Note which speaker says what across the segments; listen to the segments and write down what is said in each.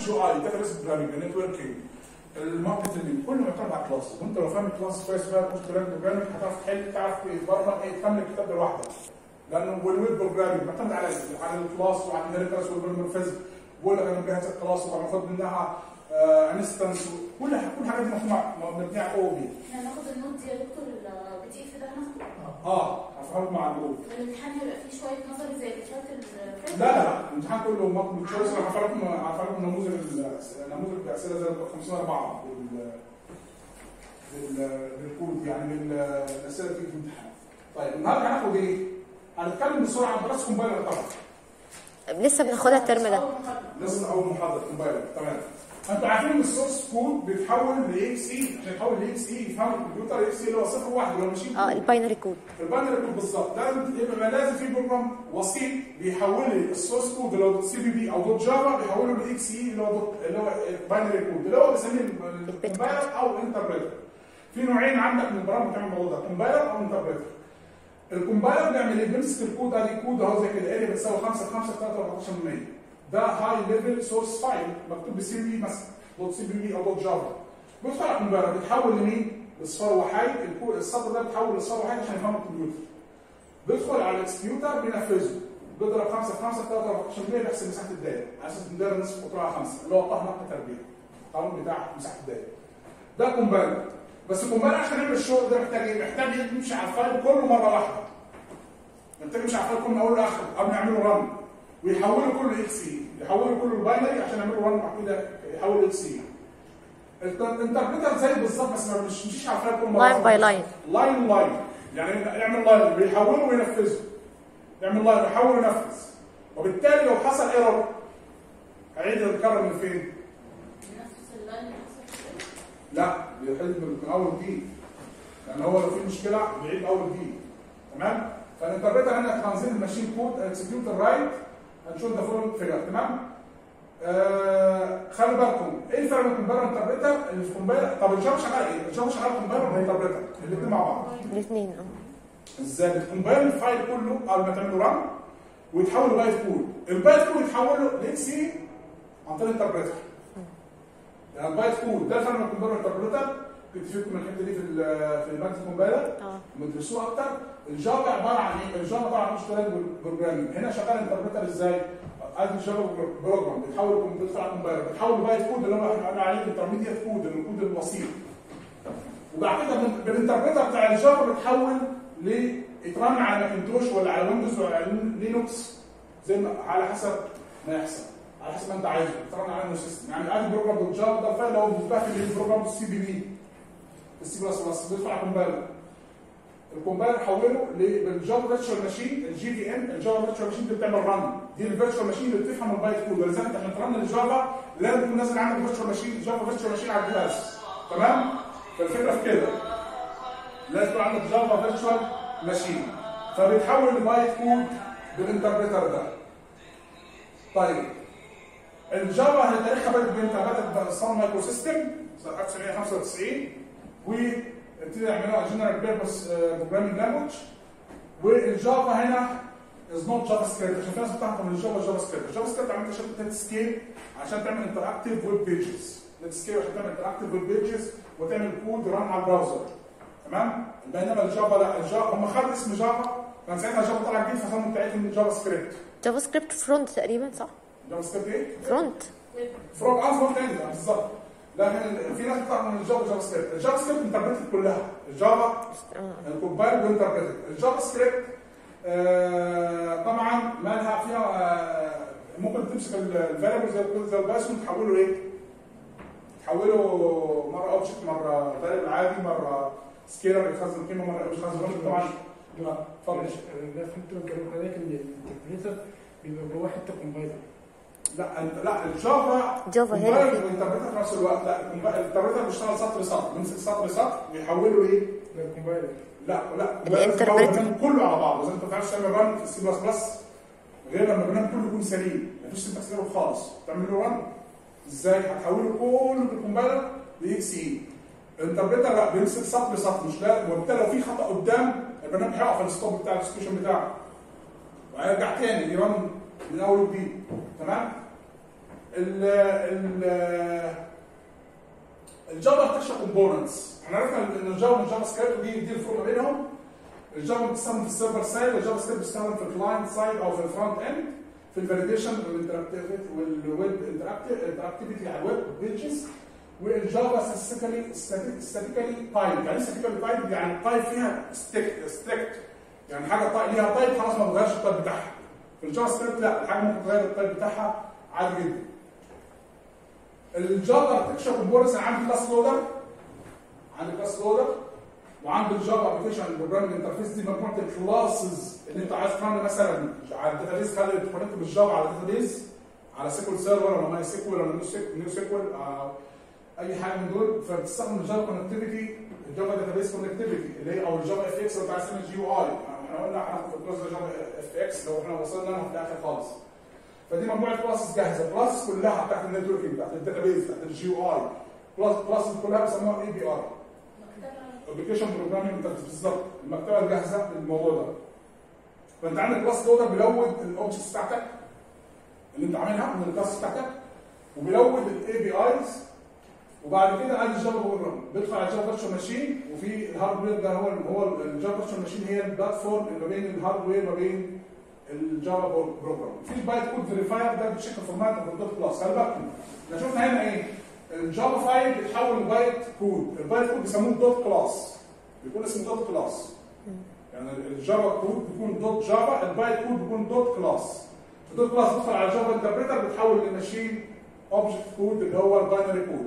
Speaker 1: الجي اي داتا بيس بروجرامينج النتوركينج الماركتنج كله معتمد على الكلاس وانت لو فاهم الكلاس كويس بقى تخش بروجرامينج هتعرف تحل تعرف تبرمج ايه تكمل الكتاب ده لوحدك لانه والويب بروجرامينج معتمد على على الكلاس وعلى الانهيرتنس والبرمفيزم بقول لك انا مجهز الكلاس وباخد منها انستنس كل كل الحاجات دي مفهومه مبنيه على او بي
Speaker 2: احنا هناخد النوت دي يا دكتور البي دي اف ده هناخده
Speaker 1: اه هفهمك مع الجروب
Speaker 2: الامتحان هيبقى فيه شويه نظري زي اللي فات الفات
Speaker 1: لا لا لا الامتحان كله مطلوب تشويس انا هفرجكم هفرجكم نموذج ال- نموذج الاسئله زي 54 بال بال- بالكود يعني بالاسئله اللي بتيجي في الامتحان طيب النهارده هناخد ايه؟ هنتكلم بسرعه عن دراسه كومبايلر طبعا
Speaker 3: لسه بناخدها الترم ده
Speaker 2: أول محاضرة.
Speaker 1: لسه اول محاضره كومبايلر تمام انتوا عارفين ان السورس كود بيتحول لاكس اي عشان يتحول لاكس اي يفهم الكمبيوتر اكس اي اللي هو صفر واحد اللي هو ماشين
Speaker 3: اه الباينري كود
Speaker 1: الباينري كود بالظبط لازم يبقى لازم في بروجرام وسيط بيحول لي السورس كود اللي هو دوت سي بي بي او دوت جافا بيحوله لاكس اي اللي هو دوت اللي هو باينري كود اللي هو بنسميه الكومبايلر او انتربريتر في نوعين عندك من البرامج بتعمل الموضوع ده كومبايلر او انتربريتر الكومبايلر بيعمل ايه؟ بيمسك الكود ادي كود اهو زي كده اريا بتساوي 5 في 5 في 3 14% ده هاي ليفل سورس فايل مكتوب بسي بي مثلا دوت سي بي بي او دوت جافا بيدخل على الكومبايلر بيتحول لمين؟ لصفار وحيد الكود السطر ده بيتحول لصفار وحيد عشان يفهم الكمبيوتر بيدخل على الاكسكيوتر بينفذه بيضرب 5 في 5 في 3 14% بيحسب مساحه الدايره على اساس ان الدايره نصف قطرها 5 اللي هو طه نقطه تربيع القانون بتاع مساحه الدايره ده كومبايلر بس الكومبايلر عشان يعمل الشغل ده محتاج ايه؟ محتاج يمشي على الفايل كله مره واحده محتاج يمشي على الفايل كله من اوله لاخره قبل ما يعملوا رن ويحوله كله اكس اي يحوله كله الباينري عشان يعملوا رن بعد كده يحول اكس اي الانتربريتر زي بالظبط بس ما مش مشيش على الفايل كله مره
Speaker 3: لاين باي لاين
Speaker 1: لاين لاين يعني يعمل لاين بيحوله وينفذه يعمل لاين ويحول وينفذ وبالتالي لو حصل ايرور هيعيد الكرر من فين؟
Speaker 2: نفس اللاين اللي حصل كده.
Speaker 1: لا بيحل من اول وجديد لان هو لو في مشكله بيعيد اول وجديد تمام فالانتربريتر هنا تنظيم الماشين كود اكسكيوت الرايت هنشوف ده فول فيجر تمام آه خلي بالكم ايه الفرق بين الكومبايلر والانتربريتر اللي في الكومبايلر طب الجافا شغال ايه؟ الجافا شغال كومبايلر ولا انتربريتر الاثنين مع بعض
Speaker 3: الاثنين اه
Speaker 1: ازاي بتكمبايل الفايل كله قبل ما تعمله ران ويتحول لبايت كود البايت كود يتحول له لاكس اي عن طريق الانتربريتر يعني البايت كود ده الفرق بين الكومبايلر والانتربريتر كنت فيكم الحته دي في ال- في الماده الكومبايلر
Speaker 3: اه
Speaker 1: بتدرسوها اكتر الجافا عباره عن ايه؟ الجافا عباره عن اشتغال بروجرامينج هنا شغال انتربريتر ازاي؟ ادي الجافا بروجرام بتحول بتدخل على الكومبايلر بتحول لبايت كود اللي هو احنا قلنا عليه انترميديت كود الكود الوسيط وبعد كده بال- بالانتربريتر بتاع الجافا بتحول يترن على ماكنتوش ولا على ويندوز ولا على لينوكس زي ما على حسب ما يحصل على حسب ما انت عايزه ترن على انه سيستم يعني ادي بروجرام دوت جافا ده الفايل هو بيتباع في البروجرام السي بي بي السي بلس بلس بيدخل على الكومبايلر الكومبايلر حوله ل- بالجافا فيرتشوال ماشين الجي في ام الجافا فيرتشوال ماشين دي بتعمل رن دي الفيرتشوال ماشين اللي بتفهم البايت كود ولذلك انت عشان ترن الجافا لازم تكون نازل عندك فيرتشوال ماشين جافا فيرتشوال ماشين على الجهاز تمام فالفكره في كده لازم يكون عندك جافا فيرتشوال ماشين فبتحول البايت كود بالانتربريتر ده طيب الجافا هي تاريخها بدات بامتى؟ بدات باصدار مايكرو سيستم سنه 1995 وابتدى يعملوها جنرال بيربس بروجرامينج لانجوج والجافا هنا از نوت جافا سكريبت عشان في ناس بتعرف من الجافا جافا سكريبت الجافا سكريبت عملت شركه نت سكيل عشان تعمل انتراكتيف ويب بيجز نت سكيل عشان تعمل انتراكتيف ويب بيجز وتعمل كود ران على البراوزر تمام بينما الجافا لا الجافا هم خدوا اسم جافا كان ساعتها جافا طلع جديد فسموا بتاعتهم جافا سكريبت
Speaker 3: جافا سكريبت فرونت تقريبا صح؟
Speaker 1: جافا سكريبت ايه؟
Speaker 3: فرونت
Speaker 1: فروج اه فروج اند بالظبط لكن في ناس بتعرف من الجافا جافا سكريبت الجافا سكريبت انتربريتد كلها الجافا
Speaker 3: اه
Speaker 1: الكومبايل وانتربريتد الجافا سكريبت آه طبعا مالها فيها آه ممكن تمسك الفاريبل زي زي البايثون تحوله ايه؟ تحوله مره اوبجكت مره فاريبل عادي مره سكيلر يخزن قيمه مره مش يخزن قيمه طبعا لا اتفضل
Speaker 4: معلش انا ده فهمت من كلام حضرتك ان الانتربريتر بيبقى جواه حته كومبايلر
Speaker 1: لا انت لا الجافا
Speaker 3: جافا هي اللي
Speaker 1: كومبايل
Speaker 3: فيه.
Speaker 1: والانتربريتر في نفس الوقت لا الكومبايل- الانتربريتر بيشتغل سطر سطر بيمسك سطر سطر ويحوله ايه؟
Speaker 4: ده الكومبايلر
Speaker 1: لا لا
Speaker 3: الانتربريتر.
Speaker 1: لازم البرنامج كله على بعضه زي انت ما تعرفش تعمل رن في السي بلس بلس غير لما البرنامج كله يكون سليم مفيش سنتكس ايرور خالص تعمل له رن ازاي هتحوله كله بالكومبايلر لاكس اي الانتربريتر لا بيمسك سطر سطر مش لا وبالتالي لو في خطا قدام البرنامج هيقف على الستوب بتاع الاكسكيوشن بتاعه وهيرجع تاني يرن من اول وجديد تمام ال ال الجافا ارتكشر كومبوننتس احنا عرفنا ان الجافا من جافا سكريبت ودي دي الفرق ما بينهم الجافا بتستخدم في السيرفر سايد والجافا سكريبت بتستخدم في الكلاينت سايد او في الفرونت اند في الفاليديشن والانتراكتيفيتي والويب انتراكتيفيتي على الويب بيجز والجافا ستاتيكالي ستاتيكالي تايب يعني ستاتيكالي تايب يعني التايب فيها ستريكت يعني حاجه طيب ليها تايب خلاص ما تغيرش التايب بتاعها في الجافا سكريبت لا الحاجه ممكن تغير التايب بتاعها عادي جدا الجافا ارتكشر كومبوننتس انا عندي كلاس لودر عندي كلاس لودر وعندي الجافا ابلكيشن بروجرامنج انترفيس دي مجموعه الكلاسز اللي انت عايز تعمل مثلا على الداتابيز خلي تكونكت بالجافا على الداتابيز على سيكول سيرفر ولا ماي سيكول ولا نيو سيكول اي حاجه من دول فبتستخدم الجافا كونكتيفيتي الجافا داتابيز كونكتيفيتي اللي هي او الجافا اف اكس لو انت عايز تعمل جي يو اي احنا قلنا هناخد في الكلاس ده جافا اف اكس لو احنا وصلنا لها في الاخر خالص فدي مجموعه كلاسز جاهزه كلاسز كلها بتاعت النتوركينج بتاعت الداتابيز بتاعت الجي يو اي كلاسز كلها بيسموها اي بي ار ابلكيشن بروجرامينج بالظبط المكتبه الجاهزه للموضوع ده فانت عندك كلاس لودر بيلود الاوبجكتس بتاعتك اللي انت عاملها من الكلاس بتاعتك وبيلود الاي بي ايز وبعد كده قال الجافا بروجرام بيدخل على الجافا فيرتشوال ماشين وفي الهاردوير ده هو هو الجافا فيرتشوال ماشين هي البلاتفورم اللي ما بين الهاردوير ما بين الجافا بروجرام في بايت كود فيريفاير ده بتشيك الفورمات اوف الدوت كلاس خلي بالكم احنا شفنا هنا ايه الجافا فايل بيتحول لبايت كود البايت كود بيسموه دوت كلاس بيكون اسمه دوت كلاس يعني الجافا كود بيكون دوت جافا البايت كود بيكون دوت كلاس الدوت كلاس بيدخل على الجافا انتربريتر بيتحول لماشين اوبجكت كود اللي هو الباينري كود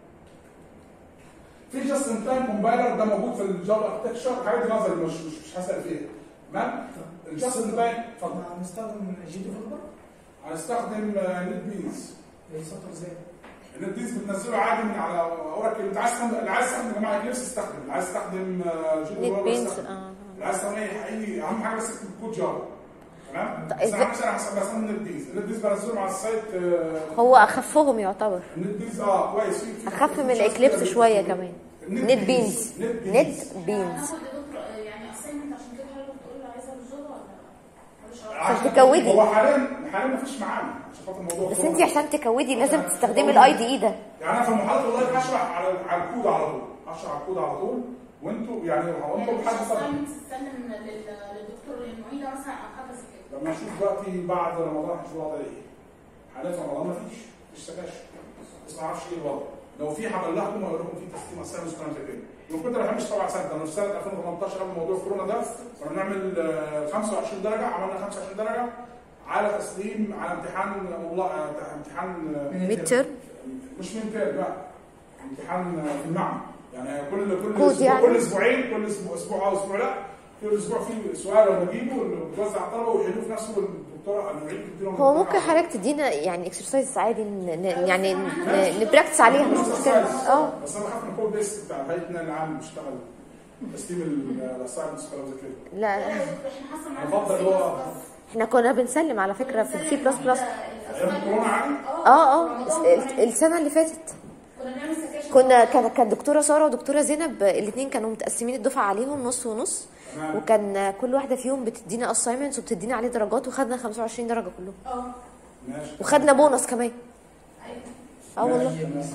Speaker 1: في جاست ان تايم كومبايلر ده موجود في الجافا اركتكشر حاجه دي نظري مش مش مش هسال فيها تمام الجاست ان تايم اتفضل
Speaker 4: هنستخدم جي دي فولبر
Speaker 1: هنستخدم نت بيز
Speaker 4: يسطر ازاي؟
Speaker 1: النت بيز بتنزله عادي من على اوراكل انت عايز تستخدم اللي عايز يستخدم يا جماعه اكليبس استخدم اللي عايز يستخدم جي
Speaker 3: نت بينز
Speaker 1: استخدم
Speaker 3: اه
Speaker 1: اللي عايز يستخدم اي اي اهم حاجه بس اكتب كود جافا تمام
Speaker 3: طيب
Speaker 1: بس انا
Speaker 3: إزاي-
Speaker 1: عشان احسب بستخدم النت بيز النت بيز بنزله على السايت آه،
Speaker 3: هو اخفهم يعتبر
Speaker 1: النت بيز اه كويس في- في-
Speaker 3: اخف
Speaker 1: في
Speaker 3: من
Speaker 1: features
Speaker 3: الاكليبس
Speaker 1: كده
Speaker 3: شويه
Speaker 1: بتكون-
Speaker 3: كمان
Speaker 1: النت
Speaker 3: نت بينز
Speaker 1: نت
Speaker 3: نت
Speaker 1: بينز
Speaker 3: بينز
Speaker 2: هاخد دكتور يعني اساينمنت عشان كده حضرتك بتقول له عايزه بالجافا ولا ملوش علاقه
Speaker 1: عشان
Speaker 3: تكودي.
Speaker 1: هو حاليا حاليا مفيش معانا عشان خاطر الموضوع
Speaker 3: بس
Speaker 1: طبعاً.
Speaker 3: انت عشان تكودي لازم تستخدمي الاي دي اي ده
Speaker 1: يعني انا في المحاضره والله هشرح على على الكود على طول هشرح على الكود على طول وانتوا يعني هو
Speaker 2: يعني
Speaker 1: انتوا
Speaker 2: مش
Speaker 1: حد طبعا
Speaker 2: اساينمنت تستلم لل- للدكتور للمعيده مثلا او حاجه زي كده
Speaker 1: لما نشوف دلوقتي بعد رمضان هنشوف الوضع ايه حاليا في رمضان مفيش مفيش سكاشن بس ما اعرفش ايه الوضع لو في هبلغكم واقول لكم في تسليم اسايمنت وكلام زي كده وكنت ما بحبش طبعا سنه انا في سنه 2018 قبل موضوع كورونا ده كنا بنعمل آه، 25 درجه عملنا 25 درجه على تسليم على امتحان والله آه، امتحان آه،
Speaker 3: ميد ترم
Speaker 1: مش من ترم لا امتحان في المعمل يعني كل كل
Speaker 3: كود
Speaker 1: اسبوع
Speaker 3: يعني؟
Speaker 1: كل اسبوعين كل اسبوع اسبوع او اسبوع لا كل اسبوع في سؤال لو بجيبه اللي بتوزع الطلبه ويحلوه في نفسه والدكتوره المعيد بتديلهم
Speaker 3: هو
Speaker 1: الدكتورة
Speaker 3: ممكن
Speaker 1: على
Speaker 3: حضرتك تدينا يعني اكسرسايز عادي ن- ن- يعني ن- نبراكتس عليها مش مشكله اه
Speaker 1: بس انا بخاف من الكود بيس بتاع هيئتنا العام بيشتغل تسليم الاسايمنتس وكلام زي كده
Speaker 3: لا
Speaker 2: لا يا دكتور احنا حاسه معانا
Speaker 1: أفضل
Speaker 2: في
Speaker 1: هو-
Speaker 2: C++.
Speaker 3: احنا كنا بنسلم على فكره في السي بلس بلس
Speaker 1: ايام كورونا عادي
Speaker 3: اه اه الس- السنه اللي فاتت
Speaker 2: كنا بنعمل سكاشن
Speaker 3: كنا كان كان دكتوره ساره ودكتوره زينب الاثنين كانوا متقسمين الدفعه عليهم نص ونص
Speaker 1: تمام
Speaker 3: وكان كل واحده فيهم بتدينا اساينمنتس وبتدينا عليه درجات وخدنا 25 درجه كلهم
Speaker 2: اه
Speaker 1: ماشي
Speaker 3: وخدنا بونص كمان
Speaker 2: ايوه
Speaker 3: اه والله
Speaker 1: ماشي.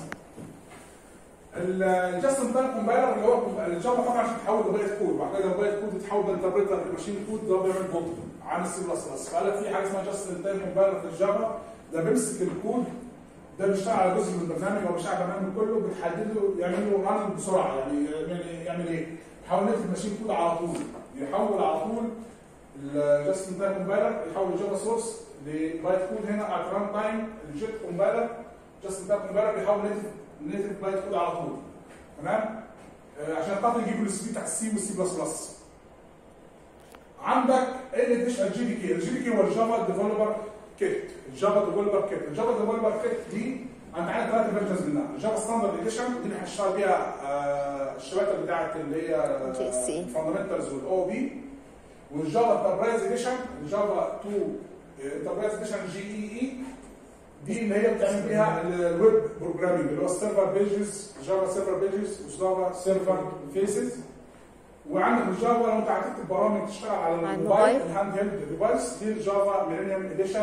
Speaker 1: الجاست ان تايم كومبايلر اللي هو الجافا طبعا عشان تحول لبايت كود وبعد كده بايت كود تتحول لانتربريتر لماشين كود ده بيعمل بطء عن السي بلس بلس فقال لك في حاجه اسمها جاست ان تايم كومبايلر في الجافا ده بيمسك الكود ده بيشتغل على جزء من البرنامج او بيشتغل على البرنامج كله بتحدد له يعمل له ران بسرعه يعني يعمل يعمل ايه؟ يحول يكتب ماشين كود على طول يحول على طول الجاست ان تايم كومبايلر يحول الجافا سورس لبايت كود هنا على ران تايم الجيت كومبايلر جاست ان تايم كومبايلر بيحول نيتف نيتف بايت كود على طول تمام آه، عشان خاطر يجيبوا السي بتاع السي والسي بلس بلس عندك ايه اللي تشبه الجي دي كي الجي دي كي هو الجافا ديفلوبر كيت الجافا ديفلوبر كيت الجافا ديفلوبر كيت دي انت عندك ثلاث فيرجنز منها الجافا ستاندرد اديشن دي اللي هنشتغل بيها آه، الشباتر بتاعت اللي هي
Speaker 3: GSC.
Speaker 1: الفاندمنتالز والاو بي والجافا انتربرايز اديشن الجافا 2 انتربرايز اديشن جي اي اي دي اللي هي بتعمل بيها الويب بروجرامينج اللي هو السيرفر بيجز جافا سيرفر بيجز وجافا سيرفر فيسز وعندك الجافا لو انت هتكتب برامج تشتغل على
Speaker 3: على
Speaker 1: الموبايل
Speaker 3: الموبايل.
Speaker 1: الهاند هيلد ديفايس دي الجافا ميلينيوم اديشن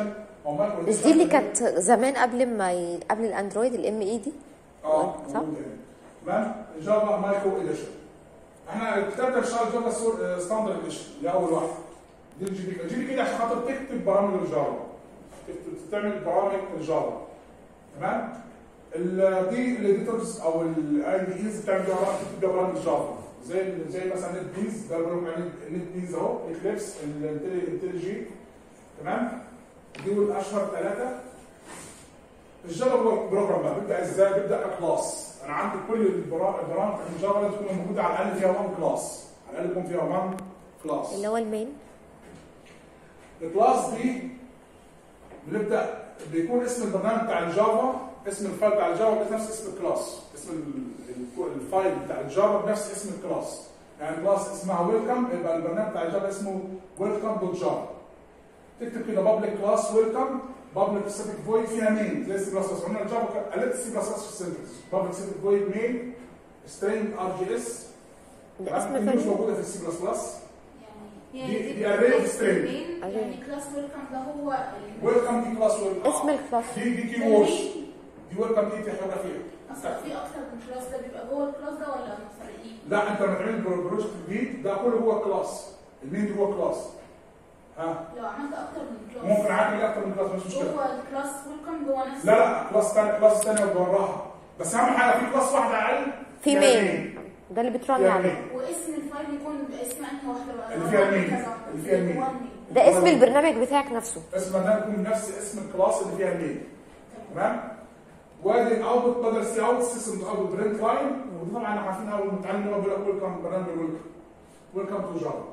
Speaker 1: او مايكرو
Speaker 3: مش دي اللي كانت زمان قبل ما ي... قبل الاندرويد الام اي دي
Speaker 1: اه
Speaker 3: صح؟
Speaker 1: موجود هنا تمام جافا مايكرو اديشن احنا الكتاب ده اشتغل جافا سور ستاندرد اديشن دي اول واحده دي الجي بي الجي بي كده عشان خاطر تكتب برامج الجافا تكتب- تعمل برامج الجافا تمام ال- دي الاديتورز او الاي دي ايز بتعمل بيها برامج تكتب بيها برامج الجافا زي زي مثلا نت بيز ده برنامج يعني نت بيز اهو اكليبس الانتليجي تمام دول اشهر ثلاثه الجافا بروجرام بقى بيبدا ازاي؟ بيبدا ككلاس انا عندي كل البرا- البرامج في الجافا لازم تكون موجوده على الاقل فيها 1 كلاس على الاقل يكون فيها 1 كلاس
Speaker 3: اللي هو المين
Speaker 1: الكلاس دي بنبدا بيكون اسم البرنامج بتاع الجافا اسم الفايل بتاع الجافا بنفس اسم الكلاس اسم ال- ال- الفايل بتاع الجافا بنفس اسم الكلاس يعني كلاس اسمها ويلكم يبقى البرنامج بتاع الجافا اسمه ويلكم دوت جافا تكتب كده بابليك كلاس ويلكم بابليك ستاتيك فويد فيها مين زي السي بلس بلس قلنا الجافا قلت السي بلس بلس في السنتكس بابليك ستاتيك فويد مين سترينج ار جي اس
Speaker 3: ده اسم
Speaker 1: دي مش
Speaker 3: فايل
Speaker 1: موجوده في السي بلس بلس
Speaker 2: يعني
Speaker 1: دي- دي array of string.
Speaker 2: يعني كلاس ويلكم ده هو ال-
Speaker 1: ويلكم دي كلاس ويلكم
Speaker 3: اسم الكلاس
Speaker 1: دي دي كي ووردز دي ويلكم دي تحتاجها فيها
Speaker 2: اصلا في اكتر من كلاس ده بيبقى جوه الكلاس ده ولا مفرقين؟
Speaker 1: لا انت لما تعمل بروجكت جديد ده كله هو كلاس المين دي هو كلاس ها
Speaker 2: لو عملت اكتر من كلاس
Speaker 1: ممكن اعمل اكتر من كلاس مش مشكله
Speaker 2: جوه الكلاس ويلكم جوه نفس
Speaker 1: لا لا كلاس ثاني كلاس ثانيه وراها بس اهم حاجه في كلاس واحده اقل
Speaker 3: في
Speaker 1: فيها
Speaker 3: مين ده اللي بترن
Speaker 1: فيها
Speaker 3: عليه
Speaker 1: مين.
Speaker 2: واسم الفايل يكون باسم انهي واحده بقى؟
Speaker 1: اللي فيها مين؟
Speaker 2: كذا واحدة.
Speaker 1: اللي فيها مين؟
Speaker 2: جوه المين.
Speaker 3: ده اسم البرنامج بتاعك نفسه
Speaker 1: اسم ده يكون نفس اسم الكلاس اللي فيها المين تمام وادي الاوتبوت بدل سي اوت سيستم اوت برنت لاين ودي طبعا احنا عارفين اول ما نتعلم اللغه بيقول لك ويلكم برنامج ويلكم ويلكم تو جافا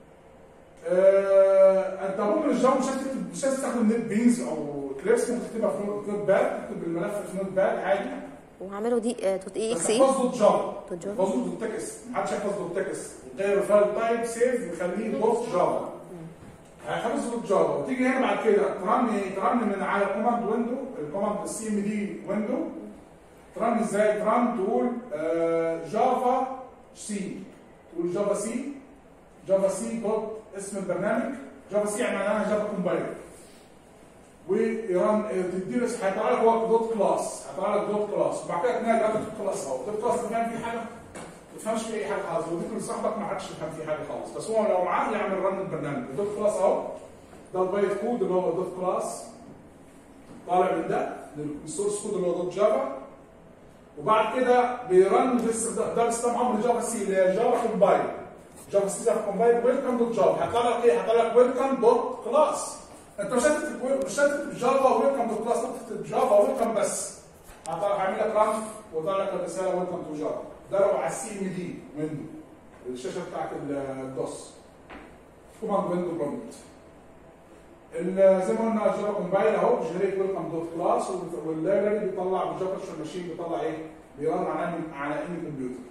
Speaker 1: انت ممكن الجافا مش هتكتب مش هتستخدم نت بينز او كليبس ممكن تكتبها في نوت نوت باد تكتب الملف في نوت باد عادي
Speaker 3: وعملوا دي آه، دوت اي
Speaker 1: بس
Speaker 3: اكس اي
Speaker 1: احفظ دوت جافا
Speaker 3: دوت جافا
Speaker 1: احفظ دوت تكست محدش يحفظ دوت تكست غير الفايل تايب سيف يخليه دوت جافا هيحفظ دوت جافا وتيجي هنا بعد كده ترن ترن من على كوماند ويندو الكوماند السي ام دي ويندو ترن ازاي؟ ترن تقول آه، جافا سي تقول جافا سي جافا سي دوت اسم البرنامج جافا سي يعني معناها جافا كومبايلر ويران تديله هيطلع لك هو دوت كلاس هيطلع لك دوت كلاس وبعد كده تنقل على دوت كلاس اهو دوت كلاس فاهم فيه حاجه ما تفهمش فيه اي حاجه خالص وديك لصاحبك ما عادش يفهم فيه حاجه خالص بس هو لو معاه يعمل رن البرنامج الدوت كلاس اهو ده البايت كود اللي هو دوت كلاس طالع من ده السورس كود اللي هو دوت جافا وبعد كده بيرن باستخدام- ده باستخدام امر جافا سي اللي هي جافا كومبايل جافا سي جافا كومبايل ويلكم دوت جافا هيطلع لك ايه؟ هيطلع لك ويلكم دوت كلاس انت مش هتكتب ويل- مش هتكتب جافا ويلكم دوت كلاس تكتب جافا ويلكم بس هيطلع- هيعمل لك رن ويطلع لك الرساله ويلكم تو جافا ده لو على السي ام دي ويندو الشاشه بتاعت الدوس كوماند ويندو برومبت ال- زي ما قلنا جافا كومبايل اهو جنريت ويلكم دوت كلاس واللايبرري بيطلع بالجافا فيرتشوال ماشين بيطلع ايه؟ بيرن على على اني كمبيوتر.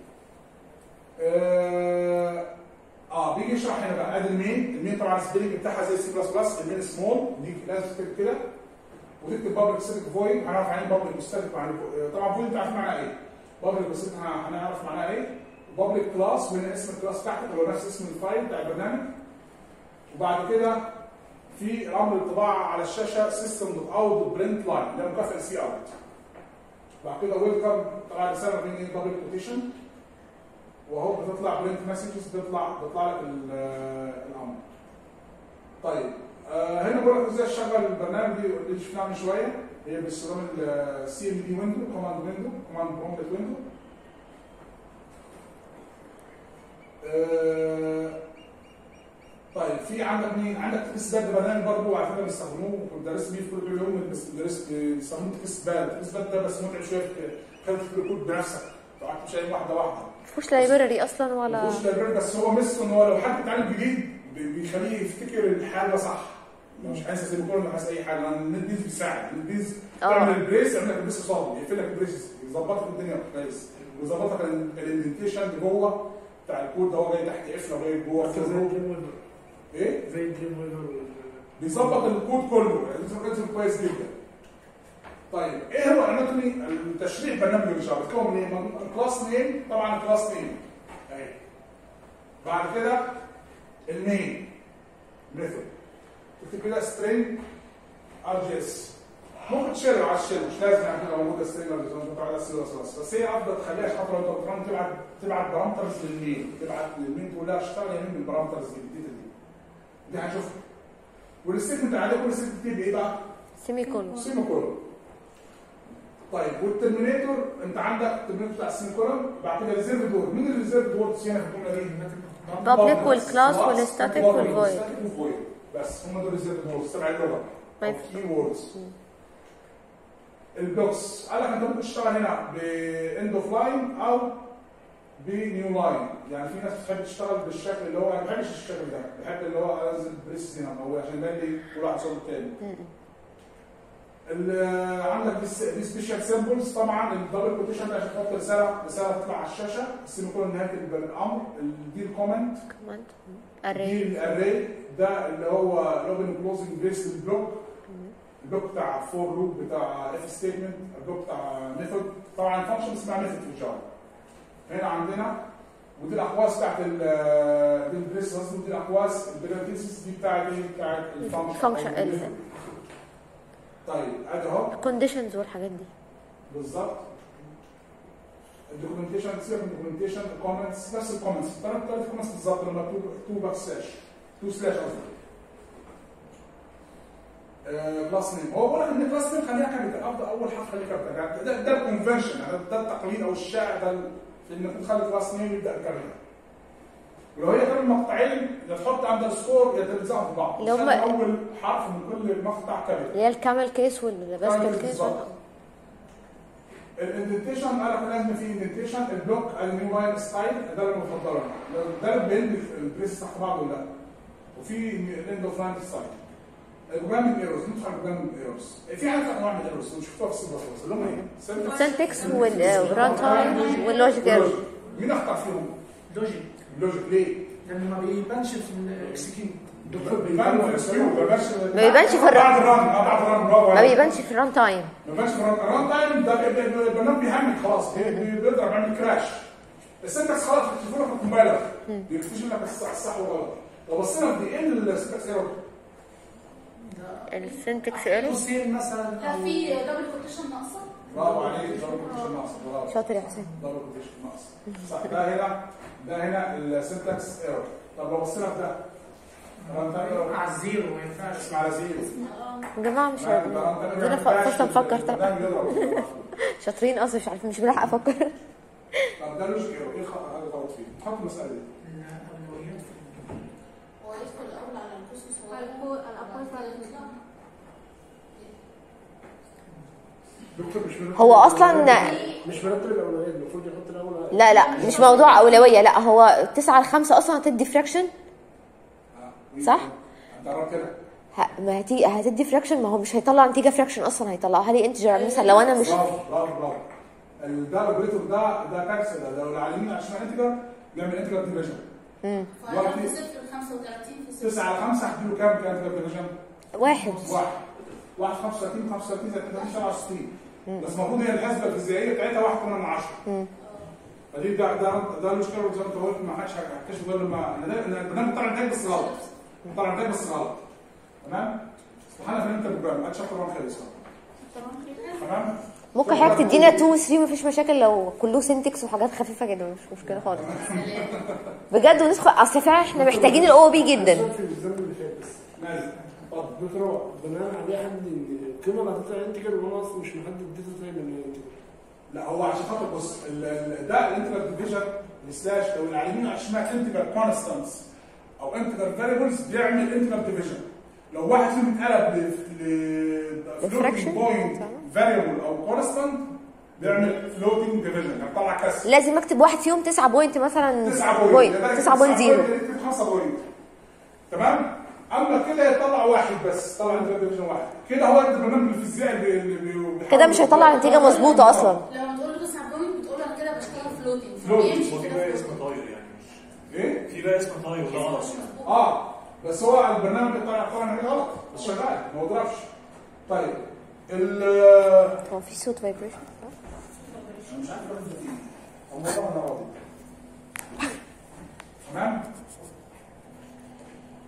Speaker 1: اه اه بيجي يشرح هنا بقى ادي المين المين طبعا السبيلنج بتاعها زي السي بلس بلس المين سمول دي لازم تكتب كده وتكتب بابليك ستاتيك فويد هنعرف يعني ايه بابليك ستاتيك معناه طبعا فويد انت عارف معناها ايه بابليك ستاتيك هنعرف معناها ايه بابليك كلاس وهنا اسم الكلاس بتاعتك اللي هو نفس اسم الفايل بتاع البرنامج وبعد كده في امر الطباعه على الشاشه سيستم دوت اوت برنت لاين ده مكافئ سي اوت بعد كده ويلكم طبعا رساله بين ايه دبل كوتيشن وهو بتطلع برنت مسجز بيطلع بيطلع لك ال- الامر طيب آه هنا بقول لك ازاي تشغل البرنامج دي اللي شفناها من شويه هي باستخدام السي ام دي ويندو كوماند ويندو كوماند برومبت ويندو آه طيب في عندك مين؟ عندك تكست باد برنامج برضه على فكره بيستخدموه كنت درست بيه في كل يوم بس درست بيستخدموا تكست باد، تكست باد ده بس متعب شويه في خليك تكتب الكود بنفسك تقعد تمشي واحده واحده
Speaker 3: مفيش لايبراري اصلا ولا
Speaker 1: مش لايبراري بس هو ميزته ان هو لو حد اتعلم جديد بي- بيخليه يفتكر الحاجه صح مش عايز زي ما كنا عايز اي حاجه لان النت بيز بيساعد النت بيز
Speaker 3: آه.
Speaker 1: تعمل البريس يعمل لك البريس قصاده يقفل لك البريس يظبط لك الدنيا كويس ويظبط لك ال- الاندنتيشن اللي جوه بتاع الكود ده هو جاي تحت قفله وجاي جوه
Speaker 4: حتى زي
Speaker 1: فوق.
Speaker 4: الدريم ويفر
Speaker 1: ايه
Speaker 4: زي الدريم ويفر
Speaker 1: بيظبط الكود كله يعني ده كويس جدا طيب ايه هو اناتومي التشريح برنامج الجافا بتكون من ايه؟ كلاس نيم طبعا كلاس نيم اهي بعد كده المين ميثود تكتب كده سترينج ار جي اس ممكن تشيل على الشيل مش لازم يعني تبقى موجوده سترينجر زي ما انت على السي اس اس بس هي افضل تخليها حتى لو انت بترن تبعت تبعت بارامترز للمين تبعت للمين تقول لها اشتغل يمين بالبارامترز دي الجديده دي دي هنشوفها والستيتمنت العاديه كل ستيتمنت دي بايه بقى؟
Speaker 3: سيمي كولون
Speaker 1: سيمي كولون طيب والترمينيتور انت عندك الترمينيتور بتاع السيمي كولون بعد كده ريزيرف دور مين الريزيرف دور هنا في الجمله دي؟
Speaker 3: Public والclass
Speaker 1: Class
Speaker 3: والstatic
Speaker 1: والvoid.
Speaker 3: والvoid.
Speaker 1: static والvoid. بس هم دول ريزيرف دور تبع اللغه
Speaker 3: طيب.
Speaker 1: كي ووردز البلوكس قال لك انت ممكن تشتغل هنا باند اوف لاين او بنيو لاين يعني في ناس بتحب تشتغل بالشكل اللي هو انا ما بحبش الشكل ده بحب اللي هو انزل بريس هنا هو عشان يبان لي كل واحد صوت التاني ال- عندك دي دي سبيشال سيمبلز طبعا الدبل كوتيشن ده عشان تحط رساله رساله تطلع على الشاشه السيمي كولون نهايه الامر ال- دي الكومنت
Speaker 3: كمان
Speaker 1: دي
Speaker 3: اري
Speaker 1: الاري ده اللي هو لوجن كلوزنج بيس البلوك البلوك بتاع فور لوب بتاع اف ستيتمنت البلوك بتاع ميثود طبعا فانكشن اسمها ميثود في الجافا هنا عندنا ودي الاقواس بتاعت ال دي البريس قصدي ودي الاقواس البريفيسز دي بتاعت ايه بتاعت الفانكشن أو
Speaker 3: function
Speaker 1: الميثود.
Speaker 3: ال-
Speaker 1: طيب ادي اهو
Speaker 3: الكونديشنز والحاجات دي
Speaker 1: بالظبط الدوكيومنتيشن سيبك من الدوكيومنتيشن الكومنتس نفس الكومنتس ثلاث ثلاث كومنتس بالظبط لما مكتوب 2 باك سلاش 2 سلاش قصدي كلاس نيم هو بقول لك ان كلاس نيم خليها كابيتال افضل اول حرف خليها كابيتال يعني ده, ده الكونفنشن يعني ده التقليد او الشائع ده ال- في انك تخلي كلاس نيم يبدا كابيتال ولو هي كانوا مقطعين يا تحط اندر سكور يا تلزقهم في بعض
Speaker 3: اللي هم-
Speaker 1: تخلي اول حرف من كل مقطع كابيتال
Speaker 3: اللي هي الكامل كيس والباسكت كيس
Speaker 1: بالظبط. الاندنتيشن قال لك لازم في اندنتيشن البلوك النيو لاين ستايل ده اللي مفضله ده اللي بين البريس تحت بعض ولا لا وفي الاند اوف لاين ستايل البروجرامينج ايرورز ندخل على البروجرامينج ايرورز في عدد انواع من الايرورز شفتوها في السي بلس بلس اللي هم ايه؟
Speaker 3: سنتكس والران تايم واللوجيك ايرور
Speaker 1: مين اخطا فيهم؟
Speaker 4: لوجيك
Speaker 1: اللوجيك ليه؟
Speaker 4: لان ما بيبانش في الاكسكيوت
Speaker 1: بيبان في الاسكيو ما بيبانش
Speaker 3: ما بيبانش في الر-
Speaker 1: بعد الرن اه بعد الرن برافو
Speaker 3: ما
Speaker 1: عليك.
Speaker 3: بيبانش في الران تايم
Speaker 1: ما بقاش الران الران تايم ده بي- بي- البرنامج بيهنج خلاص بي- بي- بيضرب يعمل كراش السنتكس خلاص بيكتبوا لك الكومبايلر بيكتشف لك الصح الصح والغلط لو بصينا في ايه السنتكس ايرور
Speaker 3: السنتكس ايرور
Speaker 4: قوسين مثلا
Speaker 2: لا
Speaker 4: او
Speaker 2: في دبل كوتيشن ناقصه
Speaker 1: برافو عليك دبل كوتيشن ناقص برافو
Speaker 3: شاطر يا حسين
Speaker 1: دبل كوتيشن ناقص صح ده هنا ده هنا السنتكس ايرور طب لو بصينا في ده الران تايم ايرور
Speaker 4: على الزيرو ما ينفعش
Speaker 1: اسمع على زيرو
Speaker 2: اه
Speaker 3: يا جماعه مش
Speaker 1: ده الران تايم
Speaker 3: عارفين
Speaker 1: ايرور
Speaker 3: فرصه نفكر طبعا
Speaker 1: ده بيضرب.
Speaker 3: شاطرين اصلا مش عارفين مش بنلحق افكر
Speaker 1: طب ده لوجيك ايرور ايه الخطا حاجه غلط فيه حط المساله دي
Speaker 4: الاولويات في
Speaker 2: هو يدخل الاول على الكوسوس
Speaker 5: الكو- الأبواب على الكوسوس.
Speaker 4: دكتور مش مرتب
Speaker 3: هو أصلاً-
Speaker 4: الأولويات. مش مرتب الاولويات المفروض يحط الاول
Speaker 3: لا لا مش موضوع اولويه لا هو 9 ل 5 اصلا هتدي فراكشن صح؟
Speaker 1: انت قربت كده
Speaker 3: ه- ما هتيجي هتدي فراكشن ما هو مش هيطلع نتيجه فراكشن اصلا هيطلعها لي انتجر مثلا لو انا مش
Speaker 1: برافو برافو برافو ده الاوبريتور ده ده كارثه ده لو العالمين عشان انتجر بيعمل انتجر ديفيجن
Speaker 2: فهنعمل صفر 35 في صفر
Speaker 1: 9 على 5 هتديله كام كام انتجر ديفيجن؟
Speaker 3: واحد
Speaker 1: واحد واحد 35 35 زائد 30 67 بس المفروض هي الحسبه الفيزيائيه بتاعتها 1 8 من 10 فدي ده ده ده المشكله زي ما انت قلت ما حدش هيكتشف غير لما انا ده أنا البرنامج طلع نتائج بس غلط طلع نتائج بس غلط تمام؟ استحاله فهمت البروجرام ما حدش اكتر من خالص
Speaker 2: تمام كده
Speaker 1: تمام؟
Speaker 3: ممكن حضرتك تدينا 2 و 3 مفيش مشاكل لو كله سنتكس وحاجات خفيفه جدا مش مشكله خالص بجد وندخل اصل فعلا احنا محتاجين الاو بي جدا
Speaker 4: في الزمن اللي فات بس
Speaker 1: ماشي اتفضل
Speaker 4: دكتور هو بناء عليه حد ان القيمه اللي هتطلع انتجر وانا اصلا مش محدد الداتا تايب ان هي انتجر
Speaker 1: لا هو عشان خاطر بص ال- ال- ده الانتجر ديفيجن السلاش لو العالمين عشان اسمها انتجر كونستانتس او انتجر فاريبلز بيعمل انتجر ديفيجن لو واحد فيهم اتقلب ل
Speaker 3: Fraction.
Speaker 1: بوينت فاريبل او كونستانت بيعمل فلوتنج ديفيجن يعني طلع كسر
Speaker 3: لازم اكتب واحد فيهم 9 بوينت مثلا
Speaker 1: 9
Speaker 3: بوينت
Speaker 1: بوينت
Speaker 3: 9 بوينت 0
Speaker 1: 5 بوينت تمام اما كده يطلع واحد بس طلع انتجر ديفيجن واحد كده هو البرنامج الفيزيائي اللي بي- اللي بي-
Speaker 3: كده مش هيطلع نتيجه مظبوطه اصلا
Speaker 2: لما تقول له 9 بوينت بتقول له انا كده بشتغل فلوتنج
Speaker 1: Floating.
Speaker 2: بيمشي
Speaker 6: وفي
Speaker 2: كده
Speaker 6: بقى
Speaker 2: floating.
Speaker 6: اسم طاير يعني مش
Speaker 1: ايه
Speaker 6: في بقى اسم طاير ده غلط يعني
Speaker 1: اه بس هو البرنامج اللي طالع طالع من غلط بس شغال ما ضربش طيب ال
Speaker 3: هو في صوت فايبريشن
Speaker 1: انا مش عارف ارد ايه هو والله انا راضي تمام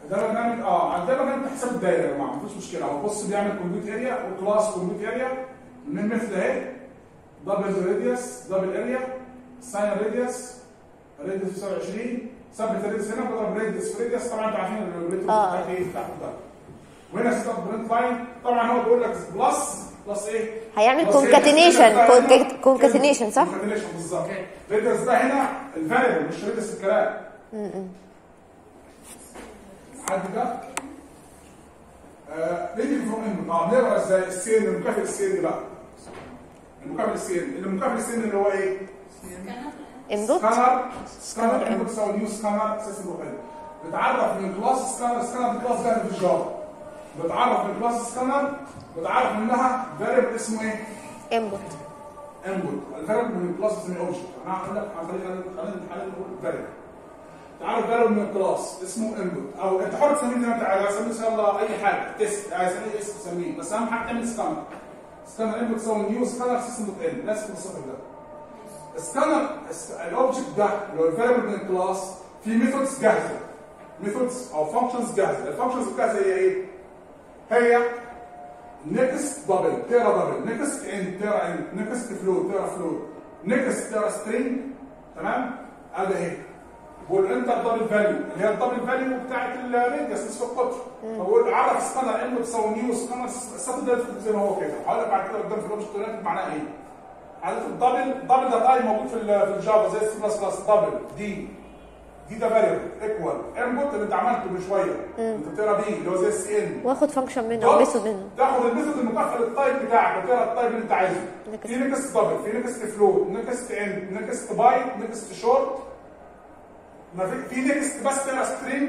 Speaker 1: ده برنامج اه ده برنامج حساب الدايره يا جماعه مفيش مشكله هو بص بيعمل كومبيوت اريا وكلاس كومبيوت اريا من مثل اهي دبل راديوس دبل اريا ساين راديوس راديوس 29 ثبت راديوس هنا بضرب راديوس في راديوس طبعا انتوا عارفين الراديوس
Speaker 3: آه.
Speaker 1: بتاعت ايه بتاعت ده وهنا ستارت برنت لاين طبعا هو بيقول لك بلس بلس ايه؟
Speaker 3: هيعمل
Speaker 1: بلس إيه؟
Speaker 3: concatenation
Speaker 1: بلس إيه؟
Speaker 3: concat- concatenation، صح؟
Speaker 1: concatenation بالظبط راديوس ده هنا الفاريبل مش راديوس الكلام حد ده آه نيجي فروم ان اه نقرا ازاي السين المكافئ السين بقى المكافئ السين المكافئ السين اللي هو ايه؟
Speaker 3: انبوت
Speaker 1: سكانر سكانر انبوت تساوي نيو سكانر اساس الوحيد بتعرف من كلاس سكانر سكانر دي كلاس جاهز في الجافا بتعرف من كلاس سكانر بتعرف منها فاريبل اسمه ايه؟
Speaker 3: انبوت
Speaker 1: انبوت الفاريبل من كلاس اسمه اوبجكت انا هقول لك خلينا خلينا خلينا نقول فاريبل تعرف فاريبل من كلاس اسمه انبوت او انت حر تسميه زي ما انت عايز عايز تسميه يلا اي حاجه تيست عايز تسميه اسم تسميه بس اهم حاجه تعمل سكانر سكانر انبوت تساوي نيو سكانر سيستم دوت ان نفس الصفر ده سكانر الاوبجكت ده اللي هو الفاريبل من الكلاس في ميثودز جاهزه ميثودز او فانكشنز جاهزه الفانكشنز الجاهزه هي ايه؟ هي نيكست دبل تقرا دبل نيكست ان تقرا ان نيكست فلو تقرا فلو نيكست تقرا سترينج تمام؟ ادي اهي والانتر دبل فاليو اللي هي الدبل فاليو بتاعت الراديوس نصف القطر فبقول عرف سكانر ان بتساوي نيو سكانر السطر ده زي ما هو كده هقول لك بعد كده قدام في الاوبجكت معناها ايه؟ عارف الدبل دبل ده تايب موجود في ال- في الجافا زي السي بلس بلس دبل دي دي ده فاريبل ايكوال انبوت اللي انت عملته من شويه انت بتقرا بيه اللي هو زي السي ان
Speaker 3: واخد فانكشن منه او ميثود منه
Speaker 1: تاخد الميثود المكافئ للتايب بتاعك وتقرا التايب اللي انت عايزه
Speaker 3: نكست.
Speaker 1: في نكست دبل في نكست فلوت نكست اند نكست بايت نكست شورت ما في في نكست بس تقرا سترينج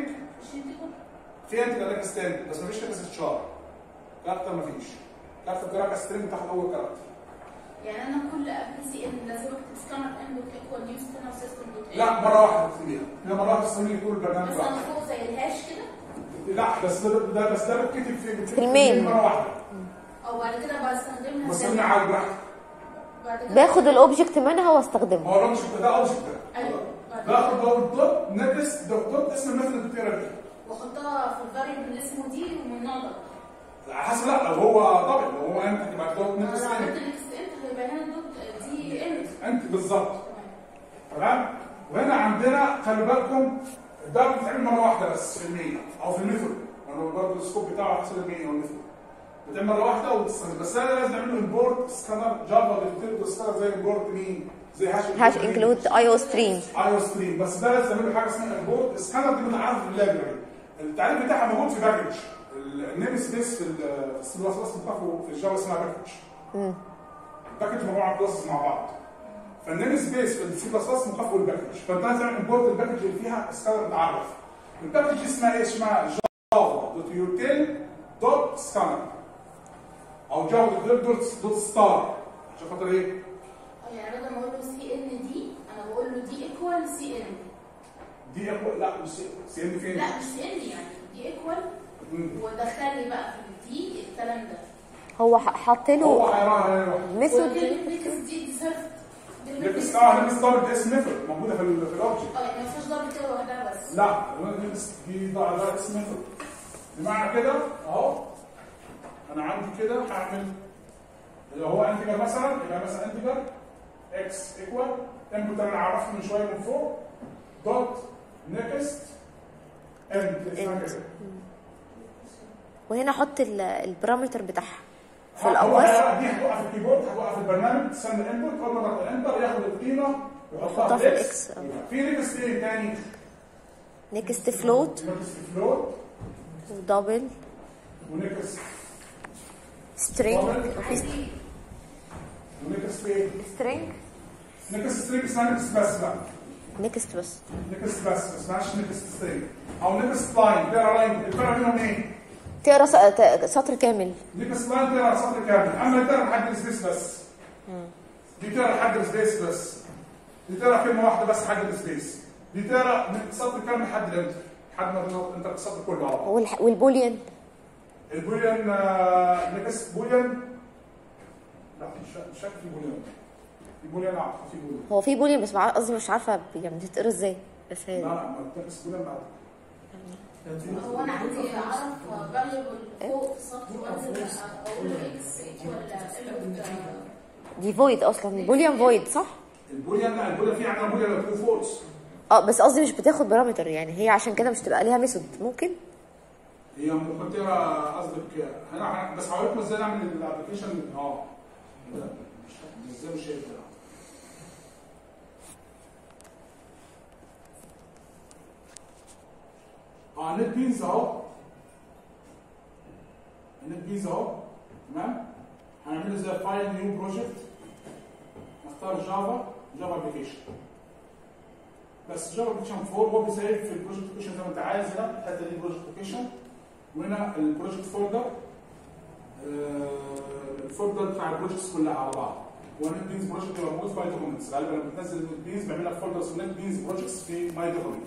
Speaker 1: في انت ده نكست اند بس ما فيش نكست شار كاركتر ما فيش كاركتر بتقرا سترينج تاخد اول كاركتر
Speaker 2: يعني انا كل ابل سي ان لازم اكتب سكانر ان دوت ايكوال نيو سكانر سيستم دوت ان
Speaker 1: لا مره واحده تكتبيها هي مره واحده تسمي طول البرنامج
Speaker 2: بس
Speaker 1: بقى.
Speaker 2: انا فوق زي الهاش كده
Speaker 1: لا بس ده, ده بس ده بتكتب في بتكتب
Speaker 3: في المين.
Speaker 1: مره واحده
Speaker 2: او بعد كده بستخدمها
Speaker 1: بس
Speaker 2: زي-
Speaker 1: انا عاد براحتك
Speaker 2: بعد كده
Speaker 3: باخد الاوبجكت منها واستخدمه
Speaker 1: هو الاوبجكت ده اوبجكت ده
Speaker 2: ايوه بعد
Speaker 1: باخد
Speaker 2: كده
Speaker 1: دوت دوت نكست دوت دوت اسم المثل اللي بتقرا فيه
Speaker 2: واحطها في الفاريبل اللي اسمه دي ومن النوع ده
Speaker 1: على حسب لا لو هو دبل لو هو انت تبقى دوت
Speaker 2: لو
Speaker 1: نكست
Speaker 2: عملت
Speaker 1: انت
Speaker 2: نكست انت هيبقى هنا دوت دي انت
Speaker 1: انت بالظبط تمام وهنا عندنا خلي بالكم ده بيتعمل مره واحده بس في المية او في الميثود لانه برضه السكوب بتاعه على حسب المية والميثود بتعمل مره واحده وتستخدم بس انا لازم اعمل له امبورت سكانر جافا بتكتب سكانر زي امبورت مين زي هاش
Speaker 3: هاش انكلود اي او ستريم
Speaker 1: اي او ستريم بس ده لازم اعمل له حاجه اسمها امبورت سكانر دي متعرف في الليبراري التعريف بتاعها موجود في باكج النيم سبيس في ال- في السي بلس بلس بتاعته في الجافا اسمها باكج الباكج مجموعه من كلاسز مع بعض فالنيم سبيس في السي بلس بلس مكافئ الباكج فانت لازم تعمل امبورت الباكج اللي فيها سكانر متعرف الباكج دي اسمها ايه؟ اسمها جافا دوت يوتيل دوت سكانر او جافا دوت يوتيل دوت دوت ستار عشان خاطر ايه؟
Speaker 2: يعني بدل ما اقول له سي ان دي انا بقول له دي ايكوال سي ان
Speaker 1: دي اقوى لا مش سي ان فين؟
Speaker 2: لا مش سي ان يعني دي ايكوال
Speaker 1: مم.
Speaker 2: ودخل لي بقى في الدي الكلام ده
Speaker 3: هو ح- حط
Speaker 1: هو
Speaker 3: له
Speaker 1: هيراها هنا
Speaker 3: ميثود
Speaker 2: والنكست دي ديسيرف
Speaker 1: نكست اه نكست دبل دي اسم ميثود موجوده في ال- في الاوبجكت
Speaker 2: اه يعني ما فيهاش ضرب كده لوحدها بس
Speaker 1: لا نكست دي ده ده اسم ميثود بمعنى كده اهو انا عندي كده هعمل اللي هو انتجر مثلا يبقى مثلا انتجر اكس ايكوال انبوت انا عرفته من شويه من فوق دوت نكست اند اسمها كده
Speaker 3: وهنا احط ال- البارامتر بتاعها في
Speaker 1: هو
Speaker 3: الاقواس
Speaker 1: هي- دي هتوقف الكيبورد هتوقف البرنامج تسمي الانبوت اول ما ضغط الانتر ياخد القيمه
Speaker 3: يحطها
Speaker 1: ويحطها
Speaker 3: في
Speaker 1: في
Speaker 3: الإكس.
Speaker 1: اكس في نكست ايه تاني؟
Speaker 3: نيكست فلوت
Speaker 1: نكست فلوت
Speaker 3: ودبل
Speaker 1: ونكست
Speaker 3: سترينج وفي
Speaker 1: ونكست ايه؟
Speaker 3: سترينج
Speaker 1: نكست سترينج اسمها نكست بس بقى
Speaker 3: نيكست بس
Speaker 1: نكست بس ما اسمهاش نكست سترينج او نكست لاين تقرا لاين الفرق بينهم ايه؟
Speaker 3: تقرا س- ت- سطر كامل
Speaker 1: نكست لاين تقرا سطر كامل اما اللي تقرا لحد السبيس بس دي تقرا لحد السبيس بس دي تقرا كلمه واحده بس لحد السبيس دي تقرا من سطر كامل لحد الانتر لحد ما تضغط انت السطر كله على بعض
Speaker 3: والح- والبوليان
Speaker 1: البوليان آه، نكست بوليان لا مش مش فاكر في بوليان في بوليان اعرف في بوليان
Speaker 3: هو في بوليان بس مع- قصدي مش عارفه يعني بتتقرا ازاي بس
Speaker 1: لا
Speaker 3: هي
Speaker 1: لا ما نكست بوليان بعد
Speaker 2: هو انا عندي اعرف فاليبل فوق السطر وانزل اقول له اكس ولا
Speaker 3: دي فويد اصلا بوليان فويد صح
Speaker 1: البوليان لا البوليان في عندنا بوليان ترو فولس
Speaker 3: اه بس قصدي مش بتاخد بارامتر يعني هي عشان كده مش تبقى ليها ميثود ممكن
Speaker 1: هي ممكن تقرا قصدك هنا بس هوريكم ازاي نعمل الابلكيشن اه لا، مش- ازاي مش شايف ده اه نت بينز اهو النت بينز اهو تمام هنعمله زي فايل نيو بروجكت نختار جافا جافا ابلكيشن بس جافا ابلكيشن 4 هو بيسيب في البروجكت ابلكيشن زي ما انت عايز هنا الحته دي بروجكت ابلكيشن وهنا البروجكت فولدر الفولدر بتاع البروجكتس كلها على بعض ونت بينز بروجكت يبقى موجود في ماي دوكيومنتس غالبا لما بتنزل نت بينز بيعملها في فولدر اسمه نت بينز بروجكتس في ماي دوكيومنت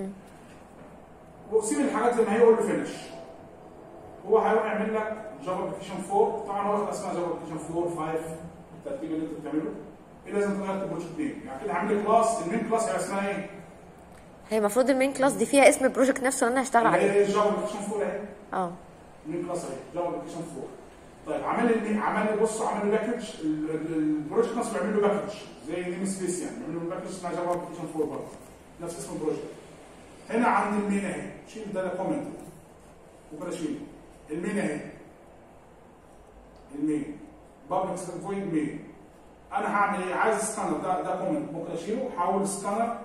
Speaker 1: وسيب الحاجات زي ما هي قول له فينش هو هيروح يعمل لك جافا ابلكيشن 4 طبعا هو واخد اسماء جافا ابلكيشن 4 5 الترتيب اللي انت بتعمله ايه لازم تغير البروجكت نيم يعني كده عامل لي كلاس المين كلاس هيبقى اسمها ايه؟
Speaker 3: هي المفروض المين كلاس دي فيها اسم البروجكت نفسه اللي انا هشتغل
Speaker 1: اللي
Speaker 3: عليه
Speaker 1: هي جافا ابلكيشن 4 اهي
Speaker 3: اه
Speaker 1: مين كلاس اهي جافا ابلكيشن 4 طيب عمل لي عمل لي بص عمل لي باكج ال- ال- البروجكت نفسه بيعمل له باكج زي نيم سبيس يعني بيعمل له باكج اسمها جافا ابلكيشن 4 برضه نفس اسم البروجكت هنا عند المين اهي شيل ده كومنت وكده شيل المين اهي المين بابليك فويد مين انا هعمل ايه عايز سكانر ده ده كومنت ممكن اشيله هحول سكانر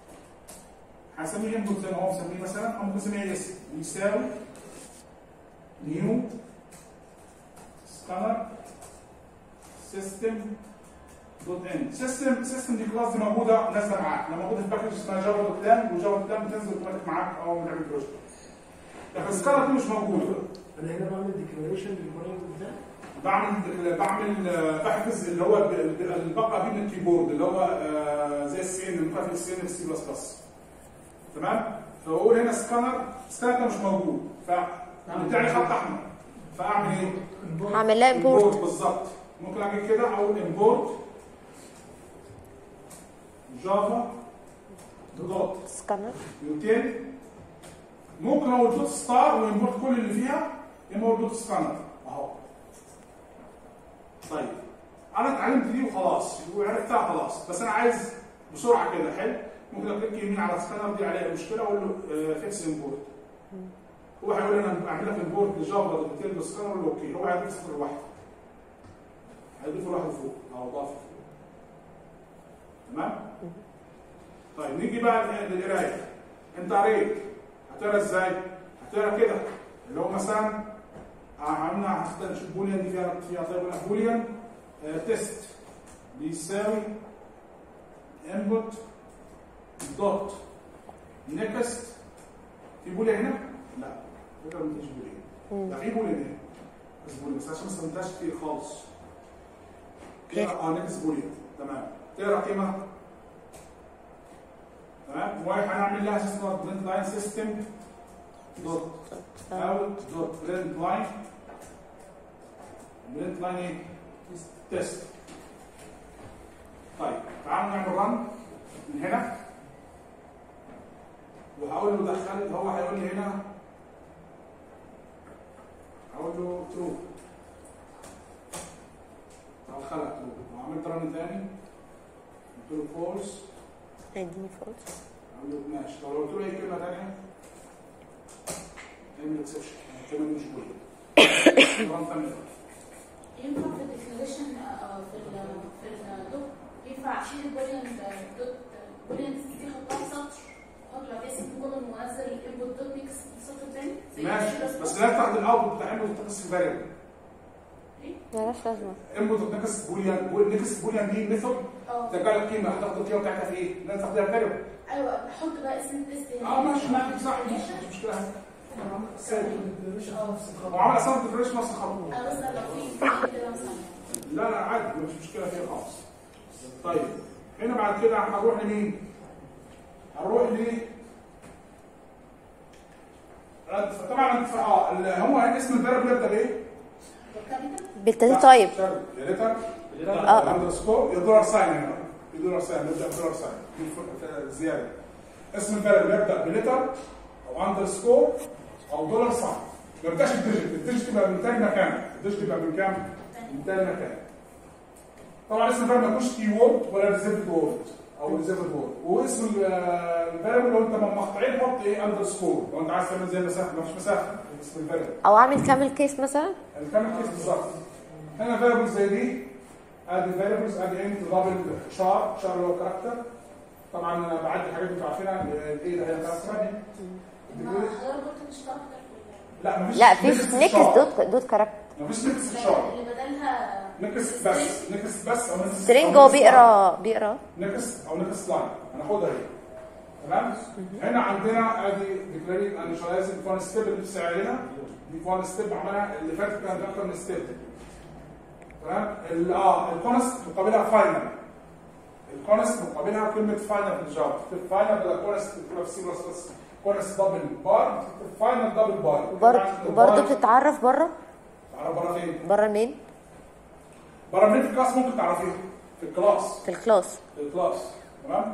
Speaker 1: هسميه انبوت زي ما هو مسميه مثلا او ممكن اسميه اسم يساوي نيو سكانر سيستم دوت ان سيستم سيستم دي كلاس دي موجوده نازله معاك لما موجوده في باكج اسمها جافا دوت لام وجافا دوت لام بتنزل اوتوماتيك معاك اول ما نعمل بروجكت لكن سكانر دي مش موجوده
Speaker 4: انا هنا بعمل ديكلاريشن للمريض بتاعي
Speaker 1: بعمل بعمل آه، بحفظ اللي هو ب- ب- البقى بين الكيبورد اللي هو آه، زي السي ان مكافئ السي ان في السي بلس بلس تمام فبقول هنا سكانر سكانر ده مش موجود فبتاعي خط احمر فاعمل ايه؟
Speaker 3: هعمل لها امبورت
Speaker 1: import بالظبط ممكن اجي كده اقول import جافا دوت
Speaker 3: سكانر
Speaker 1: يوتيل ممكن اقول دوت ستار ويمبورت كل اللي فيها يا اما اقول دوت سكانر اهو طيب انا اتعلمت دي وخلاص وعرفتها خلاص بس انا عايز بسرعه كده حلو ممكن اكليك يمين على السكانر دي عليها مشكله اقول له فيكس امبورت هو هيقول لي انا اعمل لك امبورت لجافا دوت يوتيل سكانر اقول له اوكي هو هيضيف صفر لوحده هيضيف لوحده فوق او ضاف فوق تمام طيب نيجي بقى للقرايه انت قريت هتقرا ازاي؟ هتقرا كده اللي هو مثلا عملنا هختار نشوف بوليان دي فيها فيها طيب ولا بوليان آه تيست بيساوي انبوت دوت نيكست في بوليان هنا؟ لا فكره ما فيش بوليان لا في بوليان هنا بس بوليان بس عشان ما استخدمتهاش كتير خالص كده اه نيكست بوليان تمام تقرا قيمه تمام وهنعمل لها اسمها برنت لاين سيستم دوت اوت دوت برنت لاين برنت لاين ايه؟ تيست طيب تعالوا نعمل رن من هنا وهقول له دخل هو هيقول لي هنا هقول له ترو دخلها ترو وعملت رن تاني قلت له فولس
Speaker 3: هيديني فولس
Speaker 1: اقول له ماشي طب لو قلت له اي كلمه ثانيه اعمل اكسبشن الكلمه دي مش كويسه رن ثاني
Speaker 2: ينفع في الديكلاريشن في ال في الدوك ينفع اشيل البوليان دوت بوليان دي خطها سطر احط لها اسم جوجل منزل الانبوت دوت ميكس السطر الثاني
Speaker 1: ماشي بس لا تاخد الاوتبوت بتاع انبوت تنقص فاريبل
Speaker 3: مالهاش لازمه
Speaker 1: انبوت تنقص بوليان بول- نقص بوليان دي ميثود
Speaker 2: اه
Speaker 1: ترجع لك قيمه هتاخد القيمه بتاعتها في ايه؟ لازم تاخدها فاريبل
Speaker 2: ايوه بحط بقى اسم التست هنا
Speaker 1: اه ماشي ماشي صح مش مشكله
Speaker 4: الديكلاريشن نفس الخطوه
Speaker 1: هو عمل اساسا ديكلاريشن نفس الخطوه
Speaker 2: اه بس لو في في كده مثلا
Speaker 1: لا لا عادي مش مشكله فيها خالص طيب هنا بعد كده هنروح لمين؟ هنروح ل طبعا انت اه ال- هو اسم الفاريبل يبدا بايه؟
Speaker 2: كابيتال
Speaker 3: بالتالي تايب
Speaker 1: يا ريتر
Speaker 3: اه
Speaker 1: اندرسكور يا دولار ساين هنا يا دولار ساين نبدا بدولار ساين دي الفرق- زياده اسم الفاريبل يبدا بلتر او اندرسكور او دولار ساين ما بتبقاش الديجيت الديجيت تبقى من تاني مكان الديجيت تبقى من كام؟ من تاني مكان طبعا اسم الفاريبل ما يكونش كي وورد ولا ريزيرفد وورد او ريزيرفد وورد واسم الفاريبل لو انت مقطعين حط ايه اندرسكور لو انت عايز تعمل زي المسافه ما فيش مسافه اسم الفاريبل
Speaker 3: او اعمل كامل كيس مثلا
Speaker 1: الكامل كيس بالظبط هنا فاريبلز زي دي ادي فاريبلز ادي انت دبل شار شار اللي هو كاركتر طبعا انا بعدي حاجات انتوا عارفينها ايه ده هي كاركتر
Speaker 2: ما حضرتك قلت مش كاركتر
Speaker 1: لا مفيش
Speaker 3: لا في
Speaker 1: نكست
Speaker 3: نكس
Speaker 1: شار.
Speaker 3: دوت دوت كاركتر
Speaker 1: مفيش نكست شار
Speaker 2: اللي بدلها
Speaker 1: نكست بس نكست بس او نكست
Speaker 3: سترينج
Speaker 1: أو
Speaker 3: هو
Speaker 1: نكست
Speaker 3: بيقرا بيقرا
Speaker 1: نكست او نكست لاين هناخدها هي تمام هنا عندنا ادي ديكلاريت انيشاليزنج فون ستيب اللي لسه قايلينها دي فون ستيب عملها اللي فاتت كانت اكتر من ستيب تمام ال- اه الكونست مقابلها فاينل الكونست مقابلها كلمه فاينل في الجافا تكتب فاينل بدل كونست تكتبها في سي بلس بلس كونست دبل بار تكتب فاينل دبل بار
Speaker 3: برضه برضه بتتعرف بره
Speaker 1: تعرف بره فين؟
Speaker 3: بره مين
Speaker 1: بره مين في الكلاس ممكن تعرفيها في الكلاس
Speaker 3: في الكلاس
Speaker 1: الكلاس تمام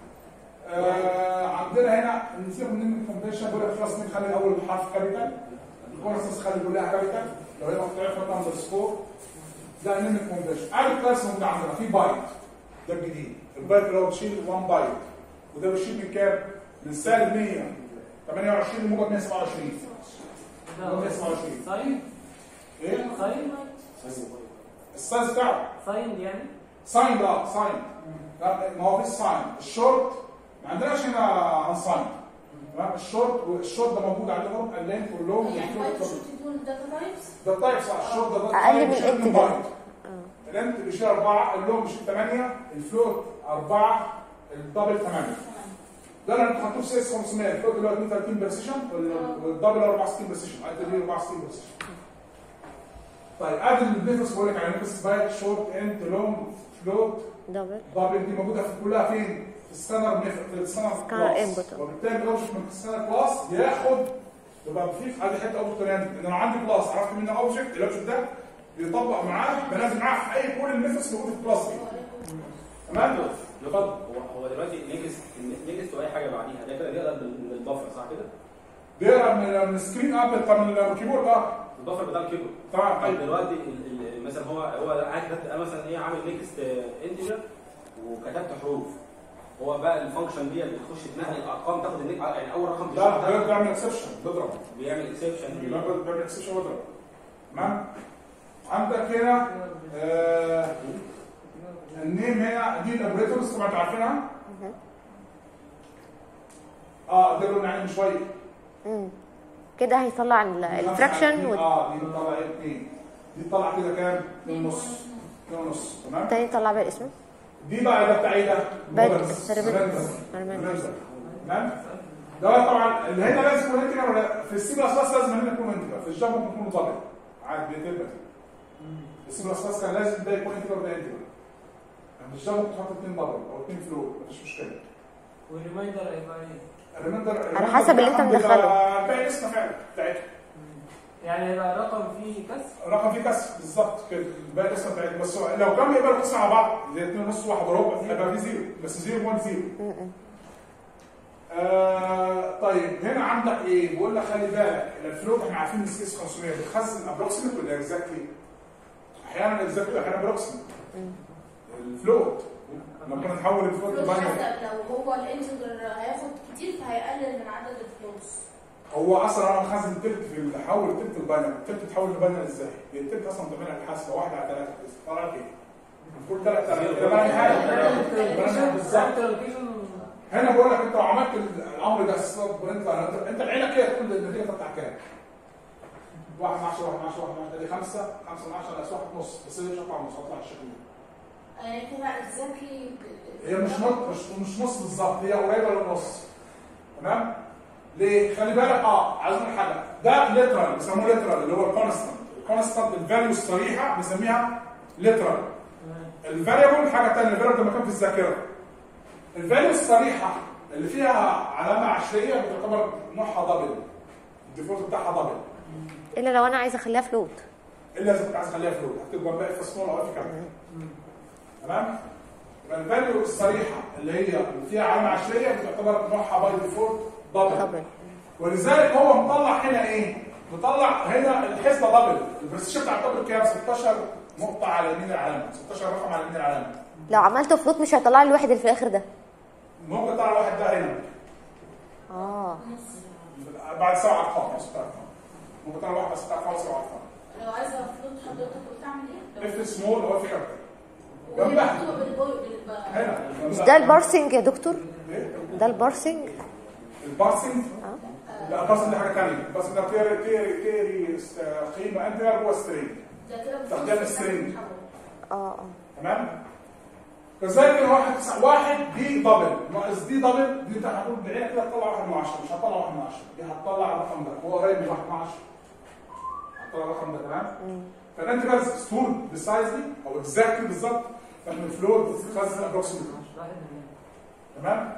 Speaker 1: آه عندنا هنا نسيب من الكومبيشن بيقول لك خلاص نخلي اول حرف كابيتال الكورس خلي كلها كابيتال لو هي مقطوعه خط اندرسكور ده نعمل كومبيشن اول كلاس موجود عندنا في بايت ده الجديد البايت اللي هو بيشيل 1 بايت وده بيشيل من كام؟ من سالب 128 لموجب 127 موجب 127
Speaker 7: ساين
Speaker 1: ايه؟
Speaker 7: ساين
Speaker 1: السايز بتاعه
Speaker 7: ساين يعني
Speaker 1: ساين ده ساين لا ما هو في ساين الشورت ما عندناش هنا عن ساين تمام الشورت والشورت ده موجود عليهم اللين كلهم
Speaker 2: يعني بايت
Speaker 1: والفلوت
Speaker 2: شو تدون داتا تايبس
Speaker 1: ده التايب صح الشورت ده ده
Speaker 3: أقل
Speaker 1: التايب
Speaker 3: من
Speaker 1: بيشيل
Speaker 3: الانت
Speaker 1: اتنين
Speaker 3: ده.
Speaker 1: بايت. الانت بيشيل اربعه اللون بيشيل ثمانيه الفلوت اربعه الدبل ثمانيه ده اللي انتوا حطوه في سي اس 500 الفلوت اللي هو 32 برسيشن والدبل 64 برسيشن عدد 64 برسيشن طيب ادي الديفرنس بقول لك على نيكست بايت شورت انت لونج فلوت
Speaker 3: دبل
Speaker 1: دبل دي موجوده في كلها فين؟ في السكانر ميثود في السكانر
Speaker 3: سكانر
Speaker 1: كلاس
Speaker 3: input.
Speaker 1: وبالتالي الاوبجكت من السكانر كلاس بياخد يبقى في ادي حته اوبجكت تاني ان انا عندي كلاس عرفت منه اوبجكت الاوبجكت ده بيطبق معاه بنزل معاه في اي كل الميثودز موجوده في الكلاس دي تمام؟ اتفضل
Speaker 8: هو هو دلوقتي نيجست نيجست واي حاجه بعديها ده كده بيقدر من البفر صح كده؟
Speaker 1: بيقرا من من السكرين اب بتاع من الكيبورد اه
Speaker 8: البفر بتاع الكيبورد
Speaker 1: طبعا
Speaker 8: طيب
Speaker 1: طيب
Speaker 8: دلوقتي ال- ال- مثلا هو هو قاعد كتبت انا مثلا ايه عامل نيكست انتجر وكتبت حروف هو بقى الفانكشن دي بتخش تنقل الارقام تاخد النيك يعني اول رقم
Speaker 1: لا
Speaker 8: تشوفه
Speaker 1: بيقدر يعمل اكسبشن بيضرب
Speaker 8: بيعمل اكسبشن
Speaker 1: بيقدر بيعمل اكسبشن بيضرب تمام؟ عندك هنا آه النيم هنا دي الاوبريتورز طبعا انتوا عارفينها اه ده قلنا عليه من شويه
Speaker 3: مم. كده هيطلع ال- الفراكشن وال-
Speaker 1: اه دي بتطلع ايه اثنين دي بتطلع كده كام؟ 2 ونص 2 ونص تمام؟
Speaker 3: التاني يطلع بقى اسمه
Speaker 1: دي بقى ده بتاع ايه ده؟
Speaker 3: باد-
Speaker 1: مودرز.
Speaker 3: ريمندر.
Speaker 1: ريمندر.
Speaker 3: ريمندر.
Speaker 1: ريمندر. تمام؟ ده طبعا اللي هنا لازم يكون انتجر ولا في السي بلس بلس لازم هنا يكون انتجر في الجافا ممكن يكون دبل عادي بيتبقى السي بلس بلس كان لازم ده يكون انتجر وده انتجر يعني في الجافا ممكن تحط اثنين دبل او اثنين فلوت مفيش مشكله
Speaker 7: والريمايندر هيبقى ايه؟
Speaker 1: الريمندر
Speaker 3: على حسب اللي انت مدخله.
Speaker 1: باقي الاسم فعلا بتاعتها
Speaker 7: يعني هيبقى رقم فيه كسر
Speaker 1: رقم فيه كسر بالظبط كده باقي الاسم بتاعتها بس هو لو كانوا يقبلوا القسم على بعض زي 2 ونص واحد وربع هيبقى في زيرو بس زيرو 1 زيرو آه طيب هنا عندك ايه؟ بيقول لك خلي بالك الفلوت احنا عارفين ان السي اس 500 بتخزن ابروكسيمت ولا اكزاكتلي؟ احيانا اكزاكتلي احيانا ابروكسيمت الفلوت لما كنا نحول الفلوت
Speaker 2: فلوس
Speaker 1: لباينري
Speaker 2: حسب لو هو الانتجر هياخد كتير فهيقلل من عدد الفلوس
Speaker 1: هو اصلا انا مخزن تلت في الحول تلت الباينري التلت تتحول لباينري ازاي؟ هي التلت اصلا بتعملها الحاسبه واحد على ثلاثه طلع لك ايه؟ المفروض ثلاث ثلاث يبقى نهايه بالظبط هنا بقول لك انت لو عملت الامر ده ستوب برنت انت انت العيله كده تقول النتيجه تطلع كام؟ واحد من 10 واحد من 10 واحد من 10 دي خمسه خمسه من 10 ناقص واحد ونص بس هي مش هتطلع نص هتطلع الشكل ده
Speaker 2: يعني كده اكزاكتلي
Speaker 1: هي مش نص مش مش نص بالظبط هي قريبه للنص تمام؟ ليه؟ خلي بالك اه عايز اقول حاجه ده ليترال بيسموه ليترال اللي هو الكونستنت الكونستنت الفاليو الصريحه بنسميها ليترال الفاريبل حاجه ثانيه الفاريبل ده مكان في الذاكره الفاليو الصريحه اللي فيها علامه عشريه بتعتبر نوعها دبل الديفولت بتاعها دبل
Speaker 3: الا لو انا عايزه اخليها فلوت
Speaker 1: الا اذا كنت عايز اخليها فلوت هتكتب جنبها اف سمول او اف كابيتال تمام يبقى الفاليو الصريحه اللي هي فيها علامه عشريه بتعتبر نوعها باي ديفولت دبل
Speaker 3: دبل
Speaker 1: ولذلك هو مطلع هنا ايه؟ مطلع هنا الحسبه دبل البرستيشن بتاع الدبل كام؟ 16 نقطه على يمين العلامه 16 رقم على يمين العلامه
Speaker 3: لو عملته فلوت مش هيطلع لي الواحد اللي في الاخر ده
Speaker 1: ممكن تطلع واحد ده هنا
Speaker 3: اه
Speaker 1: بعد سبع ارقام او ست ارقام ممكن تطلع واحد بس ست ارقام سبع ارقام
Speaker 2: لو عايزه فلوت حضرتك بتعمل ايه؟
Speaker 1: اف سمول هو في كابتن
Speaker 2: ودي
Speaker 1: جنبها.
Speaker 2: مكتوبه بالبوي بالب-
Speaker 1: هنا
Speaker 3: مش ده البارسنج يا دكتور
Speaker 1: إيه؟
Speaker 3: ده البارسنج
Speaker 1: البارسنج لا البارسنج دي حاجه ثانيه البارسنج ده تيري تيري تيري است- قيمه انت جوه سترينج
Speaker 2: ده كده
Speaker 1: طب ده
Speaker 2: بفلوس
Speaker 1: السرنج.
Speaker 2: بتاعت
Speaker 3: اه اه
Speaker 1: تمام كذلك لو واحد تسعة واحد دي دبل ناقص دي دبل دي انت هتقول بعينك كده هتطلع واحد من عشرة مش هتطلع واحد من عشرة دي هتطلع الرقم ده هو قريب من واحد من عشرة هتطلع الرقم ده تمام فانت بس ستور بالسايز دي او اكزاكتلي بالظبط فمن الفلوت بتتخزن ابروكسيمتلي
Speaker 7: مش واحد من
Speaker 1: تمام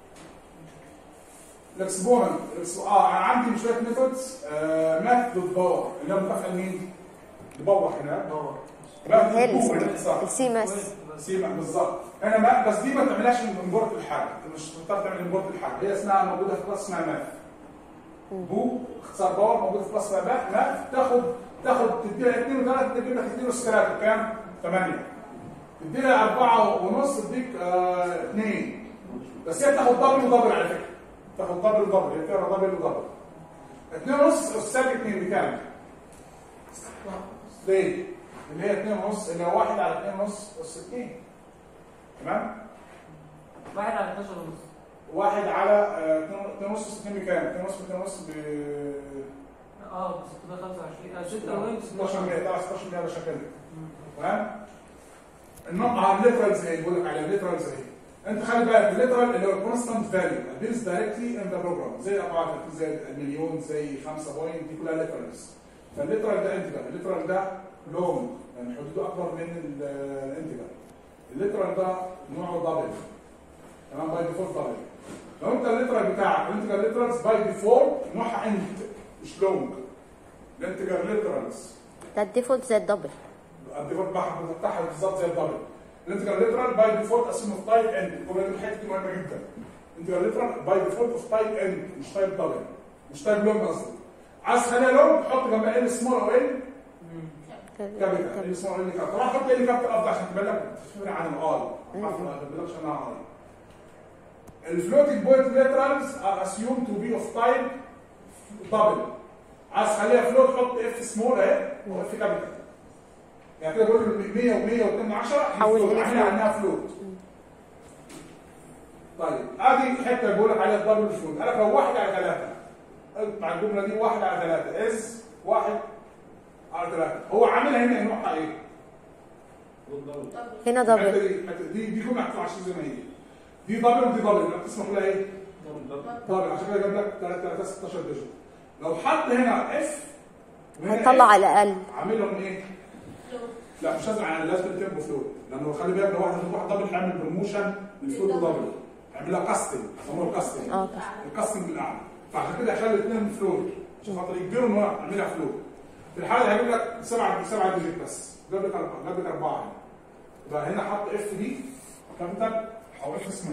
Speaker 1: الاكسبوننت اه انا عندي شويه ميثودز ماث دوت باور اللي هو مكافاه لمين؟ لباور هنا
Speaker 7: باور
Speaker 1: ماث
Speaker 3: اللي هي
Speaker 1: دوت باور
Speaker 3: الس-
Speaker 1: باختصار.
Speaker 3: السيماس
Speaker 1: سيما بالظبط انا ما بس دي ما تعملهاش امبورت الحاجه انت مش مضطر تعمل امبورت الحاجه هي اسمها موجوده في كلاس اسمها ماث بو اختصار باور موجوده في كلاس اسمها ماث ماث تاخد تاخد تديها 2 و3 تجيب لك 2 اس 3 كام؟ 8 تديها 4 ونص تديك 2 بس هي بتاخد دبل ودبل على فكره تاخد دبل ودبل هي بتقرا دبل ودبل 2 ونص اس سالب 2 بكام؟ ليه؟ اللي هي 2 ونص اللي هو 1 على 2 ونص اس 2 تمام؟
Speaker 7: واحد على 12 ونص
Speaker 1: واحد على 2 ونص اس 2 بكام؟ 2 ونص ب 2 ونص ب
Speaker 7: اه ب 625 آه، 6 وين
Speaker 1: 16 100 طبعا 16 100 ده شكل تمام؟ النقطة على الليترال زي بيقول لك على الليترال زي انت خلي بالك الليترال اللي هو كونستانت فاليو ابيرز دايركتلي ان ذا بروجرام زي ابعاد زي المليون زي 5 بوينت دي كلها ليترالز فالليترال ده انتجر الليترال ده لونج يعني حدوده اكبر من الانتجر الليترال ده نوعه دبل تمام باي ديفولت دبل لو انت الليترال بتاعك الانتجر ليترالز باي ديفولت نوعها انت مش لونج الانتجر ليترالز
Speaker 3: ده الديفولت زي الدبل
Speaker 1: الديفولت بتاعها بتاعها بالظبط زي الدبل الانتجر ليترال باي ديفولت اسمه في تايب اند الجمله دي الحته دي مهمه جدا انتجر ليترال باي ديفولت اوف تايب اند مش تايب دبل مش تايب لونج قصدي عايز تخليها لونج حط جنبها ال سمول او ال كابيتال ال سمول ال كابيتال طبعا حط ال كابيتال افضل عشان تبان لك تفرق عن الاي عارف ما تبانلكش انها اي الفلوتنج بوينت ليترالز ار اسيوم تو بي اوف تايب دبل عايز تخليها فلوت حط اف سمول اهي واف كابيتال يعني كده بقول له 100 و100 و2 10
Speaker 3: حول
Speaker 1: عاملها
Speaker 3: إلى فلوت.
Speaker 1: انها فلوت طيب ادي حته بقول لك عليها الدبل فلوت قال لك لو واحد على ثلاثه قلت مع الجمله دي واحد على ثلاثه از واحد على ثلاثه هو عاملها هنا نوعها ايه؟
Speaker 3: هنا
Speaker 1: الحته
Speaker 3: دبل
Speaker 1: دي الحتة دي دي جمله هتطلع زي ما هي دي دبل ودي دبل يبقى تسمح لها ايه؟ دبل عشان كده جاب لك 3 3 16 ديجيت لو حط هنا اف
Speaker 3: هيطلع على الاقل
Speaker 1: عامل لهم ايه؟ لا مش لازم يعني لازم تبقوا فلوت لانه خلي بالك لو واحد واحد دبل هيعمل بروموشن من فلوت لدبل هيعملها كاستنج يسموها كاستنج
Speaker 3: اه
Speaker 1: الكاستنج بالاعلى فعشان كده هيخلي الاثنين فلوت عشان خاطر يجبروا ان هو يعملها فلوت في الحاله دي هيجيب لك سبعه سبعه ديجيت بس جاب لك اربعه جاب لك اربعه هنا يبقى هنا حط اف دي كابيتال او اف اسمه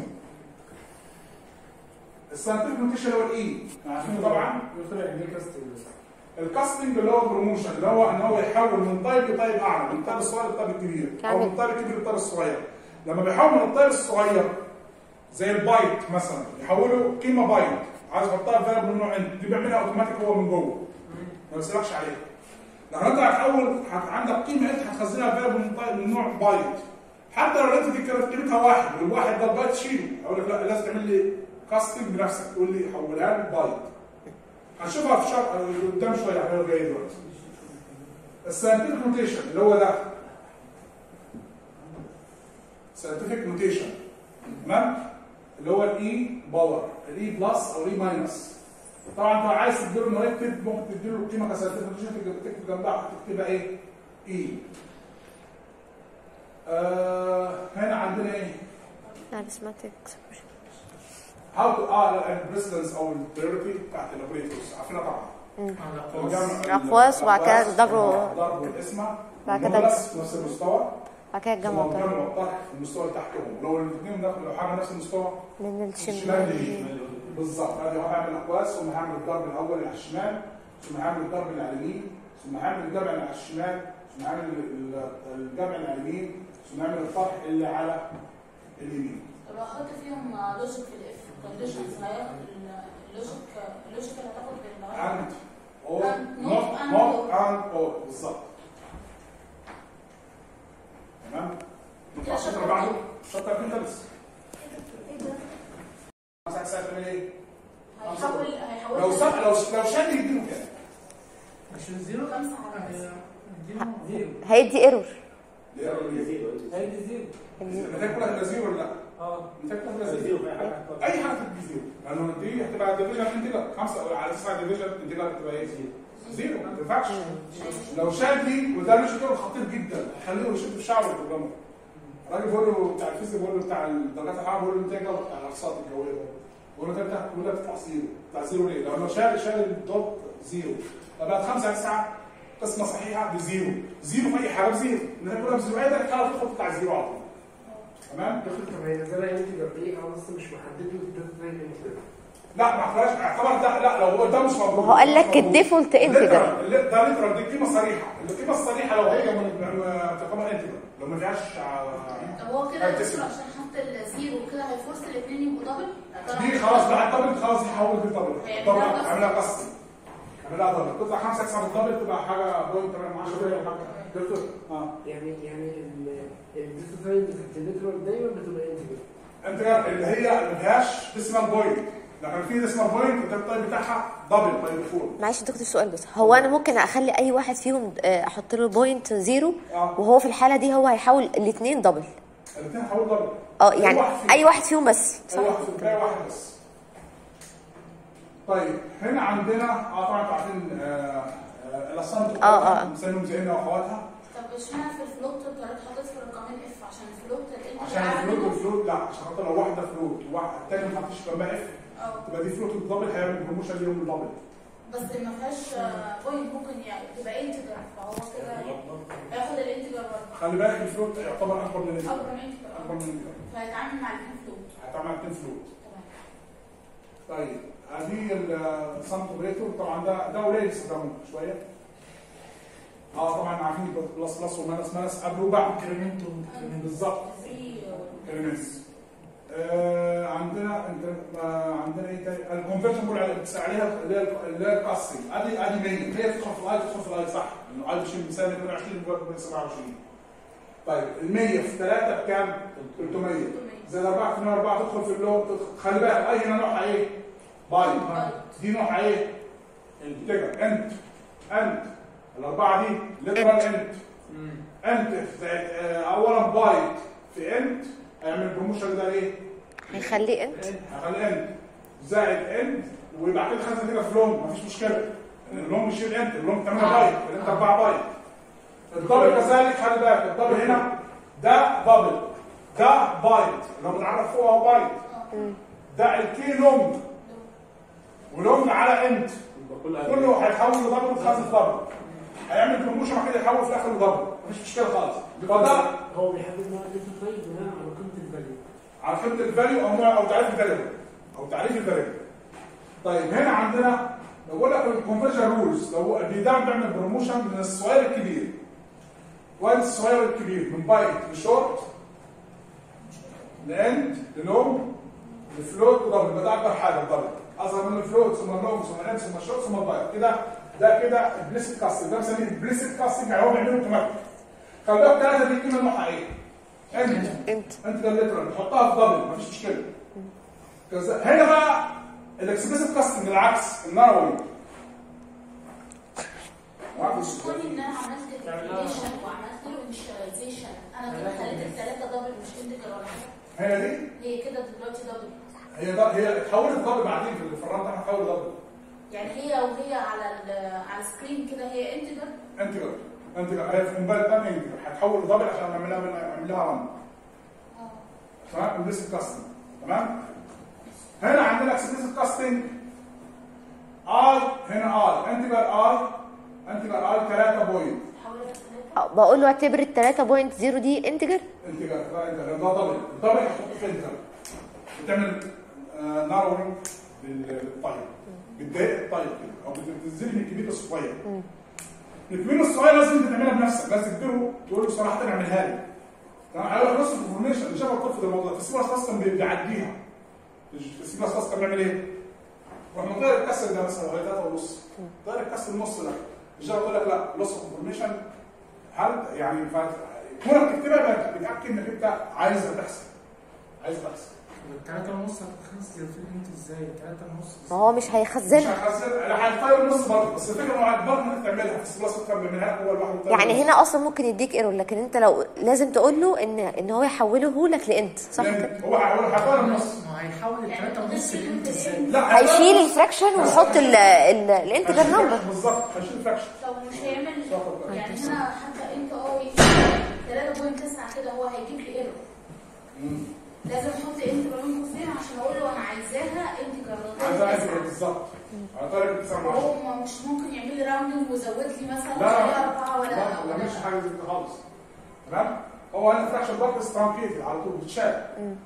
Speaker 1: الساينتفك نوتيشن هو الاي عارفينه طبعا
Speaker 4: يفرق ليه كاستنج
Speaker 1: الكاستنج اللي هو بروموشن اللي هو ان هو يحول من طيب لطيب اعلى من الطيب الصغير للطيب الكبير او
Speaker 3: كامل.
Speaker 1: من الطيب الكبير للطيب الصغير لما بيحول من الطيب الصغير زي البايت مثلا يحوله قيمه بايت عايز يحطها في فاريبل من نوع انت دي بيعملها اوتوماتيك هو من جوه ما بيسالكش عليها لو انت هتحول هت- عندك قيمه انت هتخزنها في فاريبل من, طيب من نوع بايت حتى لو انت دي كانت قيمتها واحد والواحد ده البايت شيله اقول لك لا لازم تعمل لي كاستنج بنفسك تقول لي حولها لي بايت هنشوفها في شرح قدام شويه هنعمل جاي دلوقتي الساينتفك نوتيشن اللي هو ده ساينتفك نوتيشن تمام اللي هو الاي باور الاي بلس او الاي ماينس طبعا انت عايز تديله انه يكتب ممكن تديله القيمه كساينتفك نوتيشن تكتب تكتب جنبها تكتبها ايه؟ اي آه هنا عندنا ايه؟
Speaker 3: arithmetic
Speaker 1: هاو تو اه البريسيدنس او البريورتي بتاعت الاوبريتورز عارفينها طبعا
Speaker 3: أقواس وبعد كده ضربه-
Speaker 1: ضرب والاسمه
Speaker 3: بعد كده
Speaker 1: والمثلث في نفس المستوى
Speaker 3: بعد كده
Speaker 1: ثم
Speaker 3: الجمع
Speaker 1: الجمع
Speaker 3: بتاعه
Speaker 1: والطرح في المستوى اللي تحتهم لو الاثنين دخلوا لو حاجه نفس المستوى
Speaker 3: من
Speaker 1: الشمال
Speaker 3: الشمال
Speaker 1: ليه بالظبط ادي هو هعمل اقواس ثم هعمل الضرب الاول اللي على الشمال ثم هعمل الضرب اللي على اليمين ثم هعمل الجمع اللي على الشمال ثم هعمل ال- ال- الجمع اللي على اليمين ثم هعمل الطرح اللي على اليمين
Speaker 2: لو احط فيهم لوجيك في الاف كونديشنز هياخد اللوجيك اللوجيك اللي هتاخد باللغايه
Speaker 1: and or
Speaker 2: And
Speaker 1: not
Speaker 2: not and
Speaker 1: not
Speaker 2: or.
Speaker 1: and or بالظبط تمام نطلع الشطر اللي بعده الشطر كده بس
Speaker 5: ايه ده؟
Speaker 1: خمسة ساعة تعمل ايه؟
Speaker 2: هيحول هيحول
Speaker 1: لو سب لو لو شد يديله كام؟
Speaker 4: عشان زيرو
Speaker 2: خمسة على
Speaker 4: آه، اديله زيرو
Speaker 3: هيدي ايرور
Speaker 4: هيدي زيرو
Speaker 1: النتائج كلها هتبقى زيرو ولا لا؟
Speaker 7: اه
Speaker 1: النتائج كلها هتبقى زيرو
Speaker 8: زيرو في اي حاجه
Speaker 1: اي حاجه تبقى زيرو لانه دي هتبقى ديفيجن انتجر خمسه على اساس ديفيجن انتجر هتبقى ايه؟ زيرو ما تنفعش لو شاد دي وده مش كده خطير جدا خليه يشد في شعره البروجرامر الراجل بيقول له بتاع الفيزياء بيقول له بتاع درجات الحراره بيقول له انت جاوب بتاع الارصاد الجويه ده بيقول له ده بتاع كل ده بتطلع زيرو بتاع زيرو ليه؟ لانه شال شال الدوت زيرو فبقت 5 9 قسمه صحيحه بزيرو زيرو في اي حاجه بزيرو النتائج كلها بزيرو اي ده خلاص تدخل بتاع زيرو على طول تمام؟
Speaker 4: دخل طب هي نزلها انتجر ايه انا بس مش محدد له الداتا زي الانتجر
Speaker 1: لا ما اعتبرش اعتبر ده لا لو هو ده مش موجود
Speaker 3: ما هو قال لك
Speaker 1: مش موجود.
Speaker 3: الديفولت انتجر
Speaker 1: literal- ده ليترال دي قيمه صريحه القيمه الصريحه لو هي من- من- تعتبر انتجر لو ما فيهاش آه،
Speaker 2: طب هو كده
Speaker 1: هتسمع.
Speaker 2: الدكتور عشان حط الزيرو كده هيفورس الاثنين يبقوا دبل
Speaker 1: دي خلاص بقى الدبل خلاص دي حولت الدبل
Speaker 2: هي
Speaker 1: الدبل
Speaker 2: عملها قص.
Speaker 1: عملها قص عملها دبل تطلع 5 9 بالدبل تبقى حاجه بوينت 10 ولا حاجه دكتور اه
Speaker 4: يعني يعني الداتا ساين بتاعت الليترال دايما بتبقى انتجر
Speaker 1: انتجر اللي هي ما فيهاش ديسمال بوينت لكن في ديسمال بوينت ده التايب بتاعها دبل باي ديفولت
Speaker 3: معلش دكتور سؤال بس هو انا ممكن اخلي اي واحد فيهم آه، احط له بوينت زيرو
Speaker 1: اه
Speaker 3: وهو في الحاله دي هو هيحول الاثنين دبل
Speaker 1: الاثنين حولوا دبل
Speaker 3: اه
Speaker 1: أي
Speaker 3: يعني
Speaker 1: واحد فيهم.
Speaker 3: اي واحد فيهم بس صح
Speaker 1: اي واحد فيهم اي واحد بس طيب هنا عندنا اه طبعا انتوا عارفين آه، آه، الاسامبل
Speaker 3: آه، آه.
Speaker 1: مسميهم زينا واخواتها
Speaker 2: طب اشمعنى في الفلوت الطريق حاطط في رقمين اف عشان الفلوت الانتجر
Speaker 1: عشان
Speaker 2: أعلى
Speaker 1: الفلوت
Speaker 2: منه؟
Speaker 1: والفلوت لا عشان خاطر لو واحده فلوت وواحد الثاني ما حطش جنبها اف
Speaker 2: اه
Speaker 1: تبقى دي فلوت الدبل هيعمل بروموشن ليهم الدبل
Speaker 2: بس ما فيهاش بوينت ممكن يعني تبقى انتجر فهو كده هياخد الانتجر برضه
Speaker 1: خلي بالك الفلوت يعتبر اكبر من الانتجر
Speaker 2: اكبر من انتجر
Speaker 1: اكبر من الانتجر
Speaker 2: فهيتعامل مع الاثنين فلوت
Speaker 1: هتعمل اثنين فلوت
Speaker 2: تمام
Speaker 1: طيب ادي السامت اوبريتور طبعا ده ده قليل استخدامه شويه اه طبعا عارفين بلس بلس وماينس ماينس قبل وبعد
Speaker 4: انكريمنت
Speaker 1: بالظبط
Speaker 2: زي
Speaker 1: كلمنس آه عندنا انت آه عندنا ايه تاني الكونفرجن بقول عليها بس عليها اللي هي اللي هي الكاستنج ادي ادي 100 هي تدخل في الاي تدخل في الاي صح انه اي بشيل مثال 22 بقى 27 طيب ال 100 في 3 بكام؟ 300 زائد 4 في 4 تدخل في اللو تدخل خلي بالك اي هنا نوعها ايه؟ باي دي نوعها ايه؟ انتجر انت انت الاربعه دي ليترال انت انت زائد آه، اولا بايت في انت هيعمل بروموشن ده ايه؟
Speaker 3: هيخليه انت
Speaker 1: هخلي انت زائد انت ويبقى كده خزنه كده في لونج مفيش مشكله اللونج يشيل انت اللونج 8 بايت الانت 4 بايت الدبل كذلك خلي بالك الدبل هنا ده دبل ده بايت لو بنعرف فوق اهو بايت ده الكي لونج ولونج على انت كله هيتحول لدبل في خزنه دبل هيعمل بروموشن بعد كده يحول في الاخر لدبل مفيش مشكله خالص فده
Speaker 4: هو بيحدد نوع الداتا ساين بناء على قيمه الفاليو
Speaker 1: على قيمه الفاليو او نوع او تعريف الفاليو او تعريف الفاليو طيب هنا عندنا لو بقول لك الكونفرجن رولز لو بيدعم بيعمل بروموشن من الصغير الكبير وين الصغير الكبير من بايت لشورت لاند للونج لفلوت ودبل يبقى ده اكبر حاجه الدبل اصغر من الفلوت ثم اللونج ثم الاند ثم الشورت ثم البايت كده ده كده البليسد كاستنج ده بنسميه البليسد كاستنج يعني هو بيعمله اوتوماتيك خلي بالك الثلاثه دي القيمه نوعها ايه؟ انت
Speaker 3: انت
Speaker 1: انت ده الليترال تحطها في دبل مفيش مشكله كذا هنا بقى الاكسبريسيف كاستنج العكس النروي
Speaker 2: مش كوني ان انا عملت ديكليشن وعملت له انشاليزيشن انا كده خليت الثلاثه دبل مش انتجر ولا حاجه
Speaker 1: هي دي
Speaker 2: هي كده دلوقتي دبل
Speaker 1: هي ده هي اتحولت دبل بعدين في في الرام ده هتحول دبل
Speaker 2: يعني هي وهي على ال على السكرين كده هي انتجر
Speaker 1: انتجر انتجر هي في الموبايل الثاني انتجر هتحول دبل عشان نعملها نعمل لها ران
Speaker 2: اه
Speaker 1: تمام اكسبريسيف كاستنج تمام هنا عندنا اكسبريسيف كاستنج اي هنا اي انتجر اي انتجر اي 3 بوينت
Speaker 2: حولت الثلاثه
Speaker 3: آه، بقول له اعتبر ال 3.0 دي انتجر
Speaker 1: انتجر ده انتجر ده دبل الدبل هتحطه في انتجر بتعمل ناروينج لل- للطيب بتضايق الطيب كده او بتنزلي من الكبير الصغير الكبير الصغير لازم انت تعملها بنفسك لازم تديره تقول له صراحه اعملها لي تمام هيقول لك بص الانفورميشن اللي شبه ترفض الموضوع في السي بلس بلس كان بيعديها في السي بلس بلس كان بيعمل ايه؟ روح مطير الكسر ده مثلا هو 3 ونص طير الكسر النص ده الجافا يقول لك لا لوس انفورميشن هل يعني ف- كونك تكتبها يبقى بتاكد انك انت عايزها تحصل عايز تحصل
Speaker 4: التلاتة ونص هتخلص في الانت ازاي؟ التلاتة ونص
Speaker 3: ما هو مش
Speaker 1: مش
Speaker 3: هيخزنها
Speaker 1: هتخزن لا هتطير النص برضه بس الفكره انه هتضطر انك تعملها في السي بلس كان بيعملها هو لوحده طير
Speaker 3: يعني
Speaker 1: النص.
Speaker 3: هنا اصلا ممكن يديك ايرور لكن انت لو لازم تقول له ان ان هو يحوله لك لانت صح كده
Speaker 1: لأن هو هيقول هيطير النص
Speaker 4: ما هو هيحول التلاتة ونص
Speaker 2: يعني
Speaker 4: الانت ازاي؟
Speaker 1: لا
Speaker 3: هيشيل الفراكشن ويحط ال- ال- الانتجر نمبر
Speaker 1: بالظبط هيشيل فراكشن
Speaker 2: لو مش هيعمل
Speaker 1: صح.
Speaker 2: يعني هنا حتى انت اه 3.9 كده هو هيجيب لي ايرور لازم احط انت بين قوسين عشان اقول له انا عايزاها انت
Speaker 1: عايز عايز بالظبط هيطير التسعة من عشرة.
Speaker 2: هو ما- مش ممكن يعمل لي راوندنج ويزود لي مثلا
Speaker 1: لا لا
Speaker 2: خليها اربعه ولا
Speaker 1: لا ما
Speaker 2: ولا
Speaker 1: بيعملش حاجه زي كده خالص تمام هو هنا فراكشن ضغط استرانكيتد على طول بتشال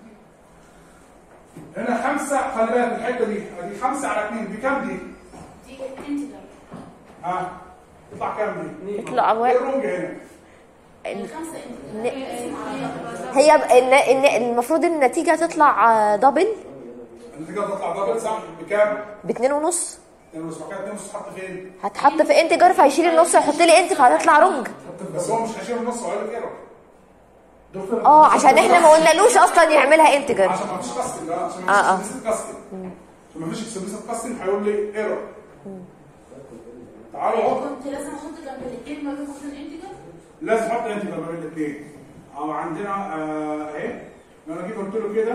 Speaker 1: هنا خمسه خلي بالك الحته دي دي خمسه على اثنين دي كام دي؟
Speaker 2: دي انتجر
Speaker 1: ها تطلع كام دي؟
Speaker 3: يطلع
Speaker 1: ايه
Speaker 3: واحد
Speaker 1: الرونج هنا؟
Speaker 2: الخمسه
Speaker 3: ن-
Speaker 2: انتجر
Speaker 3: هي ب- ان ان المفروض النتيجه تطلع آه، دبل
Speaker 1: النتيجه تطلع دبل صح بكام؟
Speaker 3: باتنين ونص
Speaker 1: اتنين ونص مكان اتنين ونص تحط فين؟
Speaker 3: هتحط في انتجر فهيشيل النص ويحط لي انت فهتطلع رونج
Speaker 1: بس هو مش هيشيل النص وهيقول لك ايرور
Speaker 4: دكتور
Speaker 3: اه عشان احنا ما قلنالوش اصلا يعملها انتجر
Speaker 1: عشان ما فيش كاستنج عشان
Speaker 3: آه، آه.
Speaker 1: ما فيش كاستنج عشان ما فيش اكسبلسيف كاستنج هيقول لي ايرور تعالوا اهو
Speaker 2: كنت لازم احط جنب الاثنين ما بين قوسين انتجر
Speaker 1: لازم احط انتجر ما بين الاثنين او عندنا آه، اهي لو انا جيت قلت له كده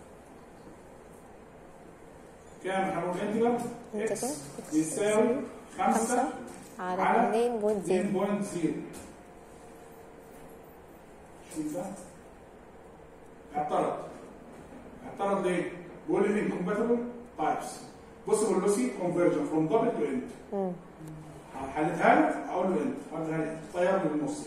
Speaker 1: كام هنقول انتجر اكس يساوي 5
Speaker 3: على
Speaker 1: على
Speaker 3: 2.0
Speaker 1: 2.0 شوف ده اعترض اعترض ليه؟ بيقول لي incompatible types possible lossy conversion from double to end حلتها لك اقول له انت حلتها لي طير من النص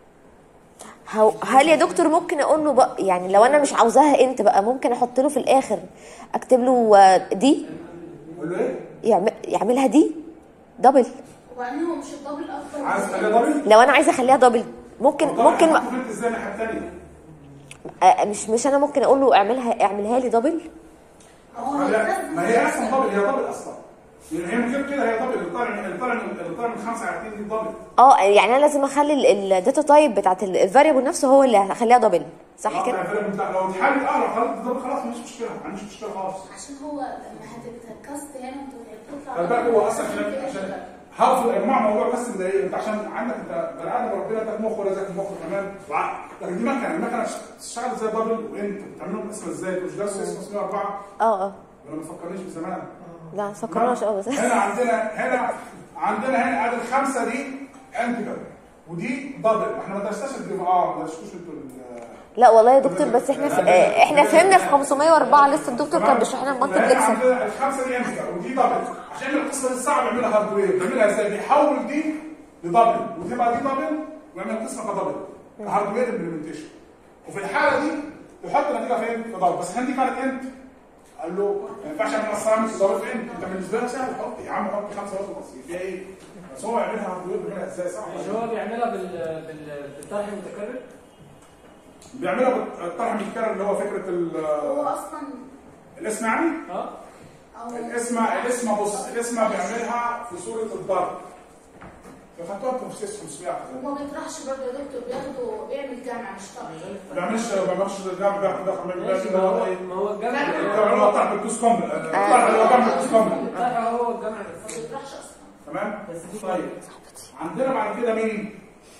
Speaker 3: هو هل يا دكتور ممكن اقول له بقى يعني لو انا مش عاوزاها انت بقى ممكن احط له في الاخر اكتب له آه، دي
Speaker 1: اقول له ايه؟
Speaker 3: يعمل يعملها دي دبل
Speaker 2: وبعدين هو مش الدبل اكتر
Speaker 1: عايز تخليها دبل؟
Speaker 3: لو انا عايزه اخليها دبل ممكن ممكن ما
Speaker 1: فهمت ازاي الناحيه الثانيه؟
Speaker 3: آه، مش مش انا ممكن اقول له اعملها اعملها لي دبل
Speaker 2: هو
Speaker 1: ما هي اصلا دبل هي دبل اصلا يعني هي من غير كده هي دبل اللي طالع من اللي طالع من اللي طالع من 5 على 2 دي دبل
Speaker 3: اه يعني انا لازم اخلي الداتا تايب بتاعت الفاريبل نفسه هو اللي هخليها دبل صح كده
Speaker 1: الفرق بتاع لو اتحلت اه لو خليت دبل خلاص مفيش مشكله ما عنديش مشكله خالص
Speaker 2: عشان هو لما هتتكست هنا انت بتطلع
Speaker 1: خلي بالك هو اصلا عشان عشان هقف يا جماعه موضوع بس مضايق انت عشان عندك انت بني ادم ربنا اداك مخ ورزقك مخ كمان وعقل لكن دي مكنه المكنه تشتغل زي دبل وانت بتعملهم اسم ازاي مش ده اسمه اسمه اربعه
Speaker 3: اه اه
Speaker 1: ولا ما تفكرنيش بزمان
Speaker 3: لا فكرناش اه بس
Speaker 1: هنا عندنا هنا عندنا هنا ادي الخمسه دي انتجر ودي دبل احنا ما درسناش الجيف اه ما درسوش انتوا ال-
Speaker 3: لا والله يا دكتور بس احنا في آه، احنا فهمنا في 504 لسه الدكتور كان بيشرح لنا
Speaker 1: فهنا
Speaker 3: المالتيبلكسر
Speaker 1: عندنا الخمسه دي انتجر ودي دبل عشان القصه دي صعب يعملها هاردوير بيعملها ازاي بيحول دي لدبل وتبقى دي دبل ويعمل القسمه كدبل هاردوير امبلمنتيشن وفي الحاله دي يحط النتيجه فين؟ في دبل بس عشان دي كانت انت قال له ما ينفعش اعمل اصلا اعمل دبل في انت انت بالنسبه لك سهل حط يا عم حط خمسه بس بس فيها ايه؟ بس هو يعملها هاردوير بيعملها ازاي صعب
Speaker 7: مش هو بيعملها بال بال بالطرح المتكرر
Speaker 1: بيعملها بالطرح المتكرر اللي هو فكره ال-
Speaker 2: هو اصلا
Speaker 1: الاسم يعني
Speaker 7: اه
Speaker 2: او
Speaker 1: الاسم الاسم بص الاسم بيعملها في صوره الضرب فخدتوها في سيس 500
Speaker 2: وما بيطرحش برضه يا دكتور بياخده بيعمل جامع مش طرح
Speaker 1: ما بيعملش ما بيعملش الجامع بياخد دخل ما
Speaker 7: ماشي
Speaker 1: بيعملش
Speaker 7: ما
Speaker 1: هو
Speaker 7: هو
Speaker 1: ايه
Speaker 7: ما هو الجمع
Speaker 1: بيعملوا طرح بالدوس كومبل الطرح اللي هو جنب الدوس كومبل
Speaker 7: الطرح هو الجمع
Speaker 2: ما
Speaker 7: نفسه
Speaker 2: بيطرحش اصلا
Speaker 1: تمام
Speaker 7: بس في
Speaker 1: طيب عندنا بعد كده مين؟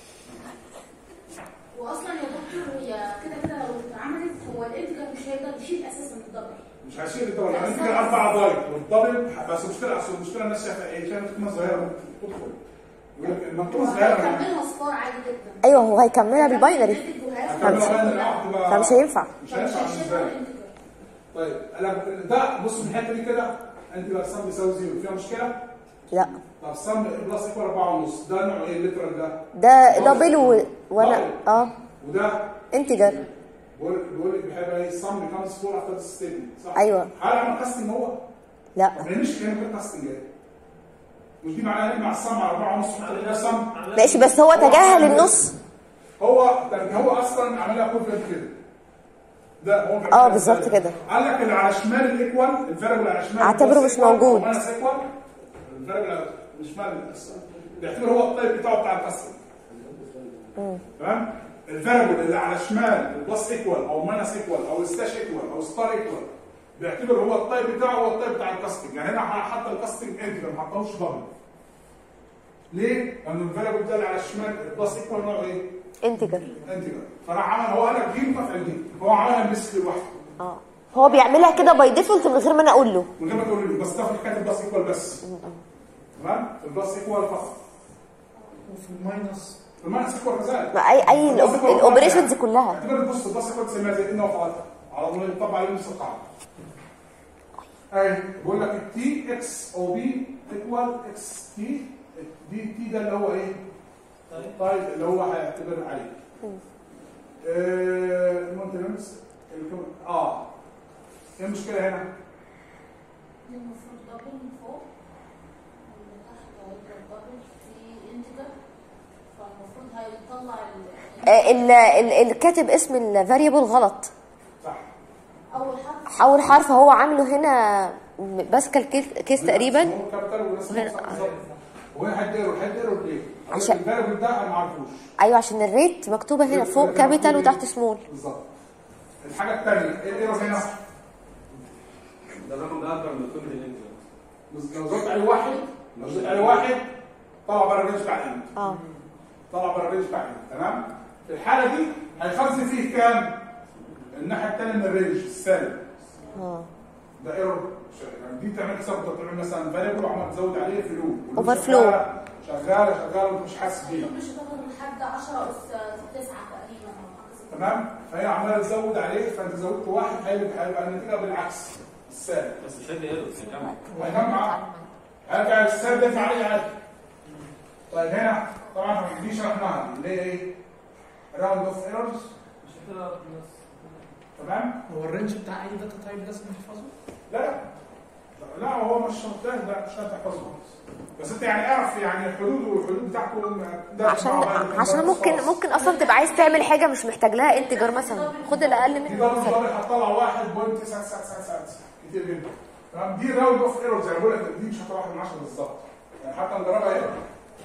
Speaker 2: واصلا يا دكتور هي كده كده لو اتعملت هو الانتجر مش هيقدر يشيل اساسا الدبل
Speaker 1: مش هشيل الدبل يعني انت كده اربع ضايق والدبل بس المشكله اصل المشكله الناس شايفه ايه؟ شايفه كلمه صغيره ممكن تدخل يقول لك المكتوبه صغيره
Speaker 2: هيكملها صفار عادي جدا
Speaker 3: ايوه هو هيكملها بالباينري
Speaker 1: هكملها بقى الأرض بقى.
Speaker 3: فمش هينفع
Speaker 1: مش هينفع ازاي؟ طيب أنا- ده بص من الحته دي كده انت بقى السم بيساوي زيرو فيها مشكله؟
Speaker 3: لا
Speaker 1: طب السم بلس ايكوال 4 ونص ده نوع ايه الليترال ده؟
Speaker 3: ده دبل و... وانا اه
Speaker 1: وده
Speaker 3: انتجر
Speaker 1: بيقول بيقول لك بيحب ايه السم بيكمز فور افتر ستيتمنت صح؟
Speaker 3: أيوة.
Speaker 1: هل عمل كاستنج هو؟
Speaker 3: لا
Speaker 1: ما بيعملش كلام غير كاستنج مش دي معناها مع الصم على 4 ونص حط الصم
Speaker 3: ماشي بس هو تجاهل النص
Speaker 1: هو هو اصلا عملها كوفلنت كده ده هو
Speaker 3: اه بالظبط كده
Speaker 1: قال لك اللي على شمال الايكوال الفاريبل اللي على شمال
Speaker 3: اعتبره مش موجود.
Speaker 1: ماينس ايكوال الفاريبل اللي مش شمال بيعتبر هو الطيب بتاعه بتاع الكسر تمام الفاريبل اللي على شمال البلس ايكوال او ماينس ايكوال او سلاش ايكوال او ستار ايكوال بيعتبر هو الطيب بتاعه هو الطيب بتاع الكاستنج يعني هنا حتى الكاستنج انت ما حطهوش دبل ليه؟ لان الفاريبل ده اللي على الشمال البلس ايكوال نوعه ايه؟
Speaker 3: انتجر
Speaker 1: انتجر فراح عمل هو قال لك دي متفعل دي هو عملها بس لوحده
Speaker 3: اه هو بيعملها كده باي ديفولت من غير ما انا اقول له
Speaker 1: من غير ما تقول لي بس تاخد حكايه البلس ايكوال بس تمام البلس ايكوال فقط
Speaker 4: وفي الماينس
Speaker 1: الماينس ايكوال كذلك
Speaker 3: ما اي اي الأوب- الاوبريشنز كلها
Speaker 1: اعتبر بص البلس ايكوال تسميها زي انه وفعلتها على طول يطبق عليه نفس القاعده اي بقول لك التي اكس او بي ايكوال اكس تي دي تي ده اللي هو ايه؟ طيب اللي هو هيعتبر عليه المونتينمس اه ايه المشكله هنا؟
Speaker 2: دي المفروض دبل من فوق واللي تحت هيبقى دبل في انتجر فالمفروض هيطلع ال-
Speaker 3: آه، ال- ال- الكاتب اسم الفاريبل غلط
Speaker 1: صح
Speaker 2: اول حرف
Speaker 3: اول حرف هو عامله هنا ماسكه الكيس كيس تقريبا
Speaker 1: هو كابيتال ورسم
Speaker 3: وهنا-
Speaker 1: صح بالظبط. وهنا حد يقرا حد يقرا ليه؟
Speaker 3: عشان-
Speaker 1: الفاريبل ده انا ما اعرفوش
Speaker 3: ايوه عشان الريت مكتوبه هنا فوق كابيتال وتحت سمول
Speaker 1: بالظبط الحاجه الثانيه ايه الايرور هنا؟
Speaker 8: ده الرقم ده اكبر من قيمه الانتجر
Speaker 1: بس لو زودت عليه واحد لو زودت عليه واحد طلع بره الرينج بتاع الانت
Speaker 3: اه
Speaker 1: طلع بره الرينج بتاع الانت تمام؟ في الحاله دي هيخزن فيه كام؟ الناحيه الثانيه من الرينج السالب
Speaker 3: اه
Speaker 1: ده ايرور يعني دي تعمل حساب انت بتعمل مثلا فاريبل وعمال تزود عليه فلو
Speaker 3: Overflow.
Speaker 1: شغاله شغاله وانت مش حاسس بيها
Speaker 2: مش هتاخد لحد 10 اس 9 تقريبا او حاجه زي كده.
Speaker 1: تمام فهي عماله تزود عليه فانت زودت واحد هيبقى هيبقى النتيجه بالعكس السالب
Speaker 8: بس مش هدي ايرور يعني
Speaker 1: هيجمع هرجع السالب ده عليه عادي طيب هنا طبعا دي شرحناها اللي هي ايه؟ راوند اوف ايرورز
Speaker 7: مش هتبقى بلس
Speaker 1: تمام؟
Speaker 4: هو الرينج بتاع اي داتا تايب لازم نحفظه
Speaker 1: لا لا لا هو مش محتاج لا مش هتحفظه بس انت يعني اعرف يعني الحدود والحدود بتاعته ده
Speaker 3: عشان
Speaker 1: مع بعض كده
Speaker 3: عشان ممكن
Speaker 1: خلاص.
Speaker 3: ممكن اصلا تبقى عايز تعمل حاجه مش محتاج لها انتجر مثلا خد الاقل
Speaker 1: دي
Speaker 3: منه
Speaker 1: ضرب
Speaker 3: مثلا
Speaker 1: ضرب هتطلع 1.9999 كتير جدا تمام دي راوند اوف ايرور زي ما بقول لك دي مش هتطلع 1 من 10 بالظبط يعني حتى نجربها هنا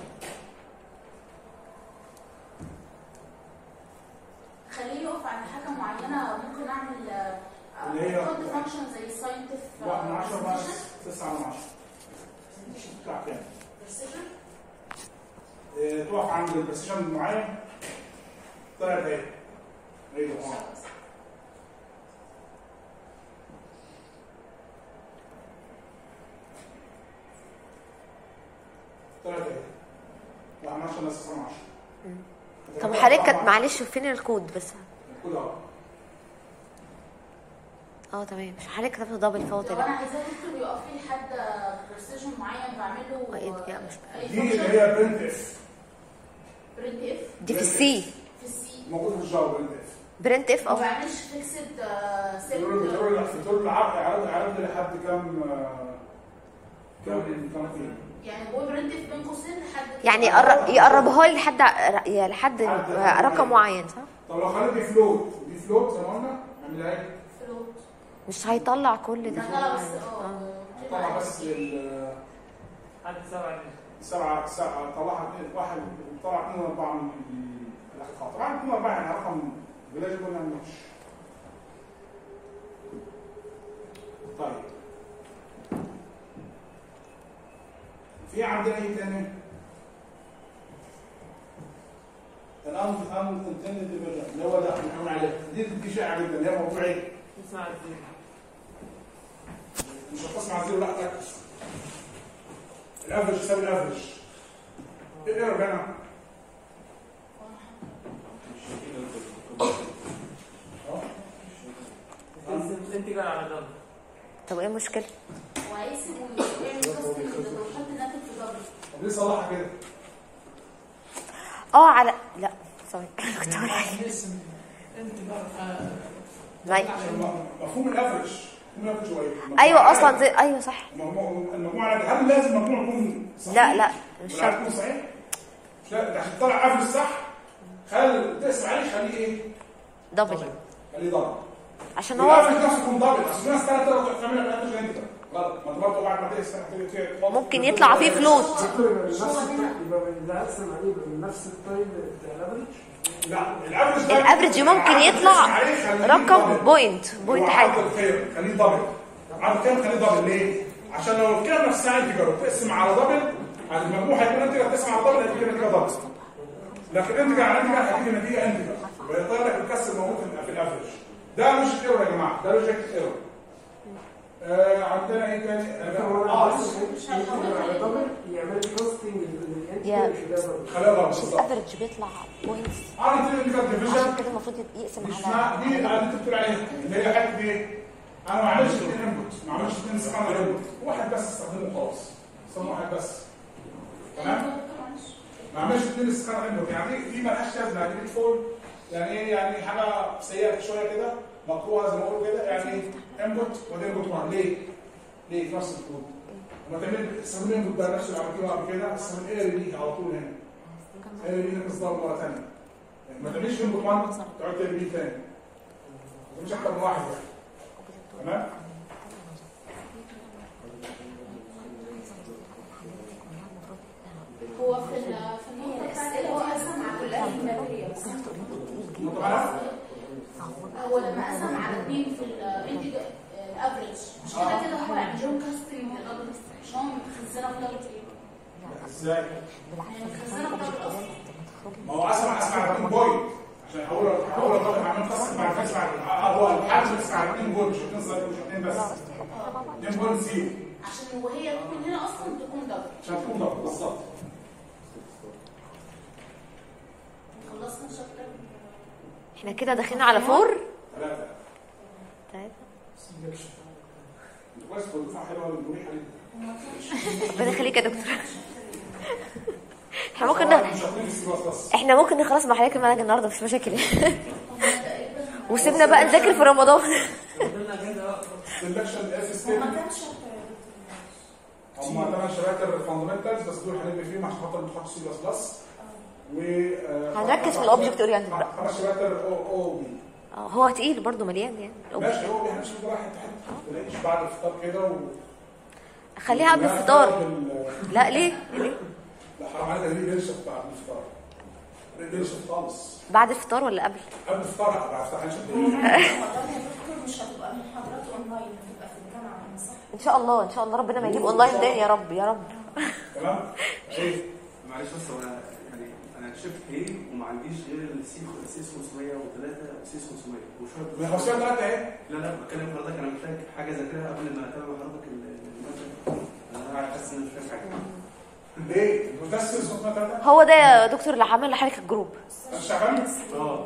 Speaker 2: خليه يقف عند حاجه معينه ممكن اعمل آه،
Speaker 1: اللي هي-
Speaker 2: احط فانكشن زي ساينتف
Speaker 1: 1 من 10 بقى 9 من 10 تطلع كام؟ إيه، تقف عند البرسيشن معين طلعت ايه؟ ايوه اه طلعت ايه؟ 1 من 10 ناقص 9 من 10
Speaker 3: طب حضرتك كانت معلش فين الكود بس
Speaker 1: الكود اهو
Speaker 3: اه تمام مش حضرتك كتبت دبل فوت
Speaker 2: لو انا
Speaker 3: لا
Speaker 2: عايزاه دكتور يقف لي لحد برسيشن معين بعمل له
Speaker 3: آه، إيه، لا، مش-
Speaker 2: اي
Speaker 1: دي اللي هي برنت اف
Speaker 2: برنت اف
Speaker 3: دي في السي
Speaker 2: في السي
Speaker 1: موجود في الجافا برنت اف
Speaker 3: برنت اف
Speaker 2: ما
Speaker 3: اه
Speaker 2: بعملش فيكسد
Speaker 1: بتقول
Speaker 2: سيت
Speaker 1: بتقول بتقول العرض عرض عرض لحد كام آه، كام كام فين؟
Speaker 2: يعني هو برنت اف بين قوسين لحد
Speaker 3: يعني يقرب يقربها لي لحد يا لحد رقم معين صح
Speaker 1: طب لو خليت دي فلوت دي فلوت زي ما قلنا نعملها ايه؟
Speaker 2: فلوت
Speaker 3: مش هيطلع كل ده
Speaker 2: لا بس
Speaker 3: آه.
Speaker 2: اه
Speaker 1: طلع بس ال
Speaker 7: حد سبعة
Speaker 1: سبعة سبعة طلعها اثنين واحد طلع اثنين واربعة من الاخر خالص طبعا اثنين واربعة يعني رقم بلاش قلنا مش طيب في عندنا ايه تاني؟ الان ان كونتيند اللي هو ده احنا بنقول عليه دي دي شائعه جدا اللي هي موضوع ايه؟
Speaker 7: اسمع الزيرو
Speaker 1: مش هتسمع زيرو لا ركز الافرج يساوي الافرج ايه الايرور هنا؟
Speaker 7: الانتجر على دبل
Speaker 3: طب ايه المشكله
Speaker 2: وهيسيب ويعمل كاستنج لو حط الناتج في دبل
Speaker 1: طب ليه صلحها كده؟
Speaker 3: اه على لا سوري كنت هقول حاجه
Speaker 4: اسم انت بقى
Speaker 3: معي.
Speaker 1: عشان م- مفهوم الافرج ممكن ياخد شويه
Speaker 3: ايوه اصلا زي ايوه صح
Speaker 1: المجموع المجموع العددي هل لازم المجموع يكون صحيح؟
Speaker 3: لا لا مش
Speaker 1: بالعكس
Speaker 3: شرط
Speaker 1: يكون صحيح؟ مش لا انت عشان تطلع افرج صح خل تقسم عليه خليه ايه؟
Speaker 3: دبل
Speaker 1: خليه ضرب
Speaker 3: عشان هو
Speaker 1: الافرج نفسه يكون دبل اصل في ناس ثلاث ثلاث تعملها بالافرج انت غلط ما انت برضه بعد ما تقسم هتبتدي
Speaker 3: ممكن يطلع فيه فلوت
Speaker 4: دكتور يبقى نفس التايب يبقى اللي هقسم عليه يبقى من نفس التايب بتاع الافريج
Speaker 1: لا الافرج ده
Speaker 3: الافريج ممكن يطلع رقم بوينت بوينت حاجه
Speaker 1: عدد الخير خليه دبل عدد الخير خليه دبل ليه؟ عشان لو القيم نفسها انتجر وتقسم على دبل على المجموع هيكون انتجر تقسم على دبل هيديك نتيجه دبل لكن انتجر على انتجر هيديك نتيجه انتجر ويطلع لك الكسر موجود في- في الافرج ده مش ايرور يا جماعه ده لوجيك ايرور آه عندنا ايه تاني؟ اه
Speaker 2: مش هيحولها
Speaker 4: على
Speaker 2: لإيه؟
Speaker 4: دبل يعمل لي كاستنج
Speaker 3: يا.
Speaker 4: للانتج مش ده دبل
Speaker 1: خليها دبل بالظبط
Speaker 3: الافريج بيطلع بوينتس
Speaker 1: عارف دي اللي كانت ديفيجن
Speaker 3: عشان كده المفروض يقسم
Speaker 1: مش
Speaker 3: على
Speaker 1: اسمها دي اللي انت بتقول عليها اللي هي حته ايه؟ انا ما عملتش اثنين انبوت ما عملتش اثنين سكان انبوت واحد بس استخدمه خلاص استخدم واحد بس تمام؟ ما عملش اثنين سكان انبوت يعني دي دي مالهاش لازمه يعني دي فول يعني ايه يعني حاجه سيئه شويه كده مقروءه زي ما بقول كده يعني ايه انبوت ودي انبوت 1 ليه؟ ليه في نفس الكود؟ لما تعمل استخدم انبوت بقى نفس اللي عملتيه قبل كده استخدم ايه دي على طول هنا ايه دي مصدر مره ثانيه ما تعملش انبوت 1 تقعد تعمل بيه ثاني مش اكتر من واحد يعني تمام؟
Speaker 2: هو في ال في النقطة بتاعت اللي هو قسم على كلها الماتيريال
Speaker 1: طبعا
Speaker 2: هو لما قسم على اثنين في الانتج الافريج مش كده كده هو يعمل لهم كاستنج للافريج مش هو مخزنه في دبل
Speaker 1: ازاي؟
Speaker 2: يعني مخزنه في دبل اصلا
Speaker 1: ما هو اسمع اسمع على 2 بوينت عشان اقول اقول الراجل عمال قسم مع قسم على هو الحاجه بس على 2 بوينت مش 2 صفر مش 2 بس 2 بوينت زيرو
Speaker 2: عشان وهي تكون هنا اصلا تكون دبل
Speaker 1: عشان تكون ضبط بالظبط
Speaker 2: خلصنا الشابتر
Speaker 3: احنا كده داخلين على فور
Speaker 1: ثلاثه
Speaker 3: طيب
Speaker 1: كويس والدفعه حلوه والمريحه ليك
Speaker 3: ربنا يخليك يا دكتور احنا ممكن ن-
Speaker 1: مش هتكون في السي بلس بلس
Speaker 3: احنا ممكن نخلص مع حضرتك المنهج النهارده مفيش مشاكل وسيبنا بقى نذاكر في رمضان
Speaker 7: قدامنا اجنده بقى
Speaker 1: سelection اس
Speaker 2: هو
Speaker 1: ستيب
Speaker 2: ما كانش شابتر
Speaker 1: هم ثمان شباتر فاندمنتالز بس دول هنبني فيهم عشان خاطر بنحط سي بلس بلس و آه،
Speaker 3: هنركز في الاوبجكت اورينتد بقى
Speaker 1: خمس شباتر او او بي
Speaker 3: اه هو تقيل برضه مليان يعني الأوبجكت.
Speaker 1: ماشي هو احنا مش كده واحد حته ما تلاقيش بعد الفطار كده و
Speaker 3: خليها قبل الفطار
Speaker 1: بال-
Speaker 3: لا ليه ليه
Speaker 1: لا حرام عليك دي ليش بعد الفطار ليش خالص
Speaker 3: بعد الفطار ولا قبل
Speaker 1: قبل الفطار بعد الفطار هنشوف
Speaker 2: رمضان يا دكتور مش هتبقى من محاضرات اونلاين هتبقى في الجامعه صح؟
Speaker 3: ان شاء الله ان شاء الله ربنا ما يجيب اونلاين تاني يا رب يا رب
Speaker 1: تمام ايه
Speaker 9: معلش بس هو انا يعني انا شفت ايه وما عنديش غير السي السي 500 و3 وسي 500 وشويه
Speaker 1: من 500 ثلاثه ايه
Speaker 9: لا لا بتكلم حضرتك انا محتاج حاجه زي كده قبل ما اتابع حضرتك ال- المادة. انا قاعد حاسس ان انا مش فاهم حاجه
Speaker 1: ليه؟ بس 500 ثلاثه
Speaker 3: هو ده يا دكتور اللي عمل لحضرتك الجروب
Speaker 1: شغال
Speaker 9: اه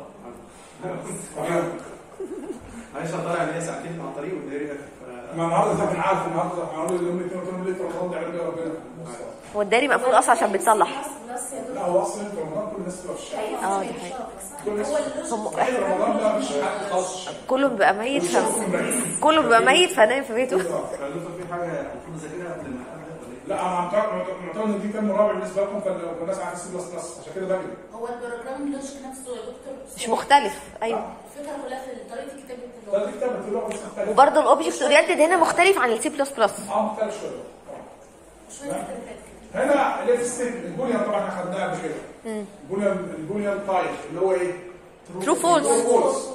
Speaker 1: تمام
Speaker 9: معلش انا طالع ليا ساعتين على الطريق والدائري ده
Speaker 1: ما النهارده طبعا عارف النهارده هنقول اليوم الاثنين وثلاث لتر رمضان ده يعمل ايه ربنا
Speaker 3: هو الداري مقفول اصلا عشان بيتصلح
Speaker 2: بس يا دكتور
Speaker 1: لا هو اصلا انت رمضان كل الناس تبقى في الشارع
Speaker 3: اه دي حقيقة
Speaker 1: كل الناس
Speaker 3: هم
Speaker 1: احنا رمضان ده مش حد خاص
Speaker 3: كله بيبقى ميت ف... كله بيبقى ميت فنايم في بيته
Speaker 9: فدكتور في حاجه المفروض اذاكرها قبل ما ابدا ولا ايه؟
Speaker 1: لا انا معتقد معتقد ان دي كان رابع بالنسبه لكم فالناس عارفه سي بلس بلس عشان كده بجري
Speaker 2: هو البروجرام لوجيك نفسه يا دكتور
Speaker 3: مش مختلف ايوه
Speaker 2: الفكره كلها في طريقه كتابه
Speaker 1: ده
Speaker 2: اللغه
Speaker 1: دي كتابه اللغه بس مختلف
Speaker 3: وبرضه الاوبجكت اورينتد هنا مختلف عن السي بلس بلس
Speaker 1: اه مختلف شويه طبعا.
Speaker 2: شويه كتابات كده
Speaker 1: هنا الاف ستيب البوليان طبعا احنا خدناها قبل كده البوليان البوليان تايب اللي هو ايه؟
Speaker 3: True false.
Speaker 1: True false.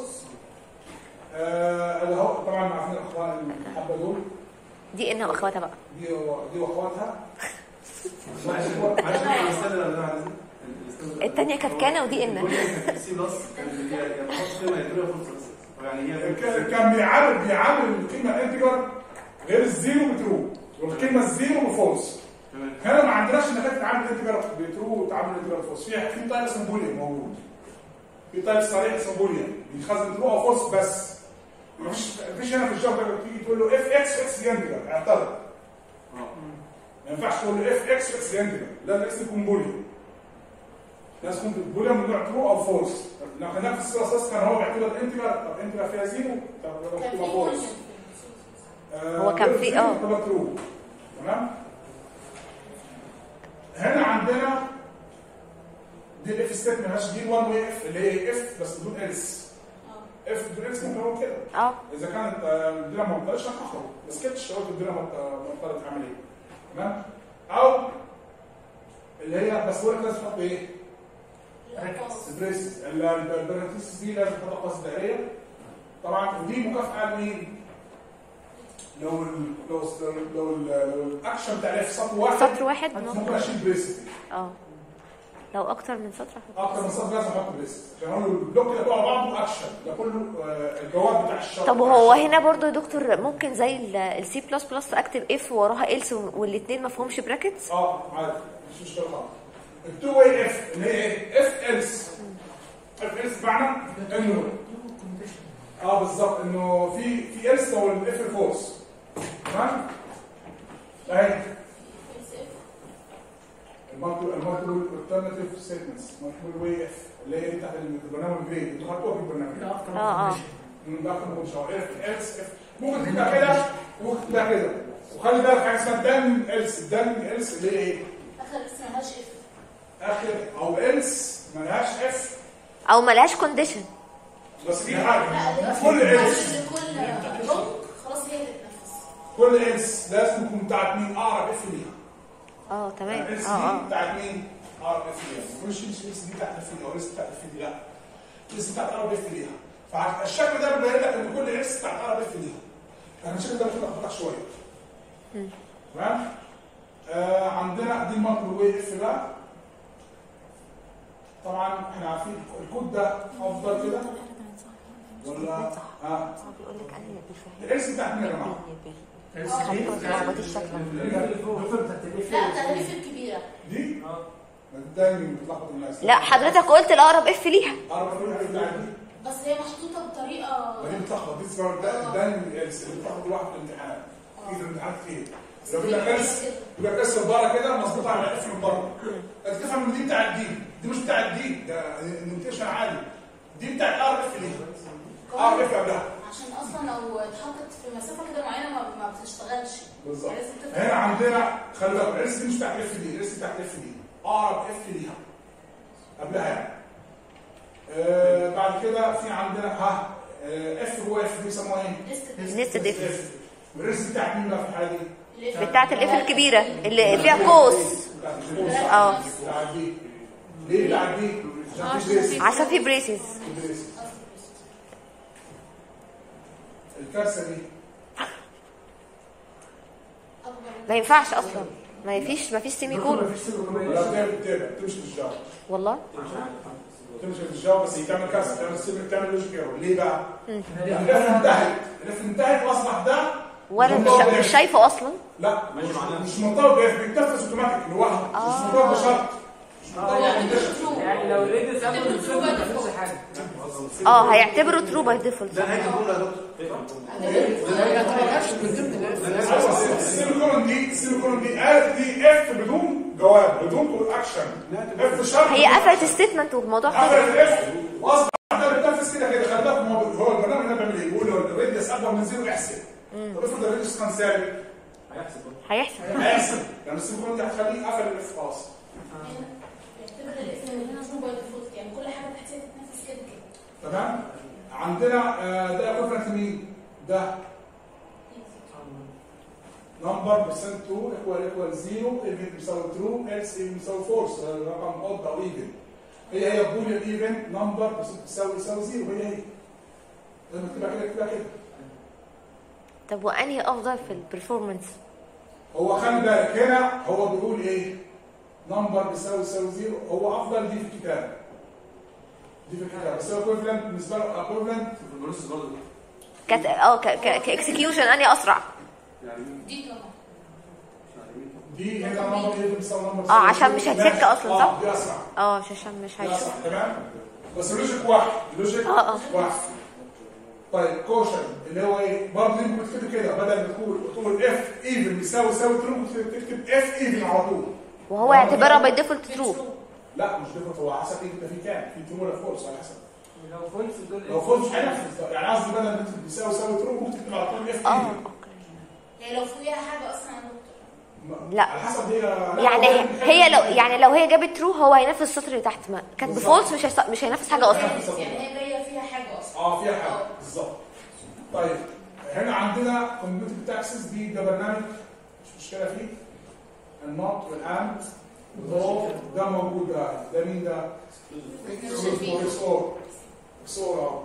Speaker 1: آه اللي هو طبعا عارفين الاخوان الحبه دول
Speaker 3: دي ان واخواتها بقى
Speaker 1: دي دي واخواتها
Speaker 9: معلش معلش الاستاذ اللي انا عايزه
Speaker 3: التانية كانت كان ودي ان
Speaker 9: سي بلس كانت هي هي بتحط قيمه يدوها فرصه بس يعني هي
Speaker 1: كان كان بيعامل بيعامل القيمه الانتجر غير الزيرو بترو والقيمه الزيرو بفولس
Speaker 9: تمام
Speaker 1: هنا ما عندناش انك تتعامل الانتجر بترو وتعامل الانتجر فولس في في تايب اسمه بوليان موجود في تايب صريح اسمه بوليان بيخزن ترو او فولس بس مفيش مفيش هنا في الجافا تيجي تقول له اف اكس اكس دي انتجر اعترض
Speaker 9: اه
Speaker 1: ما ينفعش تقول له اف اكس اكس دي انتجر لا الاكس يكون بوليان لازم يكون بوليان من نوع ترو او فولس لو هناك في السي اس اس كان هو بيعتبر الانتجر طب انتجر فيها زيرو طب
Speaker 2: كان في
Speaker 1: يبقى فولس
Speaker 2: بوليان
Speaker 1: آه،
Speaker 3: هو كان في- اه.
Speaker 1: تبقى true. تمام هنا عندنا دي الاف ستيت مالهاش دي 1 واي اف اللي هي اف بس بدون الس اف بدون الس ممكن اقول كده
Speaker 3: اه
Speaker 1: اذا كانت آه، الدنيا ما مطرش هتخرج ما سكتش قلت الدنيا ما مطرت تعمل ايه تمام او اللي هي بس بقول لك لازم تحط ايه؟ بريس البراتيس دي لازم تحط اقواس دائريه طبعا ودي مكافاه لمين؟ لو ال لو ال لو ال لو الاكشن بتاع في سطر واحد
Speaker 3: سطر واحد
Speaker 1: ممكن
Speaker 3: ممكن
Speaker 1: اشيل بريس
Speaker 3: اه لو اكتر من سطر هحط
Speaker 1: اكتر من سطر لازم احط بريس عشان هو البلوك ده كله على بعضه اكشن ده كله آه، الجواب بتاع الشرط
Speaker 3: طب وهو هنا برضو يا دكتور ممكن زي السي بلس بلس اكتب اف وراها الس والاثنين ما فيهمش براكتس
Speaker 1: اه عادي مش مشكله خالص التو واي اف اللي هي ايه؟ اف الس اف الس معنى انه اه بالظبط انه في في الس لو الاف فورس تمام؟ اهي المالتي المالتي الترناتيف ستيتمنتس مالتي واي اف اللي هي بتاعت البرنامج جريد انتوا خدتوها في البرنامج
Speaker 3: اه اه
Speaker 1: من ده كله مش اف الس اف ممكن تبقى كده ممكن تبقى كده وخلي بالك حاجه اسمها دن الس دن الس اللي هي ايه؟
Speaker 2: اخر اسم ملهاش اف
Speaker 1: اخر او الس ملهاش اف
Speaker 3: او ملهاش كونديشن
Speaker 1: بس في
Speaker 2: لا
Speaker 1: حاجه
Speaker 2: دلوقتي
Speaker 1: كل
Speaker 2: بعد
Speaker 1: الس
Speaker 2: كل بلوك خلاص هي تتنفس
Speaker 1: كل الس لازم يكون بتاعت مين اقرب اف ليها
Speaker 3: اه تمام
Speaker 1: الس
Speaker 3: اه
Speaker 1: دي
Speaker 3: اه
Speaker 1: بتاعت مين اقرب اف ليها مش الس دي بتاعت اف ليها او الس بتاعت اف ليها لا الس بتاعت اقرب اف ليها فالشكل ده بيبين لك ان كل اس بتاعت اقرب اف ليها يعني الشكل ده ممكن اخبطك شويه تمام آه عندنا دي المطلوب واي اف بقى طبعا احنا عارفين الكود ده افضل كده ولا اه
Speaker 3: بيقول لك انا اللي بفهم
Speaker 1: الاس بتاعت مين يا جماعه؟
Speaker 3: لخبطت الشكل
Speaker 4: الدكتور بتاعت الاف
Speaker 2: لا التغليف الكبيره
Speaker 1: دي
Speaker 7: اه
Speaker 1: دايما بتلخبط الناس
Speaker 3: لا حضرتك قلت الاقرب اف ليها
Speaker 1: اعرف اقول حاجه بتاعت دي
Speaker 2: بس هي محطوطه بطريقه
Speaker 1: ما دي بتلخبط دي اسمها دا- دايما الاس اللي بتلخبط الواحد في الامتحانات في الامتحانات كتير لو بيقول لك اس يبقى كاس البره كده مظبوط على الاف من بره انت تفهم ان دي بتاعت دي دي مش بتاعت دي ده نوتيشن عادي دي بتاعت ار اف ليه ار اف قبلها
Speaker 2: عشان اصلا لو اتحطت في مسافه كده معينه ما, ما بتشتغلش
Speaker 1: بالظبط
Speaker 2: لازم تفهم.
Speaker 1: هنا عندنا خلي بالك الاس دي مش بتاعت اف دي الاس بتاعت اف دي اقرب اف ليها قبلها يعني آه بعد كده في عندنا ها آه اف هو اف دي بيسموها ايه؟
Speaker 2: ليست
Speaker 3: نست ديف
Speaker 1: اف والريس بتاعت مين بقى في الحاله دي؟
Speaker 2: الإف-
Speaker 3: بتاعت الاف الكبيره اللي فيها قوس
Speaker 1: بتاعت الفلوس.
Speaker 3: اه
Speaker 1: بتاعت دي ليه بتاعت دي؟ عشان في بريس
Speaker 3: عشان في بريسز
Speaker 1: في بريس الكارثه دي
Speaker 3: ما ينفعش اصلا ما فيش ما فيش سيمي كولون
Speaker 4: مفيش سيمي
Speaker 1: لا بتعمل بتعمل تمشي في الجو
Speaker 3: والله
Speaker 1: تمشي في الجو بس هي تعمل كارثه تعمل سيمي تعمل لوجيك ايرور ليه بقى؟ الاف انتهت الاف انتهت واصبح ده
Speaker 3: وانا مش
Speaker 1: مرتبط
Speaker 3: مش
Speaker 1: بإف.
Speaker 3: شايفه اصلا
Speaker 1: لا مش مش مرتبط باف بيتنفس اوتوماتيك لوحده مش مرتبط بشرط مش مرتبط
Speaker 2: يعني
Speaker 1: بكونديشن
Speaker 7: يعني لو لقيت سامبل
Speaker 2: تبقى
Speaker 7: بالصفر ما
Speaker 2: تبقى
Speaker 7: فيش حاجه
Speaker 3: اه هيعتبره ترو باي ديفولت
Speaker 9: ده نهايه الجمله يا دكتور
Speaker 1: ايوه السيمي كولون دي السيمي كولون دي قالت دي اف بدون جواب بدون اكشن اف شرط
Speaker 3: هي قفلت الستيتمنت والموضوع خلص
Speaker 1: قفلت الاف واصبح ده بيتنفس كده كده خلي بالك هو هو البرنامج هنا بيعمل ايه؟ بيقول لو الراديوس اكبر من زيرو احسب طب افرض الراديوس كان سالب
Speaker 8: هيحسب برضه.
Speaker 3: هيحصل
Speaker 1: هيحسب لان السيمي كولون دي هتخليه قفل الاف خلاص
Speaker 2: يعتبر الاسم هنا ترو باي ديفولت يعني كل حاجه تحتها تتنفس كده كده
Speaker 1: تمام عندنا آه، ده ايكوفلنت مين ده نمبر بيرسنت 2 ايكوال ايكوال 0 ايفن بيساوي ترو else ايفن بيساوي فورس رقم اود او ايفن هي هي بوليان ايفن نمبر بيرسنت بيساوي يساوي 0 هي هي لما تبقى كده تبقى كده
Speaker 3: طب وانهي افضل في البرفورمانس
Speaker 1: هو خلي بالك هنا هو بيقول ايه نمبر بيساوي يساوي 0 هو افضل دي في الكتاب دي في الكتاب بس هو ايكوفلنت بالنسبه له ايكوفلنت
Speaker 9: في البروسيس برضه
Speaker 3: كت اه كاكسكيوشن انهي اسرع
Speaker 9: يعني
Speaker 2: دي طبعا
Speaker 1: دي هنا نمبر ايه بيساوي نمبر
Speaker 3: اه عشان مش هتسك اصلا صح؟
Speaker 1: اه دي اسرع
Speaker 3: اه عشان مش
Speaker 1: دي
Speaker 3: هيشوف
Speaker 1: اسرع تمام بس لوجيك واحد لوجيك
Speaker 3: اه اه
Speaker 1: واحد طيب كوشن اللي هو ايه برضه ممكن تكتب كده بدل ما تقول تقول اف ايفن بيساوي يساوي ترو ممكن تكتب اف ايفن على طول
Speaker 3: وهو يعتبرها باي ديفولت ترو
Speaker 1: لا مش ديفولت هو على حسب انت في كام في ترو ولا فورس على حسب
Speaker 7: لو فولس دول
Speaker 1: لو فورس مش هينفذ يعني قصدي بدل ما تكتب بيساوي يساوي ترو ممكن تكتب على طول اف
Speaker 3: اه
Speaker 1: ايفن
Speaker 3: اوكي
Speaker 2: هي لو فوقيها حاجه اصلا يا دكتور
Speaker 3: لا.
Speaker 1: على حسب هي لا،
Speaker 3: يعني
Speaker 1: هو
Speaker 3: هي لو يعني لو هي جابت ترو هو هينفذ السطر اللي تحت ما كانت
Speaker 1: بالظبط.
Speaker 3: بفولس مش هيص- مش هينفذ حاجه اصلا
Speaker 2: يعني هي جايه فيها حاجه اصلا
Speaker 1: اه فيها حاجه بالظبط طيب هنا عندنا كمبيوتر تاكسس دي ده برنامج مش مشكله فيه النوت والاند والضوء ده موجود ده ده مين ده؟ اكس اور اكس اور اه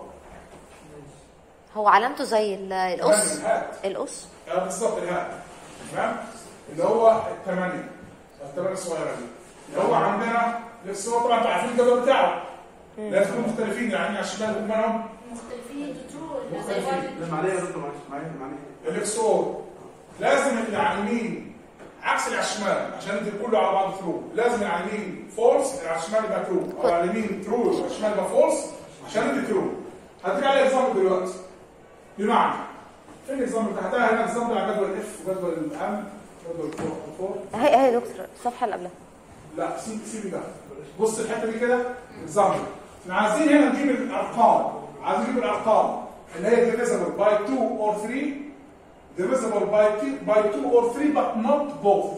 Speaker 3: هو علامته زي ال- القص
Speaker 1: الهات
Speaker 3: القص
Speaker 1: اه بالظبط الهات تمام اللي هو الثمانيه الثمانيه الصغيره دي اللي هو عندنا الاكس اور طبعا انتوا عارفين الجدول بتاعه لازم يكونوا مختلفين يعني على الشمال يكون بينهم
Speaker 2: مختلفين انتوا ترو ولا زي
Speaker 1: مختلفين.
Speaker 2: بعض
Speaker 9: لا معلش يا دكتور معلش معلش معلش
Speaker 1: الاكسور لازم اللي على اليمين عكس اللي على الشمال عشان انت كله على بعض ترو لازم اللي على اليمين فولس اللي على الشمال يبقى ترو او على اليمين ترو على الشمال يبقى فولس عشان انت ترو هديك على اكزامبل دلوقتي بمعنى فين الاكزامبل تحتها هنا اكزامبل على جدول اف وجدول الام جدول الفور الفور
Speaker 3: اهي اهي يا دكتور الصفحه اللي قبلها
Speaker 1: لا سيب سيب ده بص الحته دي كده اكزامبل احنا عايزين هنا نجيب الارقام عايزين نجيب الارقام اللي هي divisible by 2 or 3 divisible by 2 by 2 or 3 but not both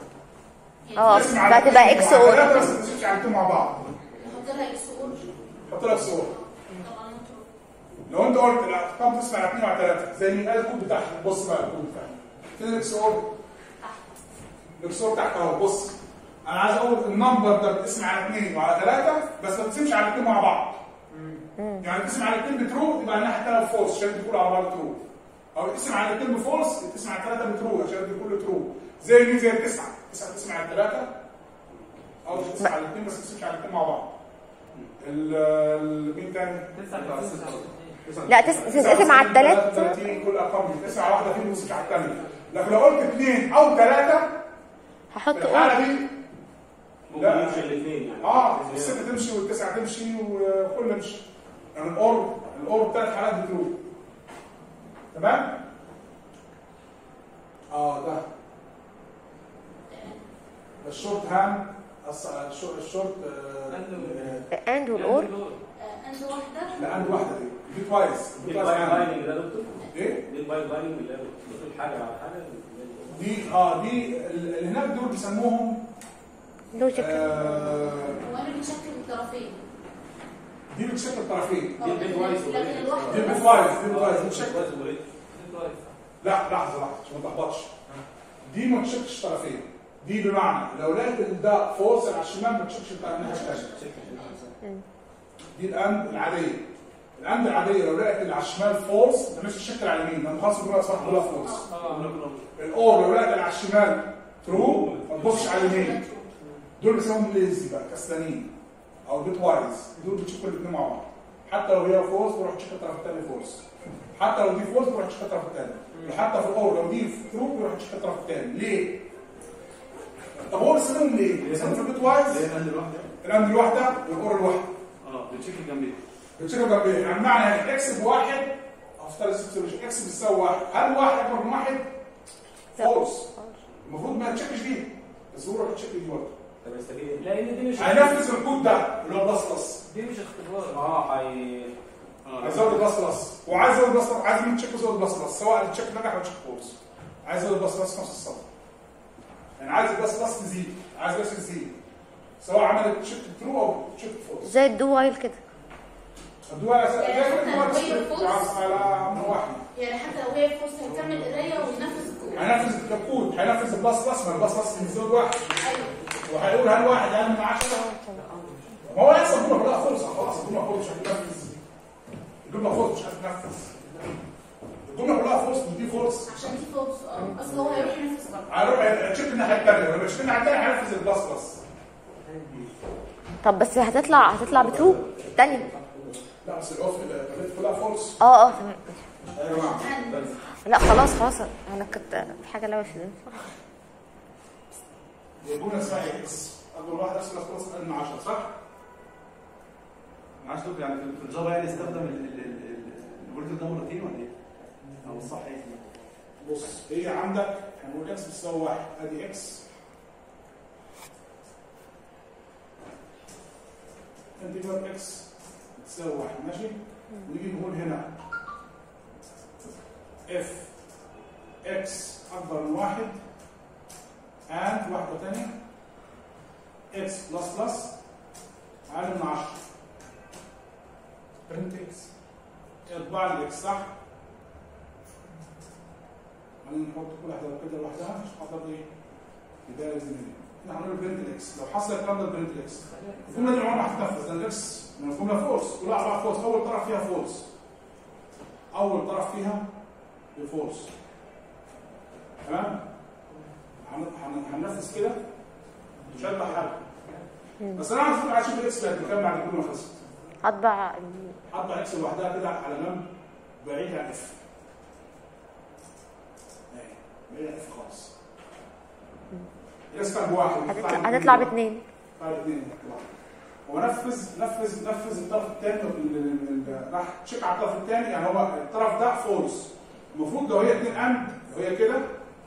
Speaker 3: اه
Speaker 1: اسم على
Speaker 3: فهتبقى
Speaker 1: اتنين
Speaker 3: اكس
Speaker 1: وعلى
Speaker 3: اور
Speaker 1: ثلاثة بس ما تمشيش على الاثنين مع بعض
Speaker 2: نحط لها اكس اور
Speaker 1: حط لك صور
Speaker 2: طبعا ترو
Speaker 1: لو انت قلت الارقام تسمع على 2 وعلى 3 زي مين قال الكود بتاعها بص بقى الكود بتاعها فين الاكس اور الاكس اور تحت اهو بص انا عايز اقول النمبر ده بتقسم على 2 وعلى 3 بس ما تقسمش على الاثنين مع بعض يعني تقسم على الاثنين بترو يبقى الناحيه الثانيه فولس عشان تقول على بعض ترو او تقسم على الاثنين بفولس تقسم على الثلاثه بترو عشان تقول ترو زي مين زي التسعه تسعه تقسم على الثلاثه او تقسم على الاثنين بس ما تقسمش على الاثنين مع بعض ال- ال- مين تاني؟
Speaker 3: لا تس- تتقسم على التلات.
Speaker 1: 30 كل ارقام دي تقسم على واحده فيهم وتقسم على الثانيه لكن لو قلت اثنين او ثلاثه
Speaker 3: هحط
Speaker 1: في
Speaker 3: اور
Speaker 1: الحاله دي
Speaker 8: ممكن
Speaker 1: لا.
Speaker 8: يمشي الاثنين يعني
Speaker 1: اه الستة تمشي والتسعة تمشي وكل يمشي يعني الاور الاور بثلاث حالات بتروح تمام؟ اه ده ده الشورت هاند الص- الشو- الشورت آه،
Speaker 3: اند والاور
Speaker 2: انت واحده
Speaker 1: لا عندي واحدة دي دي كويس
Speaker 8: دي
Speaker 1: دي كويس
Speaker 8: البايب
Speaker 1: هاند.
Speaker 8: بايننج ده دكتور
Speaker 1: ايه؟
Speaker 8: دي البايب بايننج اللي هي بتقول حاجه على حاجه
Speaker 1: دي اه دي ال- اللي هناك دول بيسموهم
Speaker 3: لوجيك
Speaker 1: آه
Speaker 2: وانا بتشكل الطرفين
Speaker 1: دي بتشكل طرفين
Speaker 2: اه،
Speaker 8: دي البيت وايز
Speaker 2: لكن الواحده
Speaker 1: دي
Speaker 2: بس-
Speaker 1: بتوايز دي بتوايز دي بتشكل
Speaker 8: كويس وبريد.
Speaker 1: لا لحظه لحظه عشان ما تلخبطش دي ما تشكلش طرفين دي بمعنى لو لقيت ان ده فورس على الشمال ما تشكلش بتاع الناحيه الثانيه دي الاند العاديه الاند العاديه لو لقيت اللي على الشمال فورس ما تعملش تشكل على اليمين لان خلاص كلها اصبحت كلها فورس الاور لو لقيت اللي على الشمال ترو ما تبصش على اليمين دول بيسموهم ليزي بقى كسلانين او بيت وايز دول بتشوف الاثنين مع بعض حتى لو هي فورس بروح تشوف الطرف الثاني فورس حتى لو دي فورس بروح تشوف الطرف الثاني وحتى في الاور لو دي ترو بروح تشوف الطرف الثاني ليه؟ طب هو بيسموهم ليه؟ بيسموهم في البيت وايز
Speaker 9: ليه الهاند الواحده؟
Speaker 1: الاند الواحده والاور الواحده
Speaker 9: اه بتشكل جنبيه
Speaker 1: بتشوف جنبيه يعني معنى اكس بواحد افترض سيتويشن اكس بيساوي واحد هل واحد اكبر من واحد؟ فورس المفروض ما تشكش دي بس هو راح تشك دي برضه
Speaker 8: طب يستفيد ايه؟
Speaker 7: لان دي مش
Speaker 1: هينفذ الكود ده اللي هو بلس بلس
Speaker 7: دي مش اختبار
Speaker 8: اه هي
Speaker 9: اه
Speaker 1: هيزود بلس بلس وعايز يزود بلس بلس عايز من تشيك يزود بلس بلس سواء التشيك نجح او تشيك فورس عايز يزود بلس بلس في نفس السطر يعني عايز البلس بلس تزيد عايز بس تزيد سواء عملت تشيك ترو او تشيك فورس
Speaker 3: زي الدو وايل كده
Speaker 1: الدول على
Speaker 2: يعني حتى لو هي
Speaker 1: على
Speaker 2: فورس-
Speaker 1: على امر واحد
Speaker 2: يعني حتى لو هي فرصه هيكمل قرايه وينفذ الكود
Speaker 1: هينفذ الكود هينفذ البلس بلس ما البلس بلس بيزود واحد
Speaker 2: ايوه
Speaker 1: وهيقول هل واحد اقل من 10 ما هو لسه الجمله كلها فرصه خلاص الجمله فرصه مش هتنفذ الجمله فرصه مش هتنفذ الجمله كلها فرصه ودي فرصه
Speaker 2: عشان دي فرصه اه اصل هو هيروح ينفذ برضه
Speaker 1: هيروح هيتشيك الناحيه الثانيه لما يتشيك الناحيه الثانيه هينفذ البلس بلس
Speaker 3: طب بس هتطلع هتطلع بترو الثانيه
Speaker 1: لا بس الاوف البيت كلها فرصه
Speaker 3: اه اه تمام
Speaker 1: يا جماعه
Speaker 3: لا خلاص خلاص انا كنت في حاجه لوش دي
Speaker 1: الجمله اسمها اكس اكبر واحد اسمها خلاص اقل من 10 صح؟
Speaker 9: معلش دكتور يعني في في الجافا يعني استخدم الالجوريثم ده مرتين ولا ايه؟ او الصح ايه؟
Speaker 1: بص هي عندك هنقول اكس بتساوي واحد ادي اكس انتجر اكس بتساوي واحد ماشي ونيجي نقول هنا اف اكس اكبر من واحد and واحده ثانيه اكس بلس بلس اقل من 10
Speaker 4: برنت اكس
Speaker 1: اطباع الاكس صح؟ بعدين نحط كل واحده كده لوحدها مش حاطط ايه؟ بدايه زميلي احنا هنعمل برنت الاكس لو حصل الكلام ده برنت الاكس الجمله دي عمرها ما هتتنفذ لان الاكس من الجمله فورس كلها على بعض فورس اول طرف فيها فورس اول طرف فيها بفورس تمام؟ هن- هن- هننفذ كده مش هيطلع حاجه بس انا عايز عايز اشوف الاكس بقت بكام بعد كل ما خلصت
Speaker 3: هطبع
Speaker 1: حاطه اكس لوحدها كده على جنب بعيد عن اف اهي بعيد عن اف خالص الاكس كان بواحد
Speaker 3: هتطلع هتطلع باثنين
Speaker 1: طيب اثنين ونفذ نفذ نفذ الطرف الثاني راح تشيك على الطرف الثاني يعني هو الطرف ده فورس المفروض لو هي اثنين اند لو هي كده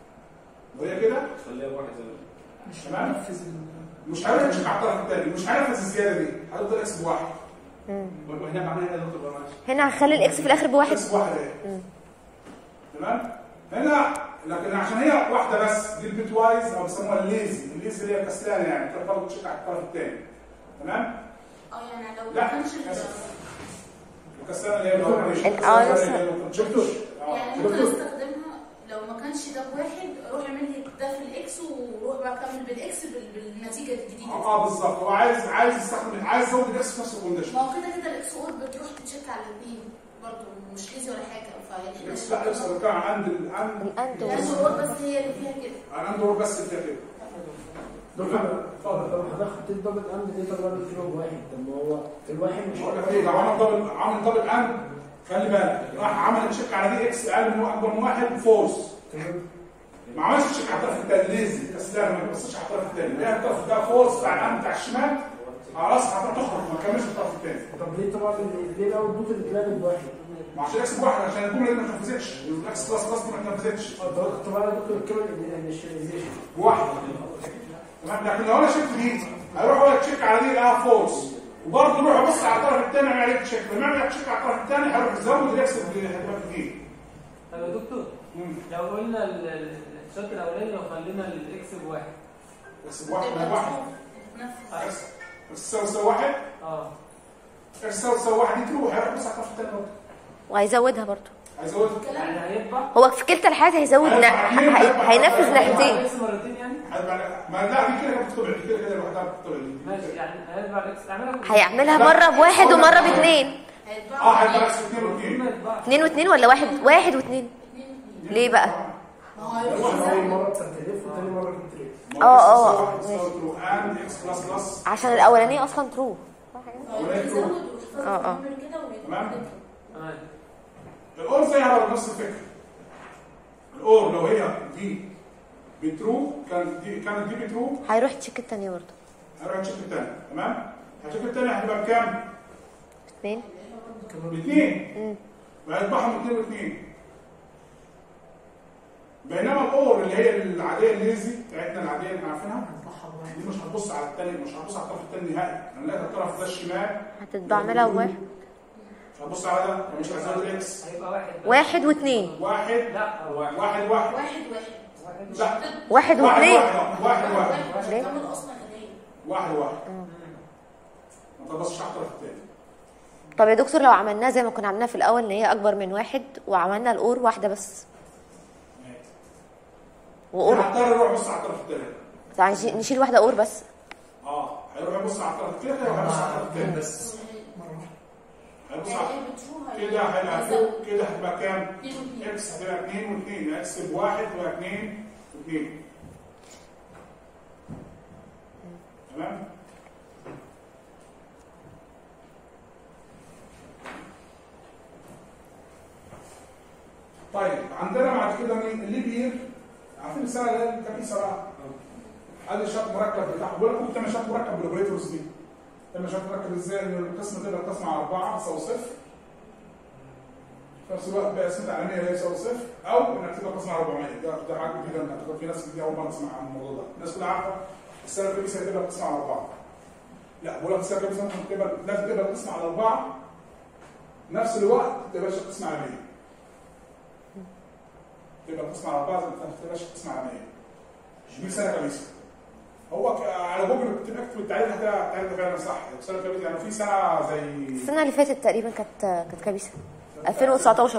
Speaker 1: لو هي كده
Speaker 8: خليها واحد زي ما
Speaker 4: مش
Speaker 1: تمام.
Speaker 4: هنفذ ال-
Speaker 1: مش هيعرف يشيك على الطرف الثاني مش هينفذ الزياده دي هتفضل اكس بواحد
Speaker 9: وهنا معناها ايه يا دكتور بقى معلش؟
Speaker 3: هنا هخلي الاكس في الاخر بواحد
Speaker 1: اكس بواحد اهي تمام هنا لكن عشان هي واحده بس دي البيت وايز او بيسموها الليزي الليزي اللي هي كسلانه يعني تروح برضه تشيك على الطرف الثاني تمام
Speaker 2: اه يعني لو
Speaker 1: لا،
Speaker 2: ما كانش ال-
Speaker 1: آسف. الكسلانه اللي هي لو
Speaker 3: ال- آه، لسه.
Speaker 2: يعني ممكن استخدمها لو ما كانش ده بواحد روح اعمل لي ده في الاكس وروح بقى كمل بالاكس بال- بالنتيجه الجديده
Speaker 1: اه بالظبط هو عايز عايز يستخدم عايز يزود الاكس في نفس الكونديشن
Speaker 2: ما هو كده كده الاكس اور بتروح تشيك على الاثنين برضه مش ايزي ولا حاجه
Speaker 1: الاكس لا الاكس اللي كان عند ال- عند
Speaker 3: الأند
Speaker 2: الاند اور بس هي اللي فيها كده
Speaker 1: عند دور بس اللي فيها كده
Speaker 4: دكتور اتفضل طب حضرتك حطيت دبل اند دي طبعا كيلو بواحد طب ما هو الواحد مش
Speaker 1: بقول لك ايه لو عمل دبل عمل دبل اند خلي بالك راح عمل تشيك على دي اكس اقل من اكبر من واحد فورس
Speaker 4: تمام
Speaker 1: ما عملش تشيك على الطرف الثاني ليزي كسلان ما بصش على الطرف الثاني لقى الطرف ده فورس بتاع الامن بتاع الشمال خلاص هتروح تخرج ما تكملش الطرف الثاني
Speaker 4: طب ليه طبعا ليه الاول دوت اللي اتلغت بواحد؟
Speaker 1: ما عشان اكس بواحد عشان الجمله دي ما اتنفذتش الاكس بلس بلس دي ما اتنفذتش
Speaker 4: اه طبعا دكتور الكلمه الانيشاليزيشن
Speaker 1: بواحد تمام لكن لو انا شفت دي هيروح هو تشيك على دي لقاها فورس وبرضه يروح يبص على الطرف الثاني يعمل عليه تشيك لما يعمل تشيك على الطرف الثاني هيروح يزود الاكس اللي هتبقى في دي
Speaker 7: طب يا دكتور لو قلنا ال- ال- الشوط الاولاني لو خلينا الاكس بواحد
Speaker 1: اكس بواحد من واحد
Speaker 2: تنفذ
Speaker 1: اكس اكس تساوي تساوي واحد
Speaker 7: اه
Speaker 1: اكس تساوي تساوي واحد دي تروح هيروح يبص على الطرف الثاني برضه
Speaker 3: وهيزودها برضه
Speaker 1: هيزودها
Speaker 7: يعني هيطبع
Speaker 3: هو في كلتا الحالات هيزود نا... هي... هينفذ ناحيتين
Speaker 7: الاكس مرتين يعني
Speaker 1: هيبقى- ما لا دي كده كده بتطبع دي كده كده لوحدها بتطبع دي
Speaker 7: ماشي يعني هيطبع الاكس اعملها
Speaker 3: هيعملها مرة بواحد ومرة باثنين
Speaker 1: اه
Speaker 2: هيتباعوا
Speaker 1: هيبقى
Speaker 2: عليه.
Speaker 1: اكس اثنين واثنين
Speaker 7: ما يطبعش
Speaker 3: اثنين واثنين ولا واحد واحد واثنين
Speaker 2: اتنين واتنين.
Speaker 3: ليه بقى؟
Speaker 2: ما هو هيروح
Speaker 4: اول
Speaker 2: يزود.
Speaker 4: مره بتاعت الف وثاني مره كنت ريف
Speaker 3: اه، اه.
Speaker 1: واحد تساوي ترو اند اكس بلس بلس
Speaker 3: عشان الاولانية اصلا ترو
Speaker 2: هيروح يزود ويختار
Speaker 3: اه، اه.
Speaker 2: النمر كده
Speaker 1: تمام.
Speaker 2: ويكتب
Speaker 7: تمام
Speaker 1: الاور زيها برضه نفس الفكره الاور لو هي دي بترو كانت دي كانت دي بترو
Speaker 3: هيروح تشيك التانية برضه
Speaker 1: هنروح نشوف الثاني تمام هنشوف الثاني هتبقى بكام؟
Speaker 3: اثنين
Speaker 1: باثنين
Speaker 3: مم.
Speaker 1: وهيطبعهم اثنين واثنين بينما الاور اللي هي العاديه الليزي بتاعتنا العاديه اللي احنا عارفينها دي مش هتبص على الثاني مش هتبص على الطرف الثاني نهائي انا لقيت الطرف ده الشمال
Speaker 3: هتتبع اعملها بواحد
Speaker 1: مش هتبص على ده مش هزود الاكس
Speaker 7: هيبقى واحد بس.
Speaker 3: واحد واثنين
Speaker 1: واحد
Speaker 7: لا
Speaker 1: واحد واحد واحد
Speaker 2: واحد واحد
Speaker 7: واحد
Speaker 1: لا
Speaker 3: واحد
Speaker 1: واحد
Speaker 3: واثنين
Speaker 1: واحد واحد واحد
Speaker 2: مش
Speaker 3: ليه؟
Speaker 2: هتكمل اصلا هديه
Speaker 1: واحد واحد ما تبصش على الطرف الثاني
Speaker 3: طب يا دكتور لو عملناها زي ما كنا عاملينها في الاول ان هي اكبر من واحد وعملنا الاور واحده بس واور
Speaker 1: هضطر اروح ابص على الطرف الثاني
Speaker 3: طب نشيل- نشيل واحده اور بس
Speaker 1: اه هيروح يبص على الطرف كده هيروح يبص على الطرف الثاني بس هيبص على
Speaker 2: يعني بتروح
Speaker 1: كده هيبقى
Speaker 2: هيزود.
Speaker 1: فوق كده هتبقى كام؟
Speaker 2: اتنين واتنين.
Speaker 1: اكس هتبقى 2 و2 اكس بواحد تبقى 2 و2 تمام؟ طيب عندنا بعد كده مين؟ الليب يير عارفين السنه اللي هي كام سنه؟ ادي شرط مركب بتاعه بقول لكم تعمل شرط مركب بالاوبريتورز دي تعمل شرط مركب ازاي؟ ان القسم تبقى القسم على 4 تساوي صفر في نفس الوقت بقى اسمها العالميه اللي هي يساوي صفر او انك تبقى قسم على 400 ده ده حاجه جديده انك تبقى في ناس كتير اول مره تسمع عن الموضوع ده الناس كلها عارفه السنه الكبيسه هتبقى قسم على 4 لا بقول لك السنه الكبيسه ممكن تبقى لازم تبقى قسم على 4 نفس الوقت ما تبقاش قسم على 100 تبقى القسم على اربعه زي ما تبقاش القسم على 100 دي سنه كبيسه هو ك- على جوجل كنت بكتب التعريف هتلاقي التعريف ده فعلا صح سنه كبيسه يعني في سنه زي
Speaker 3: السنه اللي فاتت تقريبا كانت كانت كبيسه 2019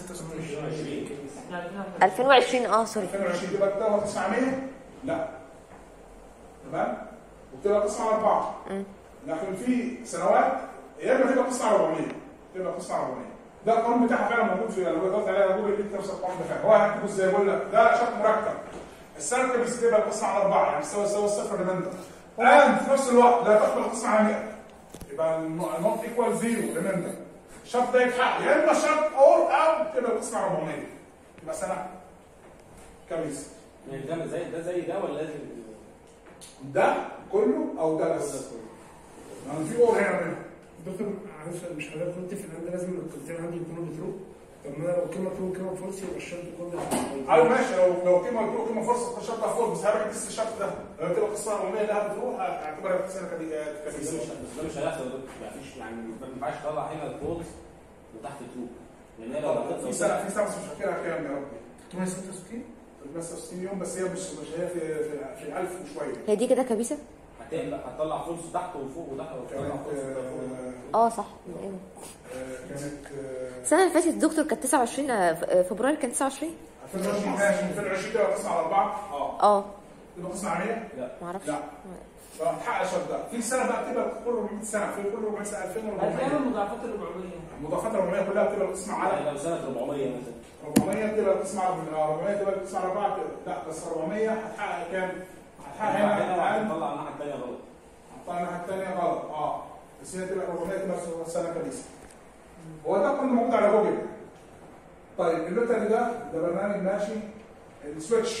Speaker 7: يعني كده
Speaker 3: 2020 اه سوري
Speaker 1: 2020 تبقى تبقى القسم على 100 لا تمام وبتبقى القسم على اربعه
Speaker 3: مم.
Speaker 1: لكن في سنوات يا اما تبقى قسم على 400 تبقى قسم على 400 ده القانون بتاعها فعلا موجود في لو دورت عليه على جوجل لقيت نفس القانون ده فعلا هو هيكتبه ازاي بقول لك ده شرط مركب السنه الكبيسه تبقى القسم على اربعه يعني تساوي تساوي الصفر ريماندر الان في نفس الوقت لا تقبل القسم على 100 يبقى النوت ايكوال زيرو ريماندر الشرط ده يتحقق يا اما شرط اور او تبقى القسم على 400 يبقى سنه كبيسه
Speaker 8: يعني ده زي ده زي ده ولا لازم
Speaker 1: ده كله او ده بس يعني في اور هنا منه
Speaker 4: دكتور عارف مش حضرتك قلت في الهند لازم الكلمتين عندي يكونوا بترو طب ما انا لو كلمه ترو وكلمه فولس يبقى الشرط كله
Speaker 1: ايوه ماشي لو لو قيمه قلت له قيمه فرصه الشرط ده فوق بس هرجع لسه الشرط ده لما تبقى قصه 400 ده بتروح اعتبرها سنه
Speaker 8: بس ده
Speaker 1: كبيسه
Speaker 8: مش بس ده مش هيحصل يا دكتور يعني مفيش يعني ما ينفعش تطلع هنا الفولس وتحت ترو لان هي لو
Speaker 1: في سنه في سنه بس مش فاكرها كام يا ربي
Speaker 4: 366
Speaker 1: بس 60 يوم بس هي مش مش هي في في, في 1000 وشويه
Speaker 3: هي دي كده كبيسه
Speaker 8: هتقلق هتطلع فولس تحت وفوق وتحت
Speaker 1: كانت
Speaker 8: وتطلع فولس تحت وفوق.
Speaker 1: آه،
Speaker 3: اه صح أيوة.
Speaker 1: آه، كانت آه،
Speaker 3: السنه اللي فاتت الدكتور كانت 29 آه، ف- آه، فبراير كان 29
Speaker 1: 2020 ماشي 2020 تبقى قسم على اربعه اه
Speaker 3: اه
Speaker 1: تبقى قسم على 100
Speaker 3: معرفش
Speaker 1: لا فهتحقق الشرط ده في سنه بقى بتبقى كل 400 سنه في كل 400 سنه
Speaker 7: هتلاقي
Speaker 1: 2400
Speaker 7: المضاعفات ال 400
Speaker 1: المضاعفات ال 400 كلها بتبقى القسم على
Speaker 8: يعني لو سنه 400 مثلا
Speaker 1: 400 تبقى القسم على 400 تبقى القسم على 4 لا بس 400 هتحقق كام؟ هتحقق
Speaker 8: هنا
Speaker 1: هنا اقل
Speaker 8: هتطلع الناحيه الثانيه غلط
Speaker 1: هتطلع الناحيه الثانيه غلط اه بس هي تبقى 400 تبقى سنه كبيسه هو ده كله موجود على جوجل طيب اللوتري ده ده برنامج ماشي السويتش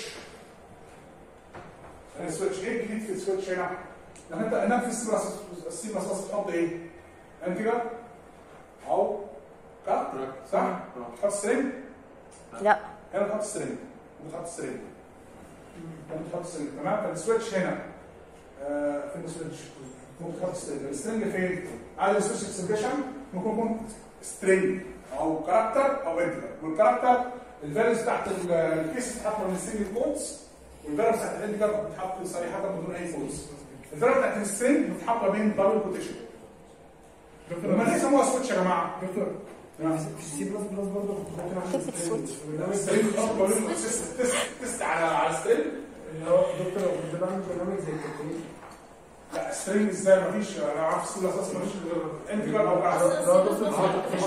Speaker 1: السويتش ايه الجديد في السويتش هنا؟ لما انت هناك في السي بلس السي بلس بلس تحط ايه؟ انتجر او كات صح؟ تحط سترينج
Speaker 3: لا
Speaker 1: هنا بتحط سترينج وبتحط سترينج هنا بتحط سترينج تمام فالسويتش هنا آه فين السويتش؟ ممكن تحط سترينج السترينج فين؟ عايز السويتش اكسبريشن ممكن يكون سترينج او كاركتر او انتجر والكاركتر الفاليوز بتاعت ال- الكيس بتتحط من السنجل كودز والفاليوز بتاعت الانتجر بتتحط صريحه بدون اي كودز الفاليوز بتاعت السترينج بتتحط ما بين دبل كوتيشن لما ليه سموها سويتش يا جماعه؟
Speaker 4: دكتور في السي بلس بلس برضه كنت ممكن اعمل
Speaker 3: كلمة سويتش.
Speaker 1: السترينج بتحط ما بين تيست تيست تيست على على السترينج
Speaker 4: اللي هو دكتور لو كنت بعمل برنامج زي الكالكوليتر
Speaker 1: لا سترينج ازاي مفيش انا عارف السي بلس بلس مفيش انتجر او كاركتر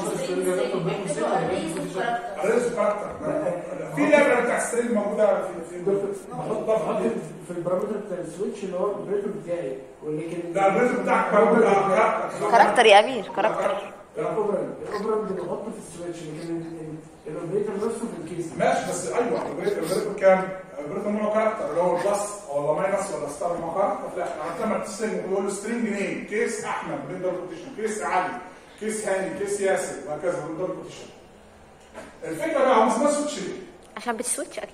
Speaker 1: الريز كاركتر في لعبه بتاع سترينج موجوده في في
Speaker 4: بحط بحط في البارامتر بتاع السويتش اللي هو الاوبريتور بتاعي ولكن
Speaker 1: لا الريز بتاعك موجود على كاركتر
Speaker 3: كاركتر يا امير كاركتر
Speaker 4: الاوبرند الاوبرند اللي بحطه في السويتش لكن ال- ال- الاوبريتور نفسه في الكيس
Speaker 1: ماشي بس ايوه الريز كام؟ الريز نوعه كاركتر اللي هو بلس ولا ماينس ولا ستار نوعه كاركتر لا انا لما تستلم وتقول له سترينج نيم كيس احمد من دبل كوتيشن كيس علي كيس هاني كيس ياسر وهكذا من دبل كوتيشن الفكره بقى هو اسمها سويتش ليه؟
Speaker 3: عشان بتسويتش اكيد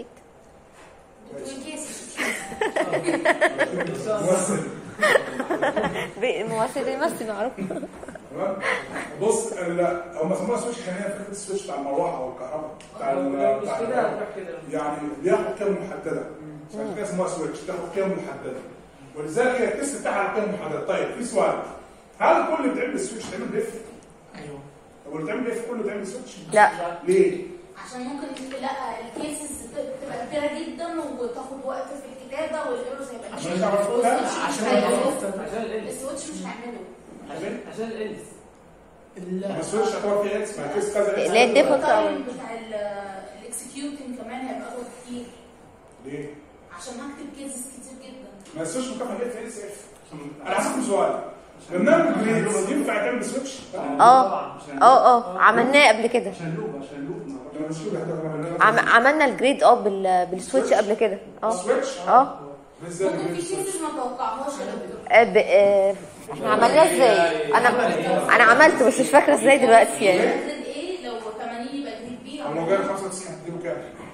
Speaker 1: ممثل
Speaker 3: ب- الممثل ده يمثل معروف
Speaker 1: تمام بص ال- هم سموها سويتش عشان هي فكره السويتش بتاع المروحه او الكهرباء بتاع ال-
Speaker 7: لو مش
Speaker 1: بتاع
Speaker 7: كده
Speaker 1: ال-
Speaker 7: هتروح كده
Speaker 1: يعني بياخد قيم محدده عشان كده اسمها سويتش تاخد قيم محدده ولذلك هي التست بتاعها على قيم محدده طيب في سؤال هل كل اللي بتعمل السويتش تعمل بيف؟
Speaker 7: ايوه
Speaker 1: طب واللي بتعمل بيف كله تعمل سويتش؟
Speaker 3: لا
Speaker 1: ليه؟
Speaker 2: عشان ممكن لا الكيسز تبقى كبيره جدا وتاخد وقت في الكتابه والايرورز هيبقى
Speaker 1: عشان
Speaker 2: كتير.
Speaker 1: تعرف تقولها؟
Speaker 2: والسويتش مش
Speaker 7: عشان
Speaker 2: هيعمله.
Speaker 7: عشان الالس
Speaker 2: السويتش مش هيعمله
Speaker 1: عشان
Speaker 7: عشان الالس
Speaker 1: ما السويتش هتعتبر فيه اكس ما كيس كذا اكس
Speaker 3: لا، الديفولت
Speaker 2: التايم بتاع الاكسكيوتنج كمان هيبقى اطول كتير
Speaker 1: ليه؟
Speaker 2: عشان هكتب كيسز كتير جدا
Speaker 1: ما السويتش مكافاه جت في اكس اف انا هسألكم سؤال برنامج جريدز ينفع يتعمل بسويتش؟
Speaker 3: اه اه اه عملناه قبل كده
Speaker 9: عشان لوب عشان لوب ما
Speaker 1: انا مش كده هتعمل
Speaker 3: عم عملنا الجريد اب بال- بالسويتش قبل كده اه
Speaker 1: سويتش؟
Speaker 3: اه
Speaker 1: ازاي
Speaker 2: ممكن في
Speaker 1: بنعمل سويتش؟
Speaker 2: كيسز ما توقعهاش يا دكتور
Speaker 3: آه، ب- آه، احنا عملناه ازاي انا انا عملته بس مش فاكره ازاي دلوقتي يعني
Speaker 2: جريد ايه لو 80 يبقى جريد بي
Speaker 1: طب لو جاي 95 هتديله كام؟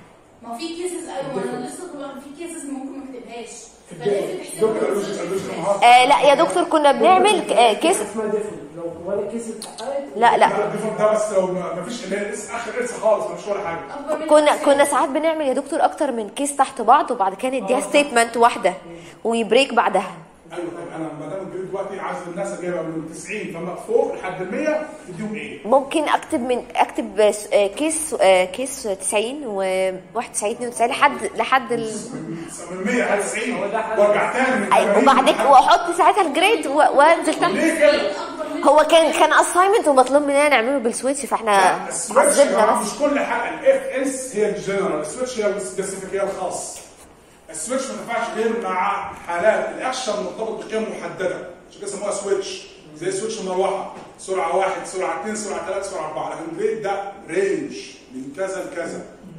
Speaker 2: ما في كيسز ايوه انا لسه طبعا في كيسز ممكن ما اكتبهاش
Speaker 1: في
Speaker 2: فليه
Speaker 1: الدكتور
Speaker 2: تحسبها
Speaker 1: اللوجيك اللوجيك مهارة.
Speaker 3: آه لا يا دكتور كنا بنعمل ك- آه كيس
Speaker 4: اسمها ديفولت لو ولا كيس اتحققت
Speaker 3: لا لا
Speaker 1: لا الديفولت ده بس لو ما ما فيش اللي هي لسه اخر ارث خالص مش ولا حاجه
Speaker 2: اكبر من
Speaker 3: كنا
Speaker 2: الكيسز.
Speaker 3: كنا ساعات بنعمل يا دكتور اكتر من كيس تحت بعض وبعد كده نديها ستيتمنت واحده ويبريك بعدها
Speaker 1: ايوه طب انا ما دام الجريد دلوقتي عايز الناس جايبه من 90 فما فوق لحد ال 100 تديهم ايه؟
Speaker 3: ممكن اكتب من اكتب بس- آه، كيس آه، كيس 90 و 91 92 لحد لحد ال...
Speaker 1: من 100 على 90
Speaker 7: هو ده حل.
Speaker 1: وارجع تاني من
Speaker 3: أي-
Speaker 1: 80
Speaker 3: وبعد كده
Speaker 1: لحد-
Speaker 3: واحط ساعتها الجريد و- وانزل تحت
Speaker 1: ليه كده؟
Speaker 2: اكبر من
Speaker 3: هو كان كان اساينمنت ومطلوب مننا نعمله بالسويتش فاحنا
Speaker 1: السويتش
Speaker 3: عذبنا بس
Speaker 1: مش كل حاجه الاف اس هي الجنرال السويتش هي السبيسيفيك هي الخاص السويتش ما ينفعش غير مع حالات الاكشن مرتبط بقيم محدده عشان كده سموها سويتش زي سويتش المروحه سرعه واحد سرعه اثنين سرعه ثلاثه سرعه اربعه لكن الريت ده رينج من كذا لكذا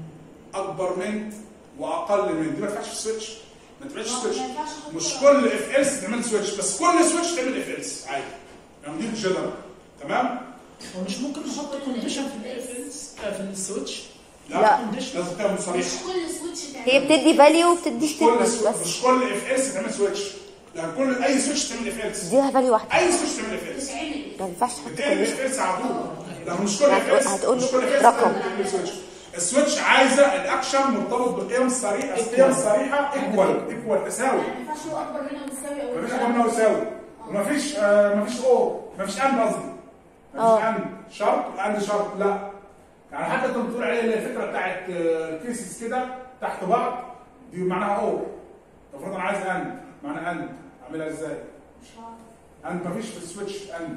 Speaker 1: اكبر من واقل من دي ما تنفعش في السويتش ما تبقاش
Speaker 2: ما
Speaker 1: سويتش
Speaker 2: ينفعش أحط-
Speaker 1: مش كل اف اس تعمل سويتش بس كل سويتش تعمل اف اس عادي يعني دي الجنرال تمام
Speaker 10: ومش ممكن نحط كونديشن في الاف اس في السويتش
Speaker 3: لا.
Speaker 10: كونديشن
Speaker 1: لازم تعمل صريح
Speaker 2: مش كل سويتش تعمل
Speaker 3: هي بتدي فاليو وبتدي
Speaker 1: مش كل
Speaker 3: ستيتمنت
Speaker 1: سو-
Speaker 3: بس
Speaker 1: مش كل اف اس تعمل سويتش يعني كل اي سويتش تعمل اف اس
Speaker 3: اديها فاليو واحده
Speaker 1: اي سويتش تعمل اف اس
Speaker 2: تتعمل
Speaker 3: ما ينفعش تحط
Speaker 1: بتقل
Speaker 3: كونديشن
Speaker 1: اف اس على طول لو مش كل اف
Speaker 3: هتقول-
Speaker 1: اس
Speaker 3: هتقول له
Speaker 1: مش كل اف اس
Speaker 3: رقم.
Speaker 1: تعمل سويتش السويتش عايزه الاكشن مرتبط بالقيم الصريحه القيم الصريحه ايكوال ايكوال تساوي
Speaker 2: يعني ما ينفعش هو اكبر منها ويساوي او
Speaker 1: مفيش اكبر منها يساوي ومفيش آه مفيش اور مفيش اند قصدي مفيش
Speaker 3: اه.
Speaker 1: اند شرط واند شرط لا يعني حتى انت بتقول عليه اللي هي الفكره بتاعت كيسز كده تحت بعض دي معناها اور المفروض انا عايز اند معناها اند اعملها ازاي؟
Speaker 2: مش عارف.
Speaker 1: اند مفيش في السويتش اند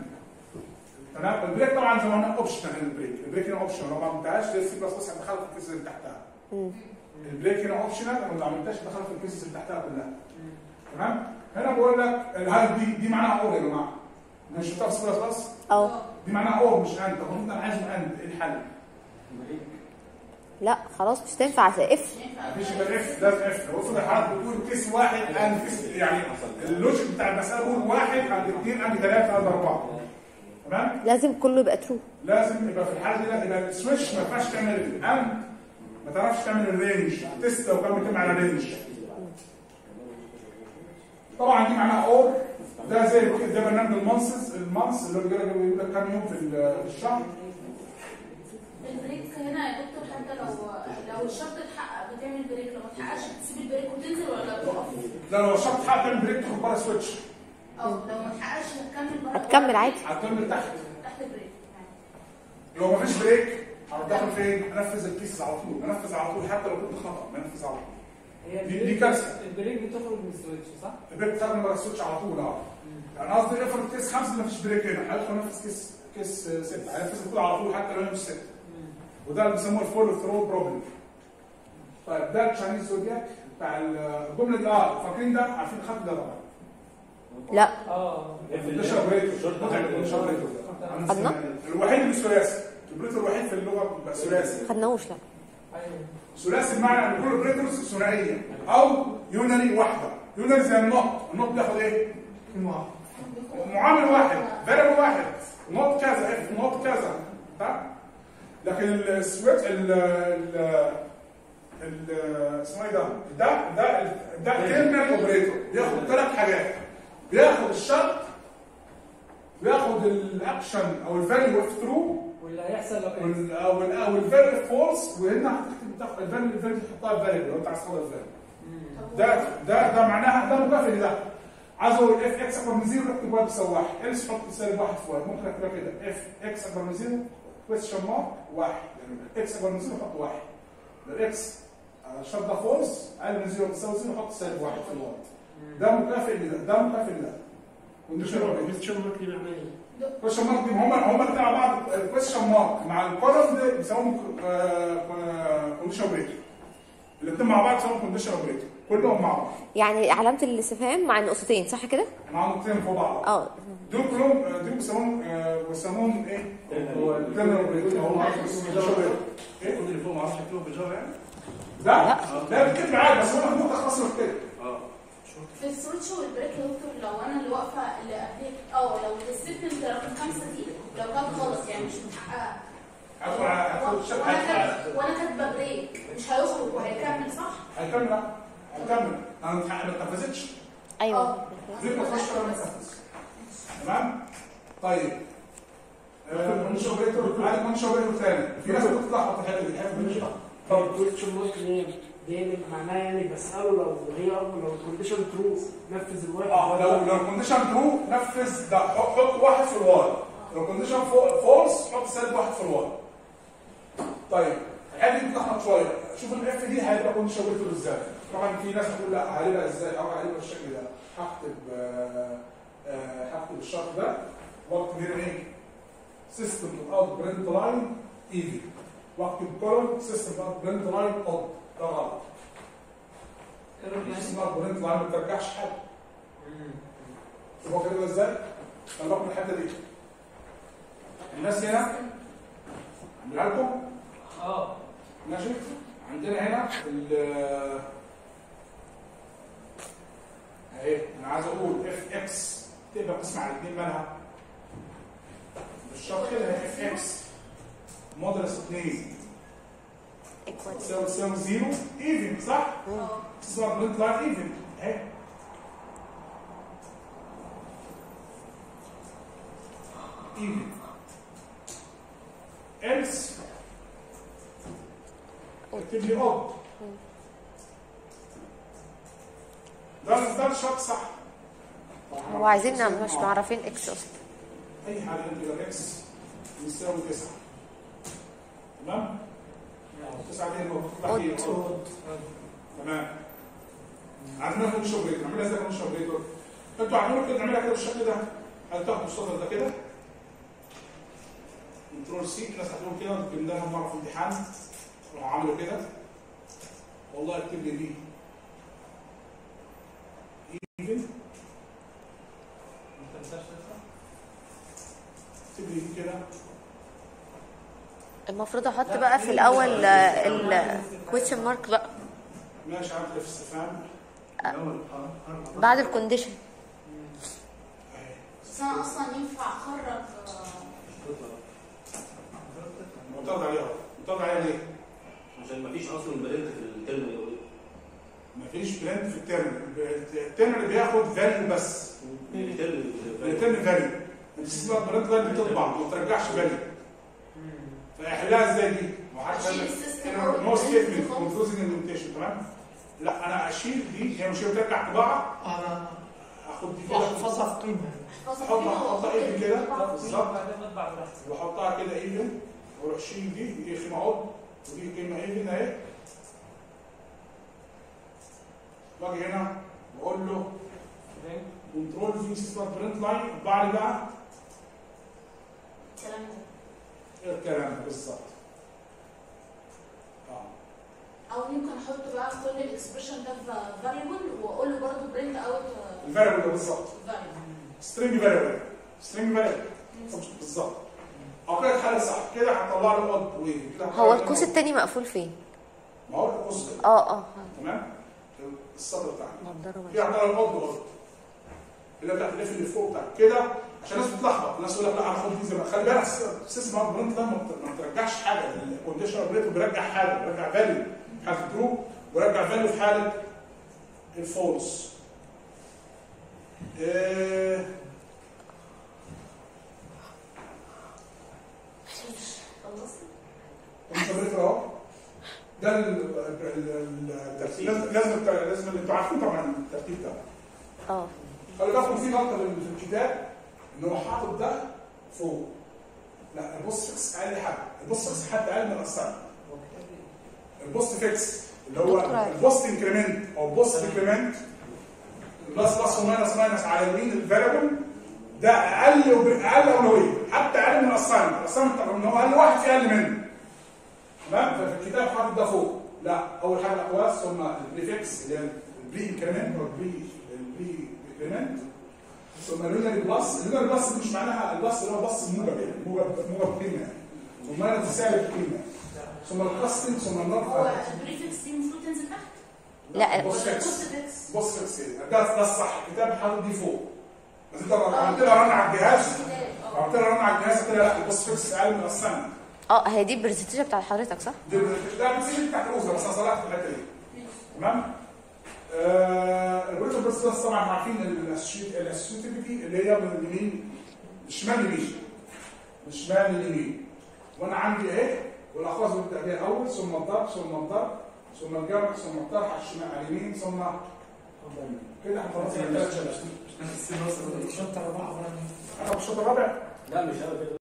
Speaker 1: تمام البريك طبعا زي ما قلنا اوبشنال هنا البريك البريك هنا اوبشنال لو ما عملتهاش زي السي بلس بلس هتدخلك في الكيسز اللي تحتها البريك هنا اوبشنال لو ما عملتهاش دخلك في الكيسز اللي تحتها كلها تمام هنا بقول لك هل دي دي معناها اور يا جماعه مش بتاع سي بلس بلس
Speaker 3: اه
Speaker 1: دي معناها اور مش اند طب المفروض انا عايز اند ايه الحل؟
Speaker 3: لا خلاص مش تنفع اف
Speaker 1: مفيش غير اف لازم اف لو افرض حضرتك بتقول كيس واحد اند كيس يعني اللوجيك بتاع المساله بقول واحد اند اثنين اند ثلاثه اند اربعه تمام؟
Speaker 3: لازم كله يبقى ترو
Speaker 1: لازم يبقى في الحاله دي لا يبقى السويتش ما ينفعش تعمل الاند ما تعرفش تعمل الرينج تيست لو كان بيتم على رينج طبعا دي معناها اور ده زي ده برنامج المنصز المنص اللي هو بيقول بيقول لك كام يوم في ال- في الشهر
Speaker 2: البريك هنا يا دكتور حتى لو لو الشرط اتحقق بتعمل بريك لو ما اتحققش بتسيب البريك وتنزل ولا تقف
Speaker 1: لا لو الشرط حق تعمل بريك تاخد بره سويتش
Speaker 2: او لو ما اتحققش هتكمل بره
Speaker 3: هتكمل عادي
Speaker 1: هتكمل تحت
Speaker 2: تحت البريك
Speaker 1: لو ما فيش بريك هروح داخل فين؟ انفذ الكيس على طول انفذ على طول حتى لو كنت خطا بنفذ على طول
Speaker 7: هي
Speaker 1: دي- دي
Speaker 7: البريك-
Speaker 1: كارثة.
Speaker 7: البريك بتخرج من السويتش صح؟
Speaker 1: البريك بتاخد بره السويتش على طول اه يعني قصدي افرض كيس خمسه ما فيش بريك هنا هيدخل ينفذ كيس كيس سته هينفذ كله على طول حتى لو هي مش سته وده اللي بيسموه الفول ثرو بروبلم طيب ده التشاينيز زودياك بتاع الجمله دي اه فاكرين ده عارفين الخط ده طبعا
Speaker 3: لا
Speaker 7: اه
Speaker 1: الكونديشن اوبريتور متعب الكونديشن اوبريتور عامل
Speaker 3: خدناه؟
Speaker 1: زي- الوحيد اللي ثلاثي الاوبريتور الوحيد في اللغه بيبقى ثلاثي
Speaker 3: خدناهوش لا
Speaker 7: ايوه
Speaker 1: ثلاثي بمعنى ان كل اوبريتورز ثنائيه او يونري واحده يونري زي النوت النوت بياخد ايه؟ معامل واحد فاريبل واحد نوت كذا اف نوت كذا تمام لكن السويتش ال ال ال اسمه ايه ده؟ ده ده ده تيرمينال اوبريتور بياخد ثلاث حاجات بياخد الشرط بياخد الاكشن او الفاليو اوف ترو
Speaker 7: واللي هيحصل لو كان
Speaker 1: وال او ال او الفيري فولس وهنا هتكتب تاخد الفاليو الفاليو تحطها فاليو لو انت عايز تاخد الفاليو ده ده ده معناها ده مكافئ لده عايز اقول اف اكس اكبر من زيرو اكتب واحد يساوي واحد الس حط سالب واحد في واحد ممكن اكتبها كده اف اكس اكبر من زيرو كويستشن مارك واحد يعني اكس اكبر من زيرو حط واحد لو اكس الشرط ده فولس اقل من زيرو تساوي زيرو حط سالب واحد في الواحد ده مكافئ لده ده مكافئ لده كونديشن
Speaker 10: كونديشن مارك دي معناها ايه؟
Speaker 1: كويشن مارك دي هم هم اللي مع بعض الكويشن مارك مع الكولوم ده بيسموهم كونديشن اوبريتور الاثنين مع بعض بيسموهم كونديشن اوبريتور كلهم مع بعض
Speaker 3: يعني علامه الاستفهام مع النقطتين صح كده
Speaker 1: مع نقطتين فوق بعض
Speaker 3: اه
Speaker 1: دول كلهم آه، دول بيسموهم آه، بيسموهم ايه؟ هو التيرمينال اوبريتور هو كونديشن اوبريتور ايه؟
Speaker 9: كل اللي فوق ما اعرفش اكتبه بالجافا يعني
Speaker 1: لا لا بتكتب عادي بس هو ممكن تختصر كده
Speaker 9: اه
Speaker 2: في السويتش والبريك يا دكتور لو انا اللي واقفه اللي قبلك اه لو الستمنت رقم خمسه دي لو كانت خالص يعني مش متحققه
Speaker 1: هدخل على هدخل الشبكه
Speaker 2: وانا كاتبه وانا كاتبه بريك مش هيخرج وهيكمل
Speaker 1: هيكمل هيكمل انا ما اتح- ما اتنفذتش
Speaker 3: ايوه
Speaker 1: دي ما تخش ولا ما تنفذ تمام طيب كونديشن اوبريتور عندك كونديشن اوبريتور ثاني في ناس بتتلخبط في الحته دي بتحب كونديشن
Speaker 4: طب الكويستشن مارك دي دي معناها يعني بساله لو هي لو الكونديشن ترو نفذ الواحد
Speaker 1: اه لو لو كونديشن ترو نفذ ده حط حط واحد في الواي لو كونديشن فولس حط سالب واحد في الواي طيب الحته دي بتلخبط شويه شوف الاف دي هيبقى كونديشن اوبريتور ازاي طبعا في ناس هتقول لا هيبقى ازاي او هيبقى بالشكل ده هكتب آه، آه، هكتب الشرط ده واكتب هنا ايه سيستم اوت برنت لاين ايفي واكتب كولوم سيستم اوت برنت لاين اود ده غلط سيستم اوت برنت لاين ما بترجعش حاجه شوفوا كده ازاي خلي بالكم من الحته دي الناس هنا عاملها لكم
Speaker 7: اه
Speaker 1: ماشي عندنا هنا ال اهي انا عايز اقول اف اكس تقدر تسمع الاثنين مالها بالشرط كده هي اف اكس مودرس 2
Speaker 3: ايكوال
Speaker 1: تساوي تساوي زيرو ايفن صح؟ اسمها برنت لاين ايفن اهي ايفن else اكتب لي اوب ده ده الشرط صح
Speaker 3: هو عايزيننا مش معرفين اكس اصلا
Speaker 1: اي حاجه انتجر اكس يساوي 9 تمام 9 دي المفروض تطلع فيه
Speaker 3: أوت.
Speaker 1: تمام عندنا كونش اوبريتور نعملها ازاي كونش اوبريتور انتوا عاملين كده نعملها كده بالشكل ده هل تاخدوا السطر ده كده كنترول سي الناس هتقول كده ممكن ده مره في امتحان راحوا عملوا كده والله اكتب لي دي ايفن
Speaker 7: ما تنساش تدفع
Speaker 1: اكتب لي دي كده
Speaker 3: المفروض احط بقى في الاول الكويشن مارك بقى
Speaker 1: ماشي عملت في استفهام
Speaker 3: بعد الكونديشن
Speaker 1: اهي
Speaker 2: بس انا اصلا ينفع اخرج آه،
Speaker 1: معترض عليها معترض عليها ليه؟
Speaker 8: عشان ما فيش اصلا برنت في الترم الاولاني
Speaker 1: مفيش برنت في الترم الترم اللي بياخد فاليو بس
Speaker 8: الترم
Speaker 1: الترم فاليو اسمها برنت لاين بتطبع ما بترجعش فاليو فاحلها ازاي دي؟ ما حدش
Speaker 2: أشيل
Speaker 1: قال
Speaker 2: السيستم
Speaker 1: لك
Speaker 2: أو
Speaker 1: نو ستيتمنت
Speaker 2: البرنت خالص.
Speaker 1: كونفيوزنج اندنتيشن تمام؟ لا انا اشيل دي هي مش هي بترجع طباعه
Speaker 10: انا
Speaker 1: اخد دي كده
Speaker 10: واحفظها في قيمه
Speaker 2: احفظها
Speaker 1: احطها
Speaker 2: كده
Speaker 1: احطها
Speaker 2: وأحط
Speaker 1: ايفن كده
Speaker 2: الطبعة في
Speaker 1: بالظبط
Speaker 7: بعدين نطبع براحتك
Speaker 1: واحطها كده ايفن واروح اشيل دي دي قيمه عض ودي قيمه ايفن اهي واجي هنا واقول له كنترول في سيستم برنت لاين اطبع لي بقى
Speaker 2: الكلام ده
Speaker 1: ايه الكلام ده بالظبط اه
Speaker 2: او ممكن احط بقى كل الاكسبريشن ده في فاريبل واقول له برضه برنت اوت
Speaker 1: الفاريبل ده بالظبط
Speaker 2: فاريبل
Speaker 1: سترينج فاريبل سترينج فاريبل بالظبط اه كده اتحل صح كده هطلع له اوت ويف كده هطلع
Speaker 3: هو
Speaker 1: له
Speaker 3: القوس
Speaker 1: اوت.
Speaker 3: التاني مقفول فين
Speaker 1: ما هو القوس كده
Speaker 3: اه اه
Speaker 1: تمام السطر بتاعنا
Speaker 3: نضاره
Speaker 1: في هطلع له اوت واوت اللي بتاعت الاف اللي فوق بتاع كده عشان الناس بتتلخبط الناس تقول لك لا انا خد دي زي ما خلي بالك سيستم اوت برنت ده ما بت- ما بترجعش حاجه الكونديشن اوبريتور بيرجع حاجه بيرجع فاليو في حاله الترو ويرجع فاليو في حاله الفولس إيه
Speaker 2: خلصت
Speaker 1: كنت اوبريتور اهو ده ال- ال- ال- الترتيب لازم لازم الت- لازم انتوا عارفين طبعا الترتيب ده
Speaker 3: اه
Speaker 1: خلي بالكم في غلطه في الكتاب ان هو حاطط ده فوق لا البوست فيكس اقل حاجه البوست فيكس حتى اقل من الاسعار البوست فيكس اللي هو
Speaker 3: دكتور عارف.
Speaker 1: البوست انكريمنت او البوست انكريمنت بلس بلس وماينس ماينس على اليمين الفاريبل ده اقل وب- اقل اولويه حتى اقل من الاساين الاساين ان هو اقل واحد في اقل منه تمام ففي الكتاب حاطط ده فوق لا اول حاجه الاقواس ثم البريفكس اللي هي البري انكريمنت او البري البري انكريمنت ثم اللونري بلس اللونري بلس دي مش معناها البلس اللي هو بلس موجب يعني موجب موجب قيمه يعني ثم ماينس سالب قيمه ثم الكاستنج ثم
Speaker 2: هو
Speaker 1: النار
Speaker 2: البريفكس دي المفروض تنزل تحت
Speaker 3: لا
Speaker 1: بص
Speaker 2: ولا
Speaker 1: فيكس
Speaker 2: بوست فيكس
Speaker 1: بص فيكس كده ده ده الصح الكتاب حاطط دي فوق بس انت لو عملت لها رن على الجهاز لو عملت لها رن على الجهاز قلت لها لا البص فيكس اقل من السنه
Speaker 3: اه هي دي البرزنتيشن بتاعت حضرتك صح؟
Speaker 1: دي ده بتسيب بتاعت الاوزه بس انا صلحت الحته دي تمام آه البريتال بريسلس طبعا عارفين الاسوسيتيفيتي اللي هي من اليمين الشمال اليمين من الشمال اليمين وانا عندي اهي والاخراج ببدا بيها الاول ثم الضرب ثم الضرب ثم الجمع ثم الطرح على الشمال على اليمين ثم الضم. كده احنا خلصنا الثلاث شباب
Speaker 4: الشنطه الرابعه
Speaker 1: انا في الشوط الرابع
Speaker 8: لا مش قوي كده